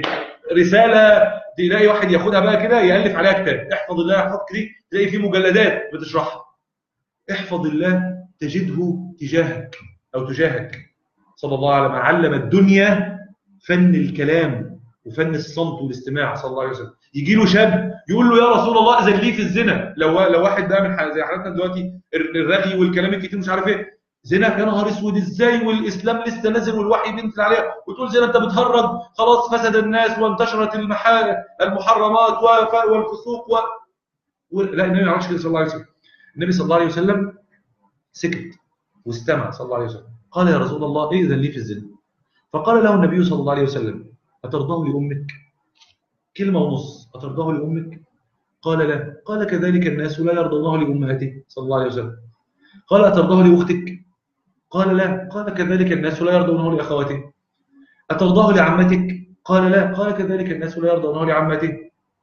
رساله تلاقي واحد ياخدها بقى كده يالف عليها كتاب احفظ الله يحفظك دي تلاقي فيه مجلدات بتشرحها احفظ الله تجده تجاهك او تجاهك صلى الله عليه وسلم علم الدنيا فن الكلام وفن الصمت والاستماع صلى الله عليه وسلم يجي له شاب يقول له يا رسول الله اذن لي في الزنا لو لو واحد بقى من ح- زي حالاتنا دلوقتي الرغي والكلام الكتير مش عارف ايه زنا يا نهار اسود ازاي والاسلام لسه نازل والوحي بينزل عليها وتقول زنا انت بتهرج خلاص فسد الناس وانتشرت المحا- المحرمات وف- والفسوق و... و... لا النبي ما عملش كده صلى الله عليه وسلم النبي صلى الله عليه وسلم سكت واستمع صلى الله عليه وسلم قال يا رسول الله ائذن لي في الزنا فقال له النبي صلى الله عليه وسلم أترضاه لأمك كلمة ونص أترضاه لأمك قال لا قال كذلك الناس لا يرضونه لأمهاتهم صلى الله عليه وسلم قال أترضاه لأختك قال لا قال كذلك الناس لا يرضونه لأخواتهم أترضاه لعمتك قال لا قال كذلك الناس لا يرضونه لعمته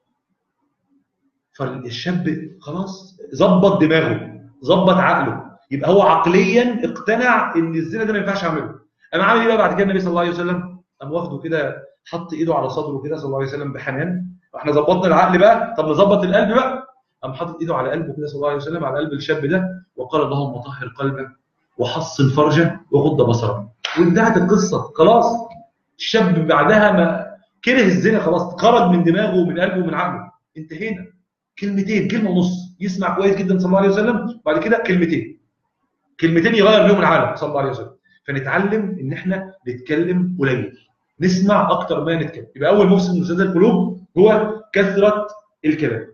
فالشاب خلاص ظبط دماغه ظبط عقله يبقى هو عقليا اقتنع ان الزنا ده ما ينفعش اعمله انا عامل ايه بقى بعد كده النبي صلى الله عليه وسلم قام واخده كده حط ايده على صدره كده صلى الله عليه وسلم بحنان احنا ظبطنا العقل بقى طب نظبط القلب بقى قام حاطط ايده على قلبه كده صلى الله عليه وسلم على قلب الشاب ده وقال اللهم طهر قلبه وحصن فرجه وغض بصره وانتهت القصه خلاص الشاب بعدها ما كره الزنا خلاص خرج من دماغه ومن قلبه ومن عقله انتهينا كلمتين كلمه ونص يسمع كويس جدا صلى الله عليه وسلم وبعد كده كلمتين كلمتين يغير بيهم العالم صلى الله عليه وسلم فنتعلم ان احنا نتكلم قليل نسمع اكتر ما نتكلم يبقى اول مفسد من مفسدات القلوب هو كثره الكلام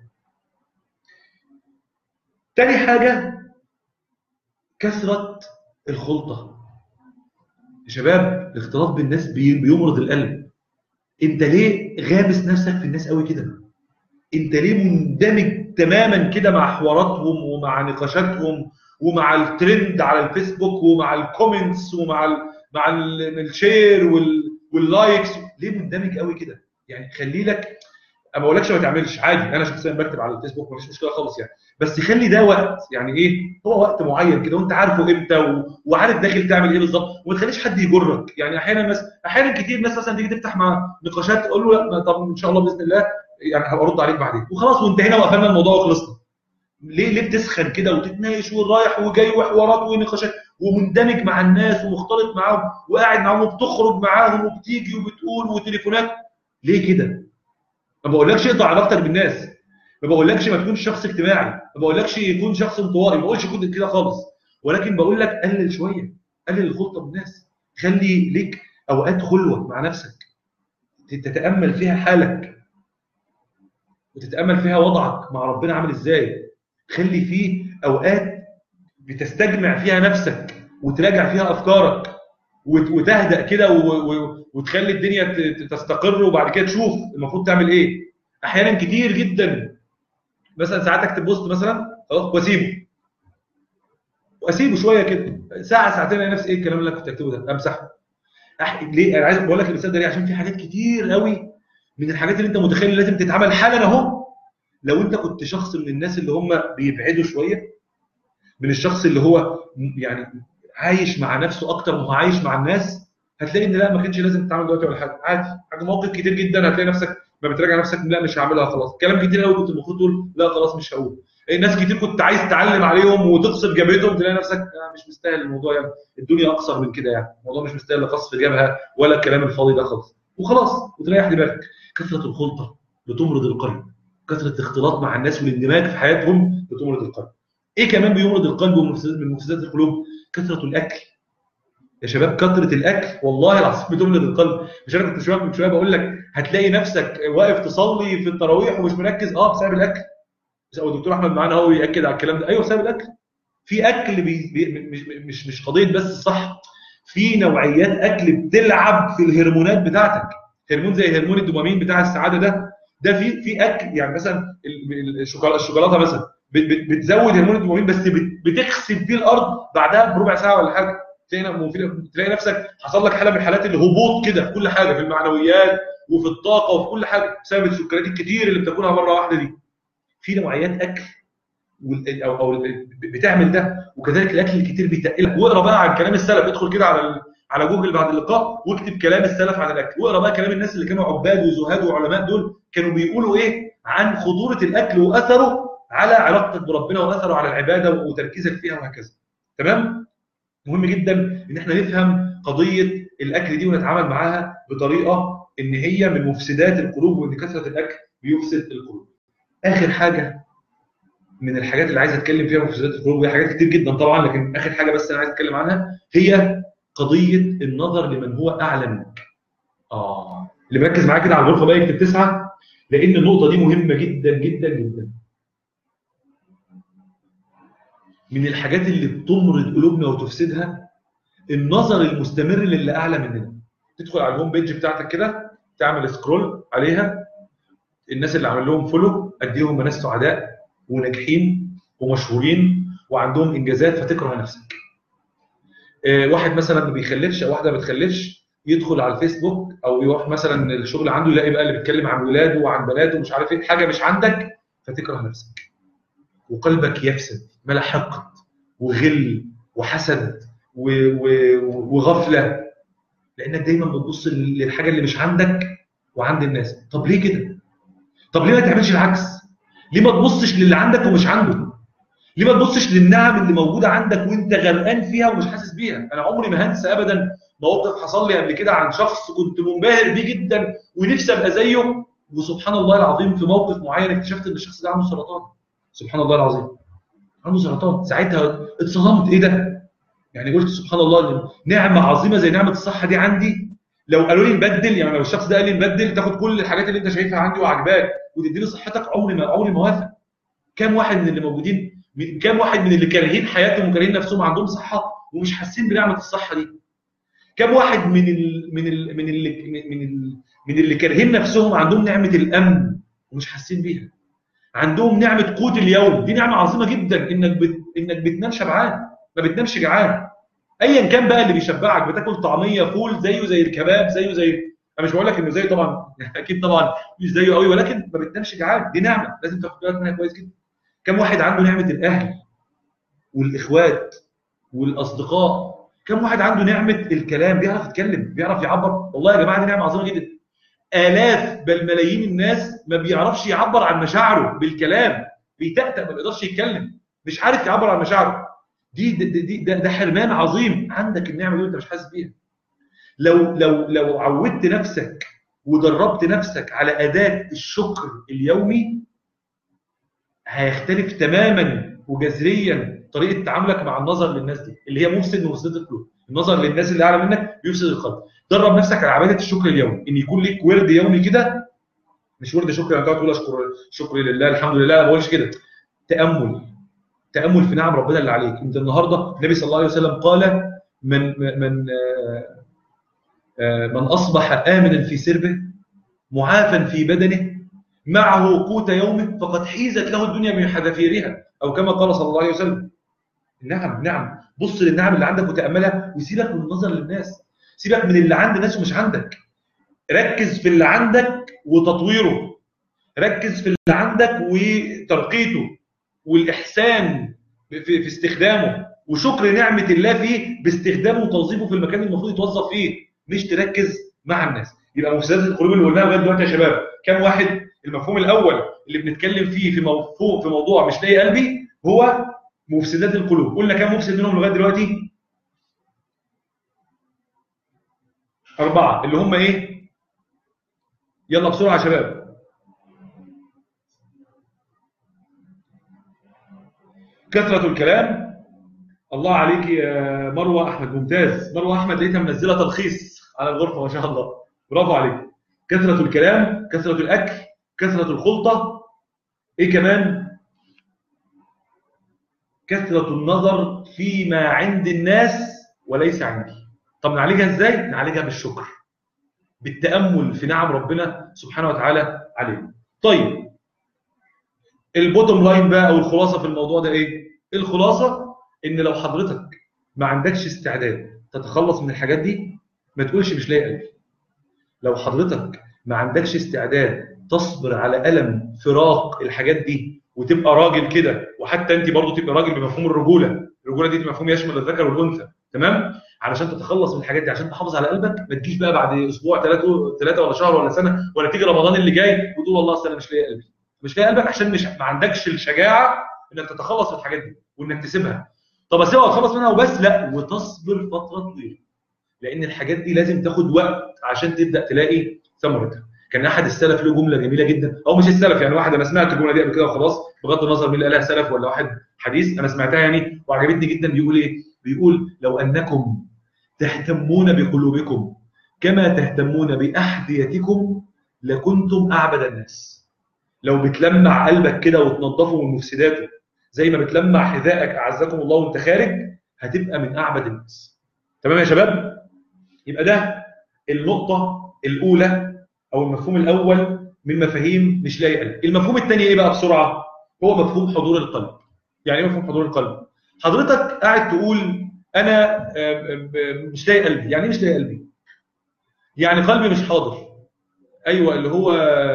تاني حاجه كثره الخلطه يا شباب الاختلاط بالناس بي- بيمرض القلب انت ليه غامس نفسك في الناس قوي كده انت ليه مندمج تماما كده مع حواراتهم ومع نقاشاتهم ومع الترند على الفيسبوك ومع الكومنتس ومع ال مع ال الشير وال واللايكس ليه مندمج قوي كده يعني خلي لك ما بقولكش ما تعملش عادي انا شخصيا بكتب على الفيسبوك مفيش مشكله خالص يعني بس خلي ده وقت يعني ايه هو وقت معين كده وانت عارفه امتى و... وعارف داخل تعمل ايه بالظبط وما تخليش حد يجرك يعني احيانا ناس احيانا كتير ناس مثلا تيجي تفتح مع نقاشات تقول له لا طب ان شاء الله باذن الله يعني هبقى ارد عليك بعدين وخلاص وانتهينا وقفلنا الموضوع وخلصنا ليه ليه بتسخن كده وتتناقش ورايح وجاي وحوارات ونقاشات ومندمج مع الناس ومختلط معاهم وقاعد معاهم وبتخرج معاهم وبتيجي وبتقول وتليفونات ليه كده؟ ما بقولكش اقطع علاقتك بالناس ما بقولكش ما تكونش شخص اجتماعي ما بقولكش يكون شخص انطوائي ما بقولش يكون كده خالص ولكن بقول لك قلل شويه قلل الخلطه بالناس خلي ليك اوقات خلوه مع نفسك تتامل فيها حالك وتتامل فيها وضعك مع ربنا عامل ازاي خلي فيه اوقات بتستجمع فيها نفسك وتراجع فيها افكارك وت- وتهدأ كده و- و- وتخلي الدنيا ت- ت- تستقر وبعد كده تشوف المفروض تعمل ايه احيانا كتير جدا مثلا ساعات اكتب بوست مثلا خلاص واسيبه واسيبه شويه كده ساعه ساعتين الاقي نفسي ايه الكلام اللي انا كنت اكتبه ده امسحه أح... ليه انا عايز بقول لك المثال ده ليه عشان في حاجات كتير قوي من الحاجات اللي انت متخيل لازم تتعمل حالا اهو لو انت كنت شخص من الناس اللي هم بيبعدوا شويه من الشخص اللي هو م- يعني عايش مع نفسه اكتر ما هو عايش مع الناس هتلاقي ان لا ما كانش لازم تتعامل دلوقتي ولا حاجه عادي حاجه مواقف كتير جدا هتلاقي نفسك ما بتراجع نفسك لا مش هعملها خلاص كلام كتير قوي كنت المفروض تقول لا خلاص مش هقول إيه، ناس كتير كنت عايز تعلم عليهم وتقصف جبهتهم تلاقي نفسك آه مش مستاهل الموضوع يعني الدنيا اقصر من كده يعني الموضوع مش مستاهل لا قصف جبهه ولا الكلام الفاضي ده خالص وخلاص وتريح دماغك كثره الخلطه بتمرض القلب كثره الاختلاط مع الناس والاندماج في حياتهم بتمرض القلب ايه كمان بيمرض القلب ومفسدات- من مفسدات القلوب كثره الاكل يا شباب كثره الاكل والله العظيم بتمرض القلب مش انا كنت شويه من شويه بقول لك هتلاقي نفسك واقف تصلي في التراويح ومش مركز اه بسبب الاكل او الدكتور احمد معانا هو ياكد على الكلام ده ايوه بسبب الاكل في اكل بي بي مش مش مش قضيه بس الصح في نوعيات اكل بتلعب في الهرمونات بتاعتك هرمون زي هرمون الدوبامين بتاع السعاده ده ده في في اكل يعني مثلا ال- ال- الشوكولاته الشوكولاته مثلا بت- بت- بتزود هرمون الدوبامين بس بت- بتخسف بيه الارض بعدها بربع ساعه ولا حاجه تلاقي ممكن- تلاقي نفسك حصل لك حاله من حالات الهبوط كده في كل حاجه في المعنويات وفي الطاقه وفي كل حاجه بسبب السكريات الكتير اللي بتاكلها مره واحده دي في نوعيات اكل وال- او او بتعمل ده وكذلك الاكل الكتير بيتقلك واقرا بقى عن كلام السلف ادخل كده على ال- على جوجل بعد اللقاء واكتب كلام السلف عن الاكل واقرا بقى كلام الناس اللي كانوا عباد وزهاد وعلماء دول كانوا بيقولوا ايه عن خطوره الاكل واثره على علاقتك بربنا واثره على العباده وتركيزك فيها وهكذا تمام مهم جدا ان احنا نفهم قضيه الاكل دي ونتعامل معاها بطريقه ان هي من مفسدات القلوب وان كثره الاكل بيفسد القلوب اخر حاجه من الحاجات اللي عايز اتكلم فيها مفسدات القلوب وهي حاجات كتير جدا طبعا لكن اخر حاجه بس انا عايز اتكلم عنها هي قضيه النظر لمن هو اعلى منك اه اللي مركز معايا كده على الغرفه بقى يكتب تسعه لان النقطه دي مهمه جدا جدا جدا من الحاجات اللي بتمرض قلوبنا وتفسدها النظر المستمر للي اعلى مننا تدخل على الهوم بيج بتاعتك كده تعمل سكرول عليها الناس اللي عامل لهم فولو اديهم ناس سعداء وناجحين ومشهورين وعندهم انجازات فتكره نفسك آه، واحد مثلا ما بيخلفش او واحده ما بتخلفش يدخل على الفيسبوك او يروح مثلا الشغل عنده يلاقي بقى اللي بيتكلم عن ولاده وعن بناته ومش عارف ايه حاجه مش عندك فتكره نفسك وقلبك يفسد ملا حقد وغل وحسد و- و- وغفله لانك دايما بتبص للحاجه اللي مش عندك وعند الناس طب ليه كده طب ليه ما تعملش العكس ليه ما تبصش للي عندك ومش عنده ليه ما تبصش للنعم اللي موجوده عندك وانت غرقان فيها ومش حاسس بيها انا عمري ما هنسى ابدا موقف حصل لي قبل كده عن شخص كنت منبهر بيه جدا ونفسي ابقى زيه وسبحان الله العظيم في موقف معين اكتشفت ان الشخص ده عنده سرطان سبحان الله العظيم عنده سرطان ساعتها اتصدمت ايه ده يعني قلت سبحان الله نعمه عظيمه زي نعمه الصحه دي عندي لو قالوا لي نبدل يعني لو الشخص ده قال لي نبدل تاخد كل الحاجات اللي انت شايفها عندي وعجباك وتديني صحتك عمري ما عمري ما وافق كام واحد من اللي موجودين كام واحد من اللي كارهين حياتهم وكارهين نفسهم عندهم صحه ومش حاسين بنعمه الصحه دي كام واحد من ال من ال من اللي من ال من اللي كارهين نفسهم عندهم نعمه الامن ومش حاسين بيها عندهم نعمه قوت اليوم دي نعمه عظيمه جدا انك بت... انك بتنام شبعان ما بتنامش جعان ايا كان بقى اللي بيشبعك بتاكل طعميه فول زيه زي الكباب زيه زي انا مش بقول لك انه زيه طبعا اكيد طبعا مش زيه قوي ولكن ما بتنامش جعان دي نعمه لازم تاخد بالك منها كويس جدا كم واحد عنده نعمه الاهل والاخوات والاصدقاء كم واحد عنده نعمه الكلام بيعرف يتكلم بيعرف يعبر والله يا جماعه دي نعمه عظيمه جدا الاف بل ملايين الناس ما بيعرفش يعبر عن مشاعره بالكلام بيتأتأ ما بيقدرش يتكلم مش عارف يعبر عن مشاعره دي دي دي ده, ده حرمان عظيم عندك النعمه دي وانت مش حاسس بيها لو لو لو عودت نفسك ودربت نفسك على اداه الشكر اليومي هيختلف تماما وجذريا طريقه تعاملك مع النظر للناس دي اللي هي مفسد من مفسدات القلوب النظر للناس اللي اعلى منك بيفسد القلب درب نفسك على عباده الشكر اليومي ان يكون ليك ورد يومي كده مش ورد شكر يعني تقعد تقول اشكر شكري لله الحمد لله ما بقولش كده تامل تامل في نعم ربنا اللي عليك انت النهارده النبي صلى الله عليه وسلم قال من من من اصبح امنا في سربه معافا في بدنه معه قوت يومه فقد حيزت له الدنيا من حذافيرها او كما قال صلى الله عليه وسلم نعم نعم بص للنعم اللي عندك وتاملها وسيبك من النظر للناس سيبك من اللي عند الناس ومش عندك ركز في اللي عندك وتطويره ركز في اللي عندك وترقيته والاحسان في, في استخدامه وشكر نعمه الله فيه باستخدامه وتوظيفه في المكان اللي المفروض يتوظف فيه مش تركز مع الناس يبقى مفسدات القلوب اللي قلناها لغايه دلوقتي يا شباب كم واحد المفهوم الاول اللي بنتكلم فيه في موضوع في موضوع مش لاقي قلبي هو مفسدات القلوب قلنا كم مفسد منهم لغايه دلوقتي أربعة اللي هم إيه؟ يلا بسرعة يا شباب كثرة الكلام الله عليك يا مروة أحمد ممتاز مروة أحمد لقيتها منزلة تلخيص على الغرفة ما شاء الله برافو عليك كثرة الكلام كثرة الأكل كثرة الخلطة إيه كمان كثرة النظر فيما عند الناس وليس عندي طب نعالجها ازاي نعالجها بالشكر بالتامل في نعم ربنا سبحانه وتعالى علينا طيب البوتوم لاين بقى او الخلاصه في الموضوع ده ايه الخلاصه ان لو حضرتك ما عندكش استعداد تتخلص من الحاجات دي ما تقولش مش لاقي قلبي لو حضرتك ما عندكش استعداد تصبر على الم فراق الحاجات دي وتبقى راجل كده وحتى انت برضه تبقى راجل بمفهوم الرجوله الرجوله دي مفهوم يشمل الذكر والانثى تمام علشان تتخلص من الحاجات دي عشان تحافظ على قلبك ما تجيش بقى بعد اسبوع ثلاثه ثلاثه ولا شهر ولا سنه ولا تيجي رمضان اللي جاي وتقول والله اصل انا مش لاقي قلبي مش لاقي قلبك عشان مش ما عندكش الشجاعه انك تتخلص من الحاجات دي وانك تسيبها طب اسيبها واتخلص منها وبس لا وتصبر فتره طويله لان الحاجات دي لازم تاخد وقت عشان تبدا تلاقي ثمرتها كان احد السلف له جمله جميله جدا او مش السلف يعني واحد انا سمعت الجمله دي قبل كده وخلاص بغض النظر مين اللي قالها سلف ولا واحد حديث انا سمعتها يعني وعجبتني جدا بيقول ايه بيقول لو انكم تهتمون بقلوبكم كما تهتمون باحذيتكم لكنتم اعبد الناس لو بتلمع قلبك كده وتنظفه من مفسداته زي ما بتلمع حذائك اعزكم الله وانت خارج هتبقى من اعبد الناس تمام يا شباب يبقى ده النقطه الاولى او المفهوم الاول من مفاهيم مش لاقي قلب المفهوم الثاني ايه بقى بسرعه هو مفهوم حضور القلب يعني ايه مفهوم حضور القلب حضرتك قاعد تقول انا مش لاقي قلبي يعني ايه مش لاقي قلبي يعني قلبي مش حاضر ايوه اللي هو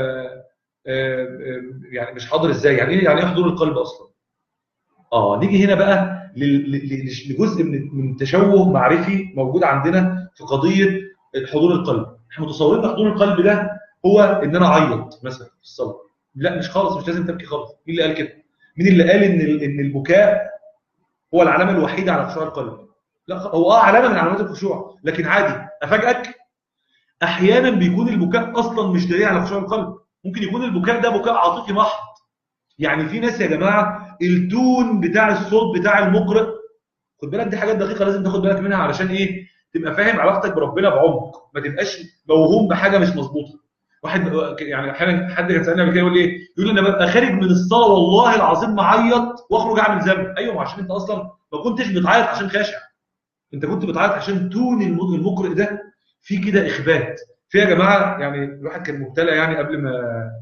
يعني مش حاضر ازاي يعني ايه يعني ايه حضور القلب اصلا اه نيجي هنا بقى لجزء من من تشوه معرفي موجود عندنا في قضيه حضور القلب احنا متصورين ان حضور القلب ده هو ان انا اعيط مثلا في الصلاه لا مش خالص مش لازم تبكي خالص مين اللي قال كده مين اللي قال ان ان البكاء هو العلامه الوحيده على خشوع القلب لا هو اه علامه من علامات الخشوع لكن عادي افاجئك احيانا بيكون البكاء اصلا مش دليل على خشوع القلب ممكن يكون البكاء ده بكاء عاطفي محض يعني في ناس يا جماعه التون بتاع الصوت بتاع المقرئ خد بالك دي حاجات دقيقه لازم تاخد بالك منها علشان ايه تبقى فاهم علاقتك بربنا بعمق ما تبقاش موهوم بحاجه مش مظبوطه واحد يعني احيانا حد كان سالني قبل كده يقول لي ايه يقول لي انا ببقى خارج من الصلاه والله العظيم معيط واخرج اعمل ذنب ايوه ما عشان انت اصلا ما كنتش بتعيط عشان خاشع انت كنت بتعيط عشان تون المقرئ ده في كده اخبات في يا جماعه يعني الواحد كان مبتلى يعني قبل ما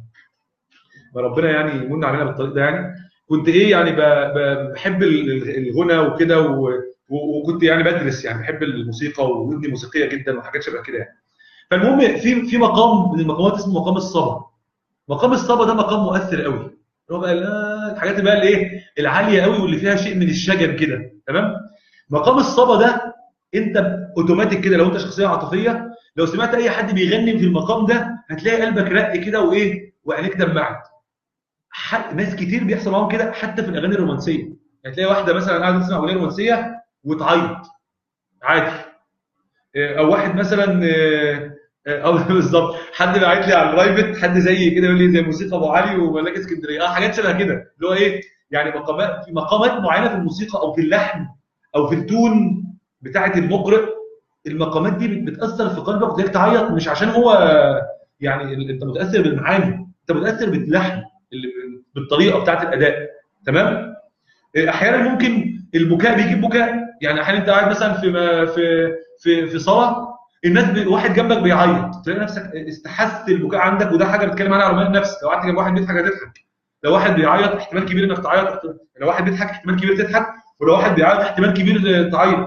ما ربنا يعني يمن علينا بالطريق ده يعني كنت ايه يعني بحب الغنى وكده وكنت يعني بدرس يعني بحب الموسيقى وودني موسيقيه جدا وحاجات شبه كده يعني فالمهم في في مقام من المقامات اسمه مقام الصبا مقام الصبا ده مقام مؤثر قوي هو بقى الحاجات بقى الايه العاليه قوي واللي فيها شيء من الشجن كده تمام مقام الصبا ده انت اوتوماتيك كده لو انت شخصيه عاطفيه لو سمعت اي حد بيغني في المقام ده هتلاقي قلبك رق كده وايه وعينيك دمعت ناس كتير بيحصل معاهم كده حتى في الاغاني الرومانسيه هتلاقي واحده مثلا قاعده تسمع اغنيه رومانسيه وتعيط عادي او واحد مثلا اه بالظبط حد باعت لي على البرايفت حد زي كده يقول لي زي موسيقى ابو علي وملاك اسكندريه اه حاجات شبه كده اللي هو ايه يعني مقامات في مقامات معينه في الموسيقى او في اللحن او في التون بتاعه المقرئ المقامات دي بتاثر في قلبك وتلاقيك تعيط مش عشان هو يعني انت متاثر بالمعاني انت متاثر باللحن بالطريقه بتاعه الاداء تمام احيانا ممكن البكاء بيجيب بكاء يعني احيانا انت قاعد مثلا في في في في صلاه الناس بي... واحد جنبك بيعيط تلاقي نفسك استحثت البكاء عندك وده حاجه بيتكلم عنها علماء النفس لو قعدت جنب واحد بيضحك هتضحك لو واحد بيعيط احتمال كبير انك تعيط لو واحد بيضحك احتمال كبير تضحك ولو واحد بيعيط احتمال كبير تعيط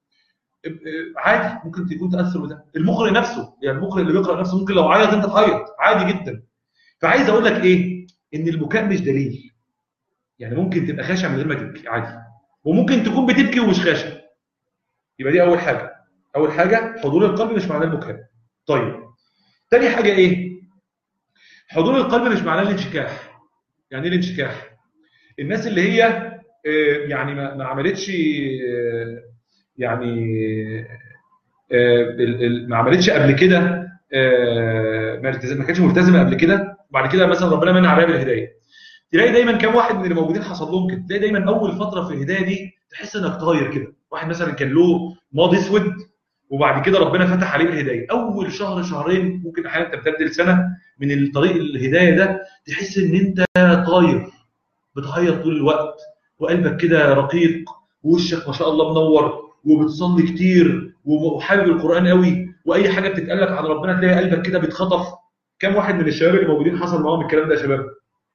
عادي ممكن تكون تاثر بده المقرئ نفسه يعني المقرئ اللي بيقرا نفسه ممكن لو عيط انت تعيط عادي جدا فعايز اقول لك ايه ان البكاء مش دليل يعني ممكن تبقى خاشع من غير ما تبكي عادي وممكن تكون بتبكي ومش خاشع يبقى دي اول حاجه اول حاجه حضور القلب مش معناه البكاء طيب تاني حاجه ايه حضور القلب مش معناه الانشكاح يعني ايه الانشكاح الناس اللي هي يعني ما عملتش يعني ما عملتش قبل كده ما كانتش ملتزمه قبل كده وبعد كده مثلا ربنا منع عليها بالهدايه تلاقي دايما كام واحد من اللي موجودين حصل لهم كده تلاقي دايما اول فتره في الهدايه دي تحس انك طاير كده واحد مثلا كان له ماضي اسود وبعد كده ربنا فتح عليه بالهدايه اول شهر شهرين ممكن احيانا تمتد لسنه من الطريق الهدايه ده تحس ان انت طاير بتعيط طول الوقت وقلبك كده رقيق ووشك ما شاء الله منور وبتصلي كتير وحابب القران قوي واي حاجه بتتقال لك عن ربنا تلاقي قلبك كده بيتخطف كم واحد من الشباب اللي موجودين حصل معاهم الكلام ده يا شباب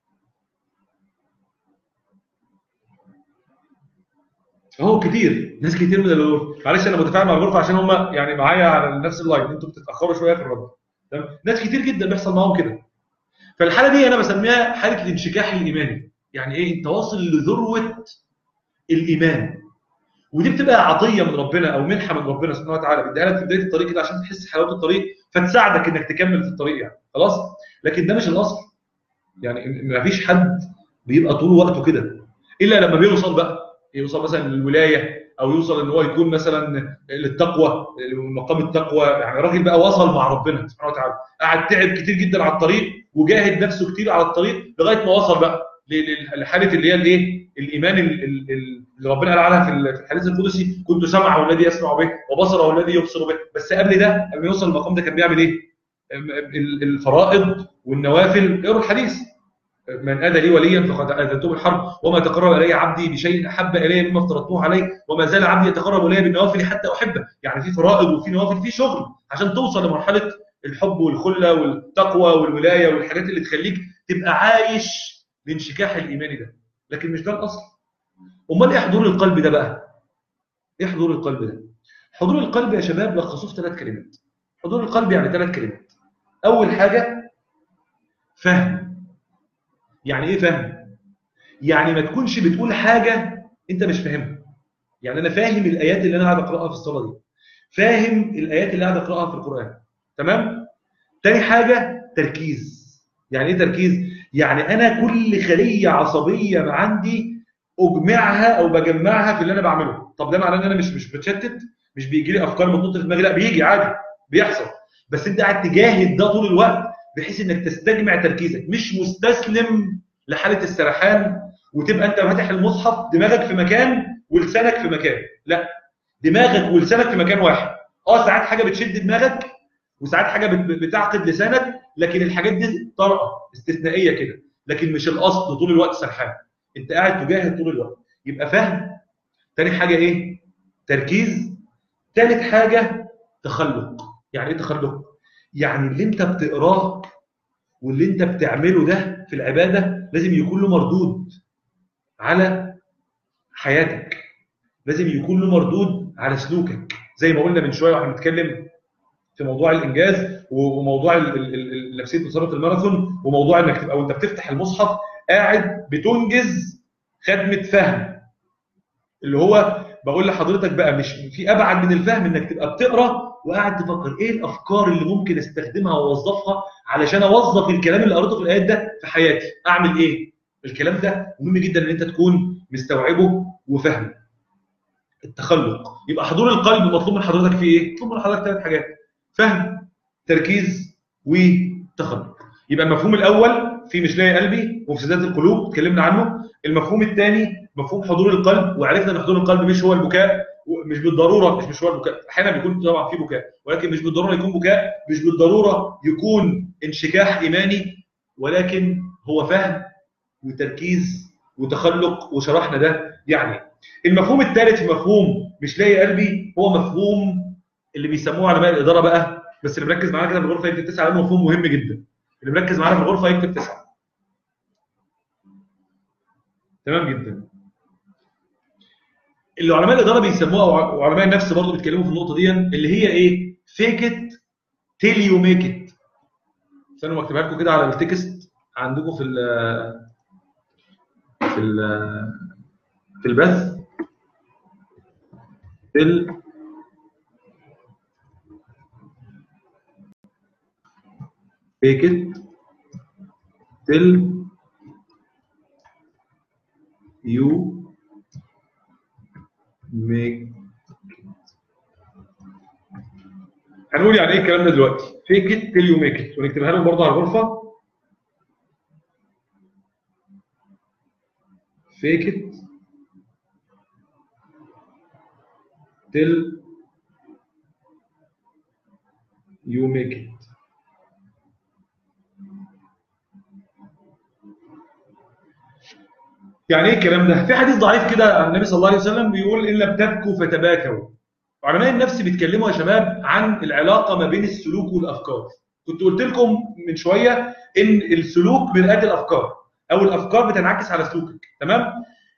اهو كتير ناس كتير من اللي معلش انا متفاهم مع الغرفه عشان هم يعني معايا على نفس اللايف انتوا بتتاخروا شويه في الرد تمام ناس كتير جدا بيحصل معاهم كده فالحاله دي انا بسميها حاله الانشكاح الايماني يعني ايه انت واصل لذروه الايمان ودي بتبقى عطيه من ربنا او منحه من ربنا سبحانه وتعالى بيديها لك في بدايه الطريق كده عشان تحس حلاوه الطريق فتساعدك انك تكمل في الطريق يعني خلاص لكن ده مش الاصل يعني ما فيش حد بيبقى طول وقته كده الا لما بيوصل بقى يوصل مثلا للولايه او يوصل ان هو يكون مثلا للتقوى مقام التقوى يعني راجل بقى وصل مع ربنا سبحانه وتعالى قعد تعب كتير جدا على الطريق وجاهد نفسه كتير على الطريق لغايه ما وصل بقى لحاله اللي هي الايه الايمان اللي ربنا قال عنها في الحديث القدسي كنت سمعه الذي يسمع به وبصره الذي يبصر به بس قبل ده قبل ما يوصل المقام ده كان بيعمل ايه الفرائض والنوافل اقروا الحديث من ادى لي وليا فقد اذنته بالحرب وما تقرب الي عبدي بشيء احب الي مما افترضته عليه وما زال عبدي يتقرب الي بالنوافل حتى احبه يعني في فرائض وفي نوافل في شغل عشان توصل لمرحله الحب والخله والتقوى والولايه والحاجات اللي تخليك تبقى عايش الانشكاح الايماني ده لكن مش ده الاصل امال ايه حضور القلب ده بقى ايه حضور القلب ده حضور القلب يا شباب لخصوه في ثلاث كلمات حضور القلب يعني ثلاث كلمات اول حاجه فهم يعني ايه فهم يعني ما تكونش بتقول حاجه انت مش فاهمها يعني انا فاهم الايات اللي انا قاعد اقراها في الصلاه دي فاهم الايات اللي قاعد اقراها في القران تمام تاني حاجه تركيز يعني ايه تركيز يعني انا كل خليه عصبيه ما عندي اجمعها او بجمعها في اللي انا بعمله طب ده معناه ان انا مش مش بتشتت مش بيجي لي افكار بتنط في دماغي لا بيجي عادي بيحصل بس انت قاعد تجاهد ده طول الوقت بحيث انك تستجمع تركيزك مش مستسلم لحاله السرحان وتبقى انت فاتح المصحف دماغك في مكان ولسانك في مكان لا دماغك ولسانك في مكان واحد اه ساعات حاجه بتشد دماغك وساعات حاجه بتعقد لسانك لكن الحاجات دي طرقه استثنائيه كده لكن مش الاصل طول الوقت سرحان انت قاعد تجاهد طول الوقت يبقى فهم تاني حاجه ايه تركيز تالت حاجه تخلق يعني ايه تخلق يعني اللي انت بتقراه واللي انت بتعمله ده في العباده لازم يكون له مردود على حياتك لازم يكون له مردود على سلوكك زي ما قلنا من شويه واحنا بنتكلم في موضوع الانجاز وموضوع نفسيه مسابقه الماراثون وموضوع انك تبقى وانت بتفتح المصحف قاعد بتنجز خدمه فهم اللي هو بقول لحضرتك بقى مش في ابعد من الفهم انك تبقى بتقرا وقاعد تفكر ايه الافكار اللي ممكن استخدمها واوظفها علشان اوظف الكلام اللي قريته في الايات ده في حياتي اعمل ايه الكلام ده مهم جدا ان انت تكون مستوعبه وفاهمه التخلق يبقى حضور القلب مطلوب من حضرتك فيه ايه مطلوب من حضرتك ثلاث حاجات فهم تركيز وتخلق يبقى المفهوم الاول في مش لاقي قلبي وفسادات القلوب اتكلمنا عنه المفهوم الثاني مفهوم حضور القلب وعرفنا ان حضور القلب مش هو البكاء مش بالضروره مش مش هو البكاء احيانا بيكون طبعا في بكاء ولكن مش بالضروره يكون بكاء مش بالضروره يكون انشكاح ايماني ولكن هو فهم وتركيز وتخلق وشرحنا ده يعني المفهوم الثالث في مفهوم مش لاقي قلبي هو مفهوم اللي بيسموه علماء الاداره بقى بس اللي مركز معانا كده في الغرفه يكتب تسعه ده مفهوم مهم جدا اللي مركز معانا في الغرفه يكتب تسعه تمام جدا اللي علماء الاداره بيسموها وعلماء النفس برضه بيتكلموا في النقطه دي اللي هي ايه فيك ات تيل يو ميك ات استنوا اكتبها لكم كده على التكست عندكم في ال في ال في البث تل fake it till you make هنقول يعني ايه الكلام ده دلوقتي fake it till you make it ونكتبها لهم برضه على الغرفه fake it till you make it يعني ايه الكلام ده؟ في حديث ضعيف كده عن النبي صلى الله عليه وسلم بيقول ان لم تبكوا فتباكوا. علماء النفس بيتكلموا يا شباب عن العلاقه ما بين السلوك والافكار. كنت قلت لكم من شويه ان السلوك مرآة الافكار او الافكار بتنعكس على سلوكك تمام؟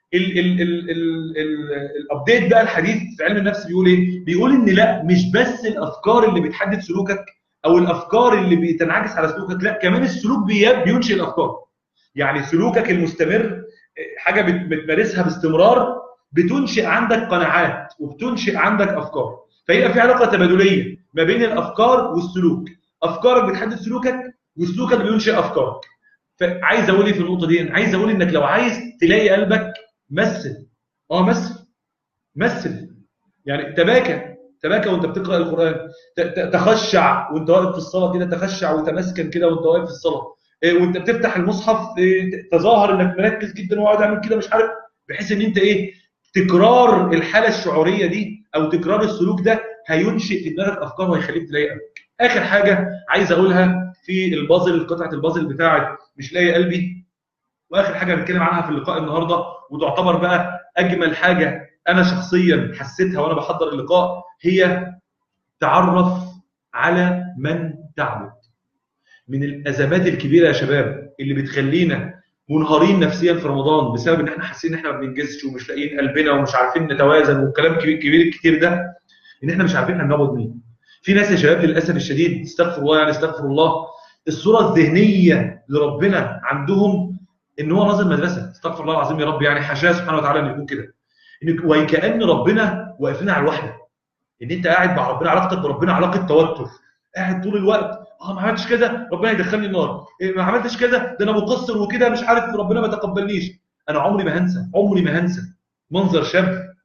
الابديت بقى الحديث في علم النفس بيقول ايه؟ بيقول ان لا مش بس الافكار اللي بتحدد سلوكك او الافكار اللي بتنعكس على سلوكك لا كمان السلوك بينشئ الافكار. يعني سلوكك المستمر حاجه بتمارسها باستمرار بتنشئ عندك قناعات وبتنشئ عندك افكار فيبقى في علاقه تبادليه ما بين الافكار والسلوك افكارك بتحدد سلوكك وسلوكك بينشئ افكارك فعايز اقول ايه في النقطه دي عايز اقول انك لو عايز تلاقي قلبك مثل اه مثل مثل يعني تباكى تباكى وانت بتقرا القران ت- ت- تخشع وانت واقف في الصلاه كده تخشع وتمسكن كده وانت واقف في الصلاه إيه، وانت بتفتح المصحف إيه، تظاهر انك مركز جدا وقاعد اعمل كده مش عارف بحيث ان انت ايه تكرار الحاله الشعوريه دي او تكرار السلوك ده هينشئ في دماغك افكار وهيخليك تلاقي قلبك اخر حاجه عايز اقولها في البازل قطعه البازل بتاعت مش لاقي قلبي واخر حاجه هنتكلم عنها في اللقاء النهارده وتعتبر بقى اجمل حاجه انا شخصيا حسيتها وانا بحضر اللقاء هي تعرف على من تعبد من الازمات الكبيره يا شباب اللي بتخلينا منهارين نفسيا في رمضان بسبب ان احنا حاسين ان احنا ما بننجزش ومش لاقيين قلبنا ومش عارفين نتوازن والكلام كبير كبير الكتير ده ان احنا مش عارفين احنا بنعبد مين في ناس يا شباب للاسف الشديد استغفر الله يعني استغفر الله الصوره الذهنيه لربنا عندهم ان هو ناظر مدرسه استغفر الله العظيم يا رب يعني حاشاه سبحانه وتعالى ان يكون كده ان وكأن ربنا واقف لنا على الوحده ان انت قاعد مع ربنا علاقتك بربنا علاقه توتر قاعد طول الوقت اه ما عملتش كده ربنا يدخلني النار إيه ما عملتش كده ده انا مقصر وكده مش عارف ربنا ما تقبلنيش انا عمري ما هنسى عمري ما هنسى منظر شاب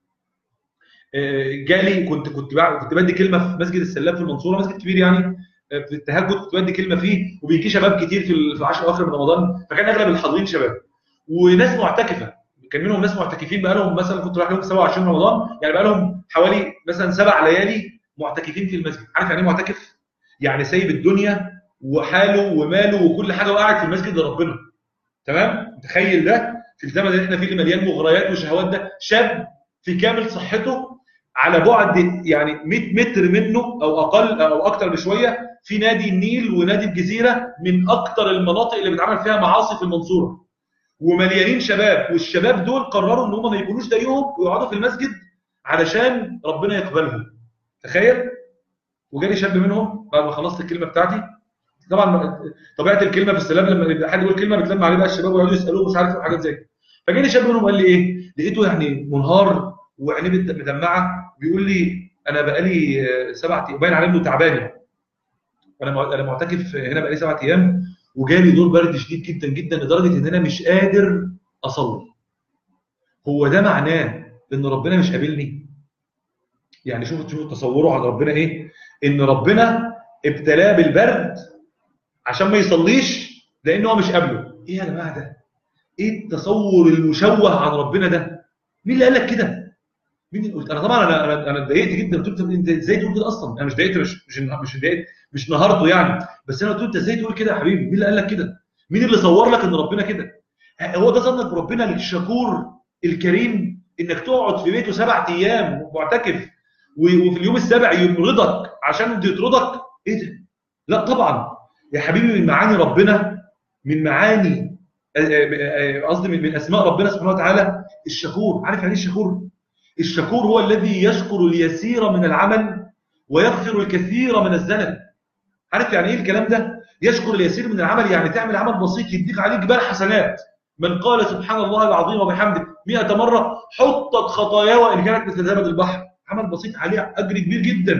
آه، جالي كنت كنت بع- كنت بدي كلمه في مسجد السلام في المنصوره مسجد كبير يعني آه، في التهجد كنت بدي كلمه فيه وبيجي شباب كتير في ال- في العشر الاواخر من رمضان فكان اغلب الحاضرين شباب وناس معتكفه كان منهم ناس معتكفين بقى لهم مثلا كنت رايح لهم 27 رمضان يعني بقى لهم حوالي مثلا سبع ليالي معتكفين في المسجد عارف يعني ايه معتكف يعني سايب الدنيا وحاله وماله وكل حاجه وقاعد في المسجد لربنا تمام تخيل ده في الزمن اللي احنا فيه اللي مليان مغريات وشهوات ده شاب في كامل صحته على بعد يعني 100 متر منه او اقل او اكتر بشويه في نادي النيل ونادي الجزيره من اكتر المناطق اللي بيتعمل فيها معاصي في المنصوره ومليانين شباب والشباب دول قرروا ان هم ما يكونوش زيهم ويقعدوا في المسجد علشان ربنا يقبلهم تخيل وجالي شاب منهم بعد ما خلصت الكلمه بتاعتي طبعا طبيعه الكلمه في السلام لما يبقى حد يقول كلمه بتلم عليه بقى الشباب ويقعدوا يسالوه مش عارف إيه وحاجات زي كده فجالي شاب منهم قال لي ايه لقيته يعني منهار وعينيه بت- مدمعه بيقول لي انا بقالي آه، سبع ايام باين عليه انه تعبان يعني. انا مع- انا معتكف هنا بقالي سبع ايام وجالي دور برد شديد جدا جدا لدرجه ان انا مش قادر اصلي هو ده معناه ان ربنا مش قابلني يعني شوفوا شوفوا تصوره عن ربنا ايه ان ربنا ابتلاه بالبرد عشان ما يصليش لان هو مش قابله ايه يا جماعه ده ايه التصور المشوه عن ربنا ده مين اللي قال لك كده مين اللي قلت انا طبعا انا انا انا اتضايقت جدا قلت له انت ازاي تقول كده اصلا انا مش اتضايقت مش مش مش اتضايقت مش نهارته يعني بس انا قلت له انت ازاي تقول كده يا حبيبي مين اللي قال لك كده مين اللي صور لك ان ربنا كده هو ده ظنك بربنا الشكور الكريم انك تقعد في بيته سبع ايام معتكف و- وفي اليوم السابع يمرضك عشان يطردك ايه ده لا طبعا يا حبيبي من معاني ربنا من معاني آه، آه، آه، قصدي من من اسماء ربنا سبحانه وتعالى الشكور عارف يعني ايه الشكور الشكور هو الذي يشكر اليسير من العمل ويغفر الكثير من الزلل عارف يعني ايه الكلام ده يشكر اليسير من العمل يعني تعمل عمل بسيط يديك عليه جبال حسنات من قال سبحان الله العظيم وبحمده 100 مرة حطت خطاياه وإن كانت مثل زبد البحر عمل بسيط عليه أجر كبير جدا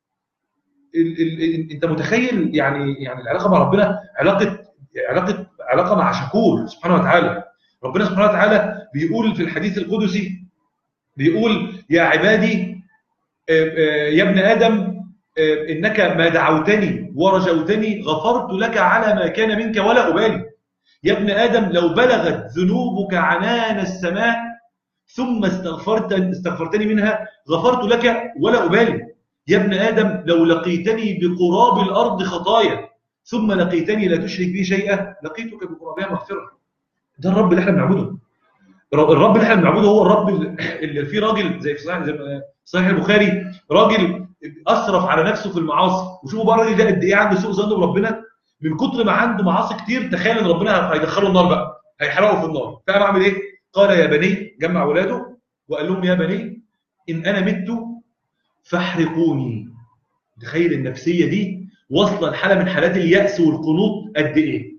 ال ال ال انت متخيل يعني يعني العلاقه مع ربنا علاقه علاقه علاقه مع شكور سبحانه وتعالى ربنا سبحانه وتعالى بيقول في الحديث القدسي بيقول يا عبادي آه، آه، يا ابن ادم آه، انك ما دعوتني ورجوتني غفرت لك على ما كان منك ولا ابالي يا ابن ادم لو بلغت ذنوبك عنان السماء ثم استغفرت استغفرتني منها غفرت لك ولا ابالي يا ابن ادم لو لقيتني بقراب الارض خطايا ثم لقيتني لا تشرك بي شيئا لقيتك بقرابها مغفره ده الرب اللي احنا بنعبده الرب اللي احنا بنعبده هو الرب اللي فيه راجل زي في صحيح زي ما- صحيح البخاري راجل اسرف على نفسه في المعاصي وشوفوا بقى الراجل ده قد ايه عنده سوء ظن بربنا من كتر ما عنده معاصي كتير تخيل ان ربنا هيدخله النار بقى هيحرقه في النار فقام اعمل ايه؟ قال يا بني جمع اولاده وقال لهم يا بني ان انا مت فاحرقوني تخيل النفسيه دي واصله لحاله من حالات الياس والقنوط قد ايه؟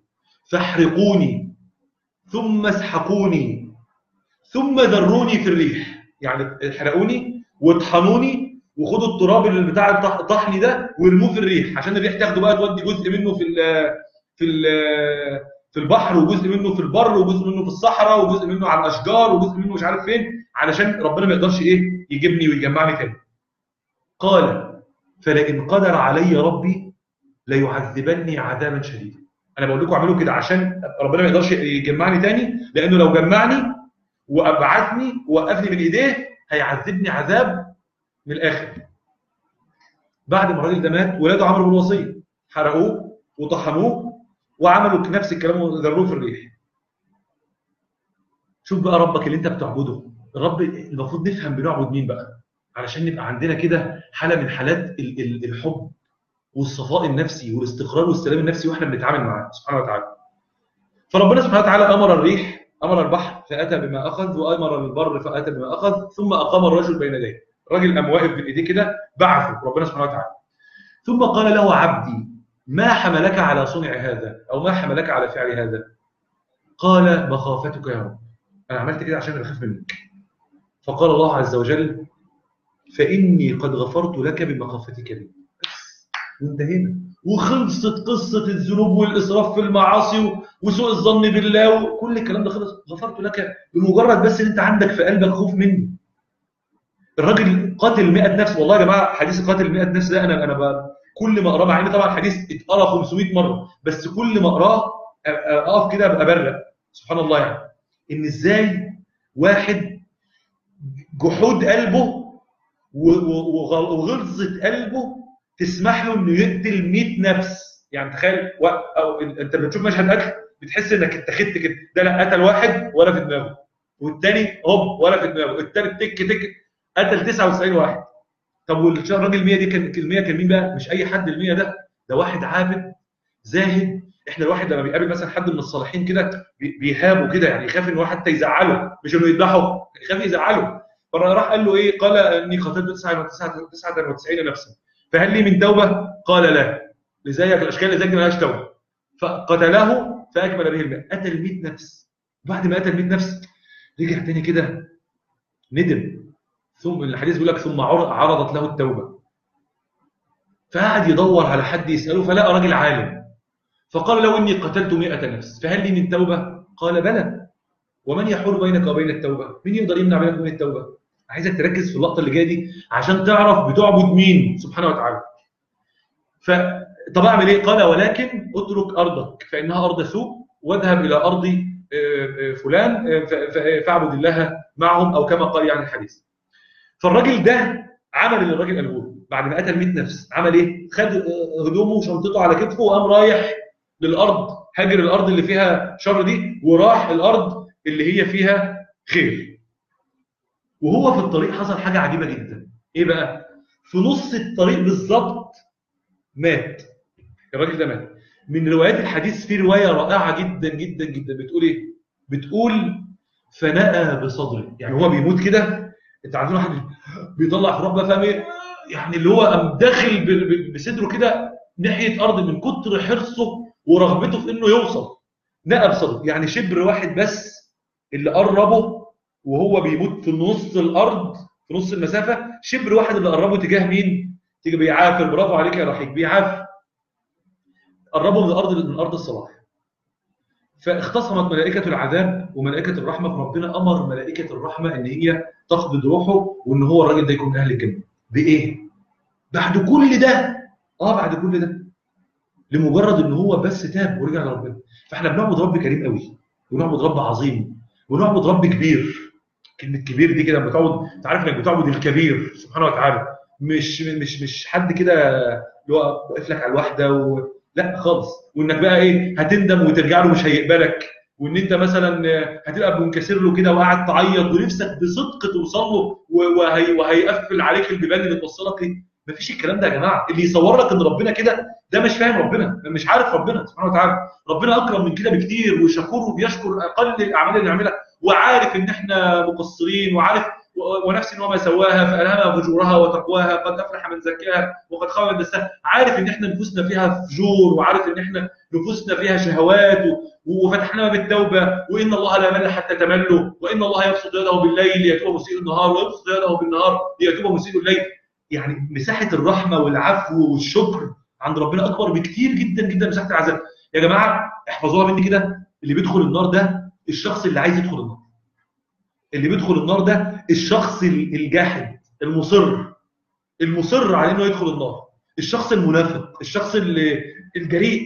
فاحرقوني ثم اسحقوني ثم ذروني في الريح يعني حرقوني واطحنوني وخدوا التراب اللي بتاع الطح- طحني ده وارموه في الريح عشان الريح تاخده بقى تودي جزء منه في ال في ال في البحر وجزء منه في البر وجزء منه في الصحراء وجزء منه على الاشجار وجزء منه مش عارف فين علشان ربنا ما يقدرش ايه يجيبني ويجمعني تاني قال فلئن قدر علي ربي ليعذبني عذابا شديدا انا بقول لكم اعملوا كده عشان ربنا ما يقدرش يجمعني تاني لانه لو جمعني وابعثني ووقفني من ايديه هيعذبني عذاب من الاخر بعد ما الراجل ده مات ولاده عملوا بالوصيه حرقوه وطحنوه وعملوا نفس الكلام وذروه في الريح شوف بقى ربك اللي انت بتعبده الرب المفروض نفهم بنعبد مين بقى علشان نبقى عندنا كده حاله من حالات ال- ال- الحب والصفاء النفسي والاستقرار والسلام النفسي واحنا بنتعامل معاه سبحانه وتعالى فربنا سبحانه وتعالى امر الريح امر البحر فاتى بما اخذ وامر البر فاتى بما اخذ ثم اقام الرجل بين يديه الراجل قام واقف بين ايديه كده بعثه ربنا سبحانه وتعالى ثم قال له عبدي ما حملك على صنع هذا او ما حملك على فعل هذا قال مخافتك يا رب انا عملت كده عشان بخاف منك فقال الله عز وجل فاني قد غفرت لك بمخافتك لي بس وانتهينا وخلصت قصه الذنوب والاسراف في المعاصي و- وسوء الظن بالله وكل الكلام ده خلص غفرت لك بمجرد بس ان انت عندك في قلبك خوف مني الراجل قاتل 100 نفس والله يا جماعه حديث قاتل 100 نفس ده انا انا ب... كل ما اقراه مع ان طبعا الحديث اتقرا 500 مره بس كل ما اقراه أ- أ- اقف كده ابقى ابرق سبحان الله يعني ان ازاي واحد جحود قلبه و- و- وغل- وغلظه قلبه تسمح له انه يقتل 100 نفس يعني تخيل و... أو انت بتشوف مشهد قتل بتحس انك اتخذت كده ده لا قتل واحد ولا في دماغه والتاني هوب ولا في دماغه التالت تك تك قتل 99 واحد طب والراجل 100 دي كان ال 100 كان مين بقى؟ مش اي حد ال 100 ده ده واحد عابد زاهد احنا الواحد لما بيقابل مثلا حد من الصالحين كده بي- بيهابه كده يعني يخاف ان هو حتى يزعله مش انه يذبحه يخاف يزعله فراح قال له ايه؟ قال اني قتلت 99 نفسا فهل لي من توبه؟ قال لا لذلك الاشكال اللي زي دي مالهاش توبه فقتله فاكمل به المئة قتل 100 نفس بعد ما قتل 100 نفس رجع تاني كده ندم ثم الحديث بيقول لك ثم عر- عرضت له التوبه فقعد يدور على حد يساله فلقى راجل عالم فقال له اني قتلت 100 نفس فهل لي من توبه؟ قال بلى ومن يحول بينك وبين التوبه؟ مين يقدر يمنع بينك وبين التوبه؟ عايزك تركز في اللقطه اللي جايه دي عشان تعرف بتعبد مين سبحانه وتعالى. ف طب اعمل ايه؟ قال ولكن اترك ارضك فانها ارض سوء واذهب الى ارض آه، آه، فلان آه، ف- ف- فاعبد الله معهم او كما قال يعني الحديث. فالراجل ده عمل اللي الراجل قاله له بعد ما قتل 100 نفس عمل ايه؟ خد آه، هدومه وشنطته على كتفه وقام رايح للارض هاجر الارض اللي فيها شر دي وراح الارض اللي هي فيها خير. وهو في الطريق حصل حاجه عجيبه جدا. ايه بقى؟ في نص الطريق بالظبط مات. الراجل ده مات. من روايات الحديث في روايه رائعه جدا جدا جدا بتقول ايه؟ بتقول فنأى بصدره، يعني هو بيموت كده انت عارفين واحد بيطلع فراغ بقى فاهم ايه؟ يعني اللي هو قام داخل ب- ب- بصدره كده ناحيه ارض من كتر حرصه ورغبته في انه يوصل. نأى بصدره، يعني شبر واحد بس اللي قربه وهو بيموت في نص الارض في نص المسافه شبر واحد اللي قربه تجاه مين؟ تيجي بيعافر برافو عليك يا رحيق بيعافر قربوا من الارض من ارض الصلاح فاختصمت ملائكه العذاب وملائكه الرحمه فربنا امر ملائكه الرحمه ان هي تقبض روحه وان هو الراجل ده يكون من اهل الجنه بايه بعد كل ده اه بعد كل ده لمجرد ان هو بس تاب ورجع لربنا فاحنا بنعبد رب كريم قوي ونعبد رب عظيم ونعبد رب كبير كلمه كبير دي كده لما تعبد انت عارف انك بتعبد الكبير سبحانه وتعالى مش مش مش حد كده اللي هو واقف لك على الواحده و... لا خالص وانك بقى ايه هتندم وترجع له مش هيقبلك وان انت مثلا هتبقى منكسر له كده وقاعد تعيط ونفسك بصدق توصل له و- وهي وهيقفل عليك البيبان اللي توصلك ليه مفيش الكلام ده يا جماعه اللي يصور لك ان ربنا كده ده مش فاهم ربنا مش عارف ربنا سبحانه وتعالى ربنا اكرم من كده بكتير وشكور وبيشكر اقل الاعمال اللي نعملها وعارف ان احنا مقصرين وعارف و- ونفس وما سواها فالهمها فجورها وتقواها قد افلح من زكاها وقد خاب من دساها عارف ان احنا نفوسنا فيها فجور وعارف ان احنا نفوسنا فيها شهوات و- وفتحنا باب التوبه وان الله لا يمل حتى تملوا وان الله يبسط يده بالليل ليتوب مسيء النهار ويبسط يده بالنهار ليتوب مسيء الليل يعني مساحه الرحمه والعفو والشكر عند ربنا اكبر بكتير جدا جدا من مساحه العذاب يا جماعه احفظوها مني كده اللي بيدخل النار ده الشخص اللي عايز يدخل النار اللي بيدخل النار ده الشخص ال- الجاحد المصر المصر على انه يدخل النار الشخص المنافق الشخص اللي الجريء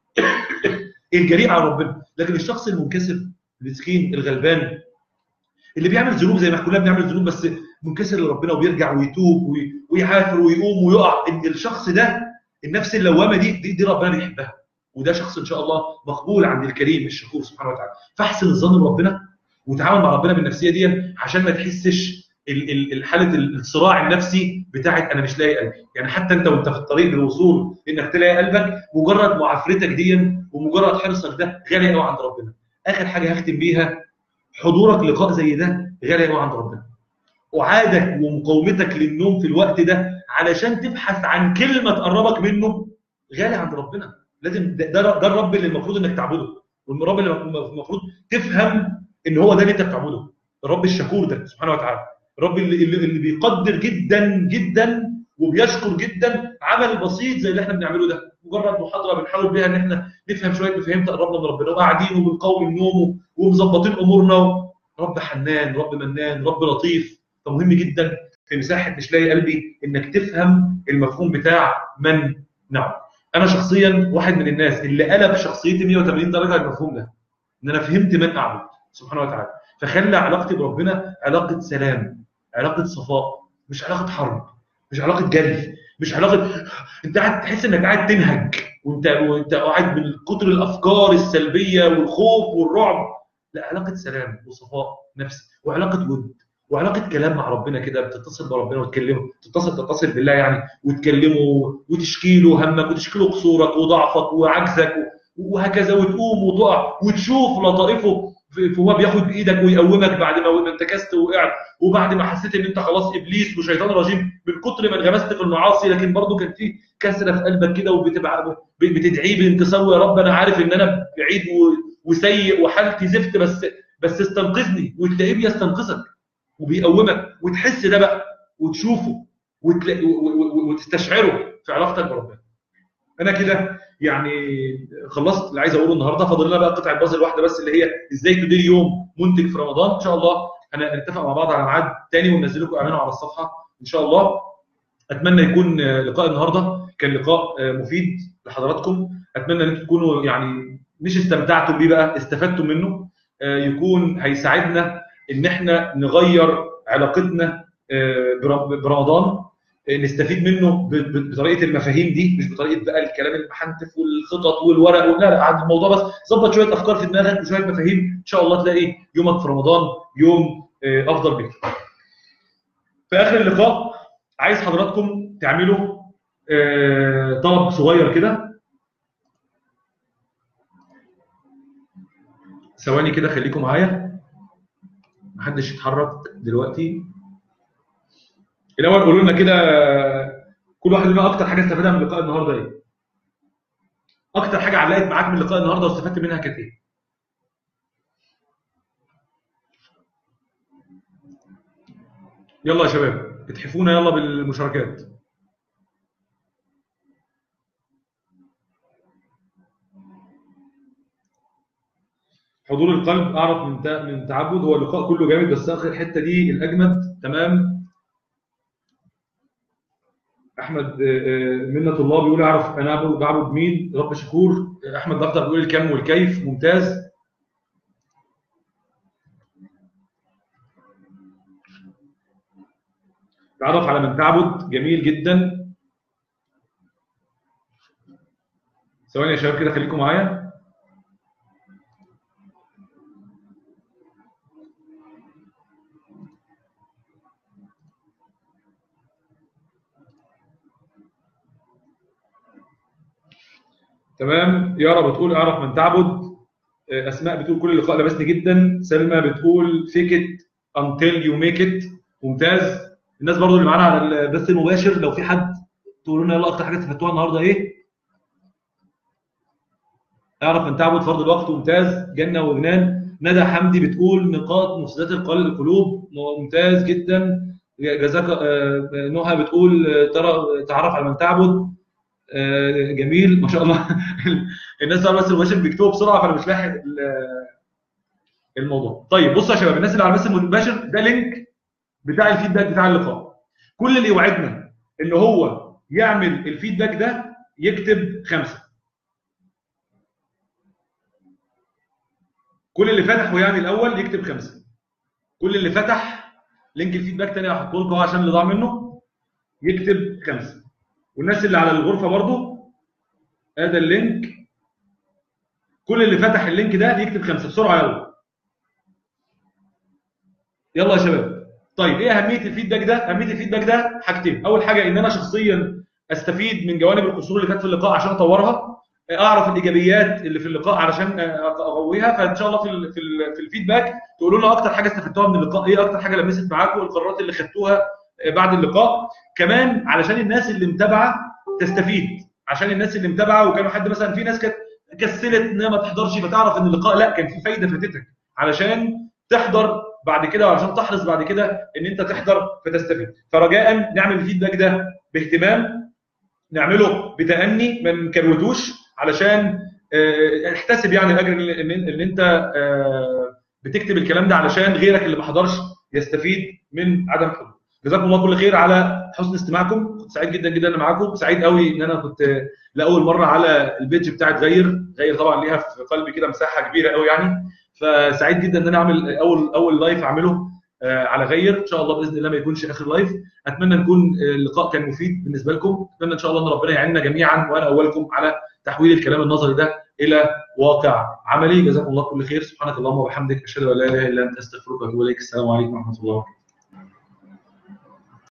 الجريء على ربنا لكن الشخص المنكسر المسكين الغلبان اللي بيعمل ذنوب زي ما كلنا بنعمل ذنوب بس منكسر لربنا وبيرجع ويتوب وي- ويعافر ويقوم ويقع إن الشخص ده النفس اللوامه دي دي, دي ربنا بيحبها وده شخص ان شاء الله مقبول عند الكريم الشكور سبحانه وتعالى فاحسن الظن بربنا وتعامل مع ربنا بالنفسيه دي عشان ما تحسش ال- ال- ال- حاله ال- الصراع النفسي بتاعت انا مش لاقي قلبي يعني حتى انت وانت في الطريق للوصول انك تلاقي قلبك مجرد معافرتك دي ومجرد حرصك ده غالي قوي عند ربنا اخر حاجه هختم بيها حضورك لقاء زي ده غالي قوي عند ربنا وعادك ومقاومتك للنوم في الوقت ده علشان تبحث عن كلمه تقربك منه غالي عند ربنا لازم ده, ده, ده الرب اللي المفروض انك تعبده والرب اللي المفروض تفهم ان هو ده اللي انت بتعبده الرب الشكور ده سبحانه وتعالى الرب اللي, اللي, اللي بيقدر جدا جدا وبيشكر جدا عمل بسيط زي اللي احنا بنعمله ده مجرد محاضره بنحاول بيها ان احنا نفهم شويه مفاهيم تقربنا من ربنا وقاعدين وبنقوم النوم ومظبطين امورنا رب حنان رب منان رب لطيف فمهم جدا في مساحه مش لاقي قلبي انك تفهم المفهوم بتاع من نعم انا شخصيا واحد من الناس اللي قلب شخصيتي 180 درجه المفهوم ده ان انا فهمت من اعبد سبحانه وتعالى فخلى علاقتي بربنا علاقه سلام علاقه صفاء مش علاقه حرب مش علاقه جري مش علاقه انت قاعد تحس انك قاعد تنهج وانت وانت قاعد من كتر الافكار السلبيه والخوف والرعب لا علاقه سلام وصفاء نفسي وعلاقه ود وعلاقه كلام مع ربنا كده بتتصل بربنا وتكلمه تتصل تتصل بالله يعني وتكلمه وتشكي له همك وتشكي له قصورك وضعفك وعجزك وهكذا وتقوم وتقع وتشوف لطائفه وهو بياخد بايدك ويقومك بعد ما انتكست ووقعت وبعد ما حسيت ان انت خلاص ابليس وشيطان رجيم من كتر ما انغمست في المعاصي لكن برضه كان في كسره في قلبك كده وبتبقى بتدعيه بانتصار ويا رب انا عارف ان انا بعيد وسيء وحالتي زفت بس بس استنقذني وتلاقيه بيستنقذك وبيقومك وتحس ده بقى وتشوفه وتستشعره في علاقتك بربنا. انا كده يعني خلصت اللي عايز اقوله النهارده فاضل لنا بقى قطعه بازل واحده بس اللي هي ازاي تدير يوم منتج في رمضان ان شاء الله هنتفق مع بعض على ميعاد تاني وننزل لكم اعلانه على الصفحه ان شاء الله اتمنى يكون لقاء النهارده كان لقاء مفيد لحضراتكم اتمنى ان انتم تكونوا يعني مش استمتعتوا بيه بقى استفدتوا منه يكون هيساعدنا ان احنا نغير علاقتنا برمضان نستفيد منه بطريقه المفاهيم دي مش بطريقه بقى الكلام المحنتف والخطط والورق لا لا عند الموضوع بس ظبط شويه افكار في دماغك وشويه مفاهيم ان شاء الله تلاقي يومك في رمضان يوم افضل بكتير. في اخر اللقاء عايز حضراتكم تعملوا طلب صغير كده ثواني كده خليكم معايا محدش يتحرك دلوقتي الاول قولوا لنا كده كل واحد لنا اكتر حاجه استفادها من لقاء النهارده ايه اكتر حاجه علقت معاك من لقاء النهارده واستفدت منها كانت ايه يلا يا شباب اتحفونا يلا بالمشاركات حضور القلب اعرف من من تعبد هو اللقاء كله جامد بس اخر الحته دي الاجمد تمام احمد منة الله بيقول اعرف انا بعبد مين رب شكور احمد دفتر بيقول الكم والكيف ممتاز تعرف على من تعبد جميل جدا ثواني يا شباب كده خليكم معايا تمام يارا بتقول اعرف من تعبد اسماء بتقول كل اللقاء لبسني جدا سلمى بتقول فيك ات until you make it ممتاز الناس برضو اللي معانا على البث المباشر لو في حد تقولوا لنا يلا اكتر حاجه استفدتوها النهارده ايه اعرف ان تعبد فرض الوقت ممتاز جنه وجنان ندى حمدي بتقول نقاط مفسدات القلب القلوب ممتاز جدا جزاك آه، نهى بتقول آه، ترى تعرف على من تعبد آه، جميل ما شاء الله الناس على بس المباشر بيكتبوا بسرعه فانا مش لاحق ال- الموضوع طيب بصوا يا شباب الناس اللي على البث المباشر ده لينك بتاع الفيدباك بتاع اللقاء كل اللي يوعدنا ان هو يعمل الفيدباك ده يكتب خمسه كل اللي فتح ويعمل الاول يكتب خمسه كل اللي فتح لينك الفيدباك تاني هحطه لكم عشان اللي ضاع منه يكتب خمسه والناس اللي على الغرفه برضو هذا اللينك كل اللي فتح اللينك ده يكتب خمسه بسرعه يلا يلا يا شباب طيب ايه اهميه الفيدباك ده اهميه الفيدباك ده حاجتين اول حاجه ان انا شخصيا استفيد من جوانب القصور اللي كانت في اللقاء عشان اطورها اعرف الايجابيات اللي في اللقاء علشان اقويها فان شاء الله في ال- في ال- في الفيدباك تقولوا لنا اكتر حاجه استفدتوها من اللقاء ايه اكتر حاجه لمست معاكم القرارات اللي خدتوها بعد اللقاء كمان علشان الناس اللي متابعه تستفيد عشان الناس اللي متابعه وكانوا حد مثلا في ناس كانت كسلت انها ما تحضرش فتعرف ان اللقاء لا كان في فايده فاتتك علشان تحضر بعد كده وعشان تحرص بعد كده ان انت تحضر فتستفيد فرجاء نعمل الفيدباك ده باهتمام نعمله بتأني ما نكروتوش علشان آه، احتسب يعني الاجر اللي ان إن انت آه، بتكتب الكلام ده علشان غيرك اللي ما حضرش يستفيد من عدم حضور جزاكم الله كل خير على حسن استماعكم كنت سعيد جدا جدا انا معاكم سعيد قوي ان انا كنت لاول مره على البيج بتاعت غير غير طبعا ليها في قلبي كده مساحه كبيره قوي يعني فسعيد جدا ان انا اعمل اول اول لايف اعمله آه، على غير ان شاء الله باذن الله ما يكونش اخر لايف اتمنى نكون آه، اللقاء كان مفيد بالنسبه لكم اتمنى ان شاء الله ان ربنا يعيننا جميعا وانا اولكم على تحويل الكلام النظري ده الى واقع عملي جزاكم الله كل خير سبحانك اللهم وبحمدك اشهد ان لا اله الا انت استغفرك واتوب اليك السلام عليكم ورحمه الله وبركاته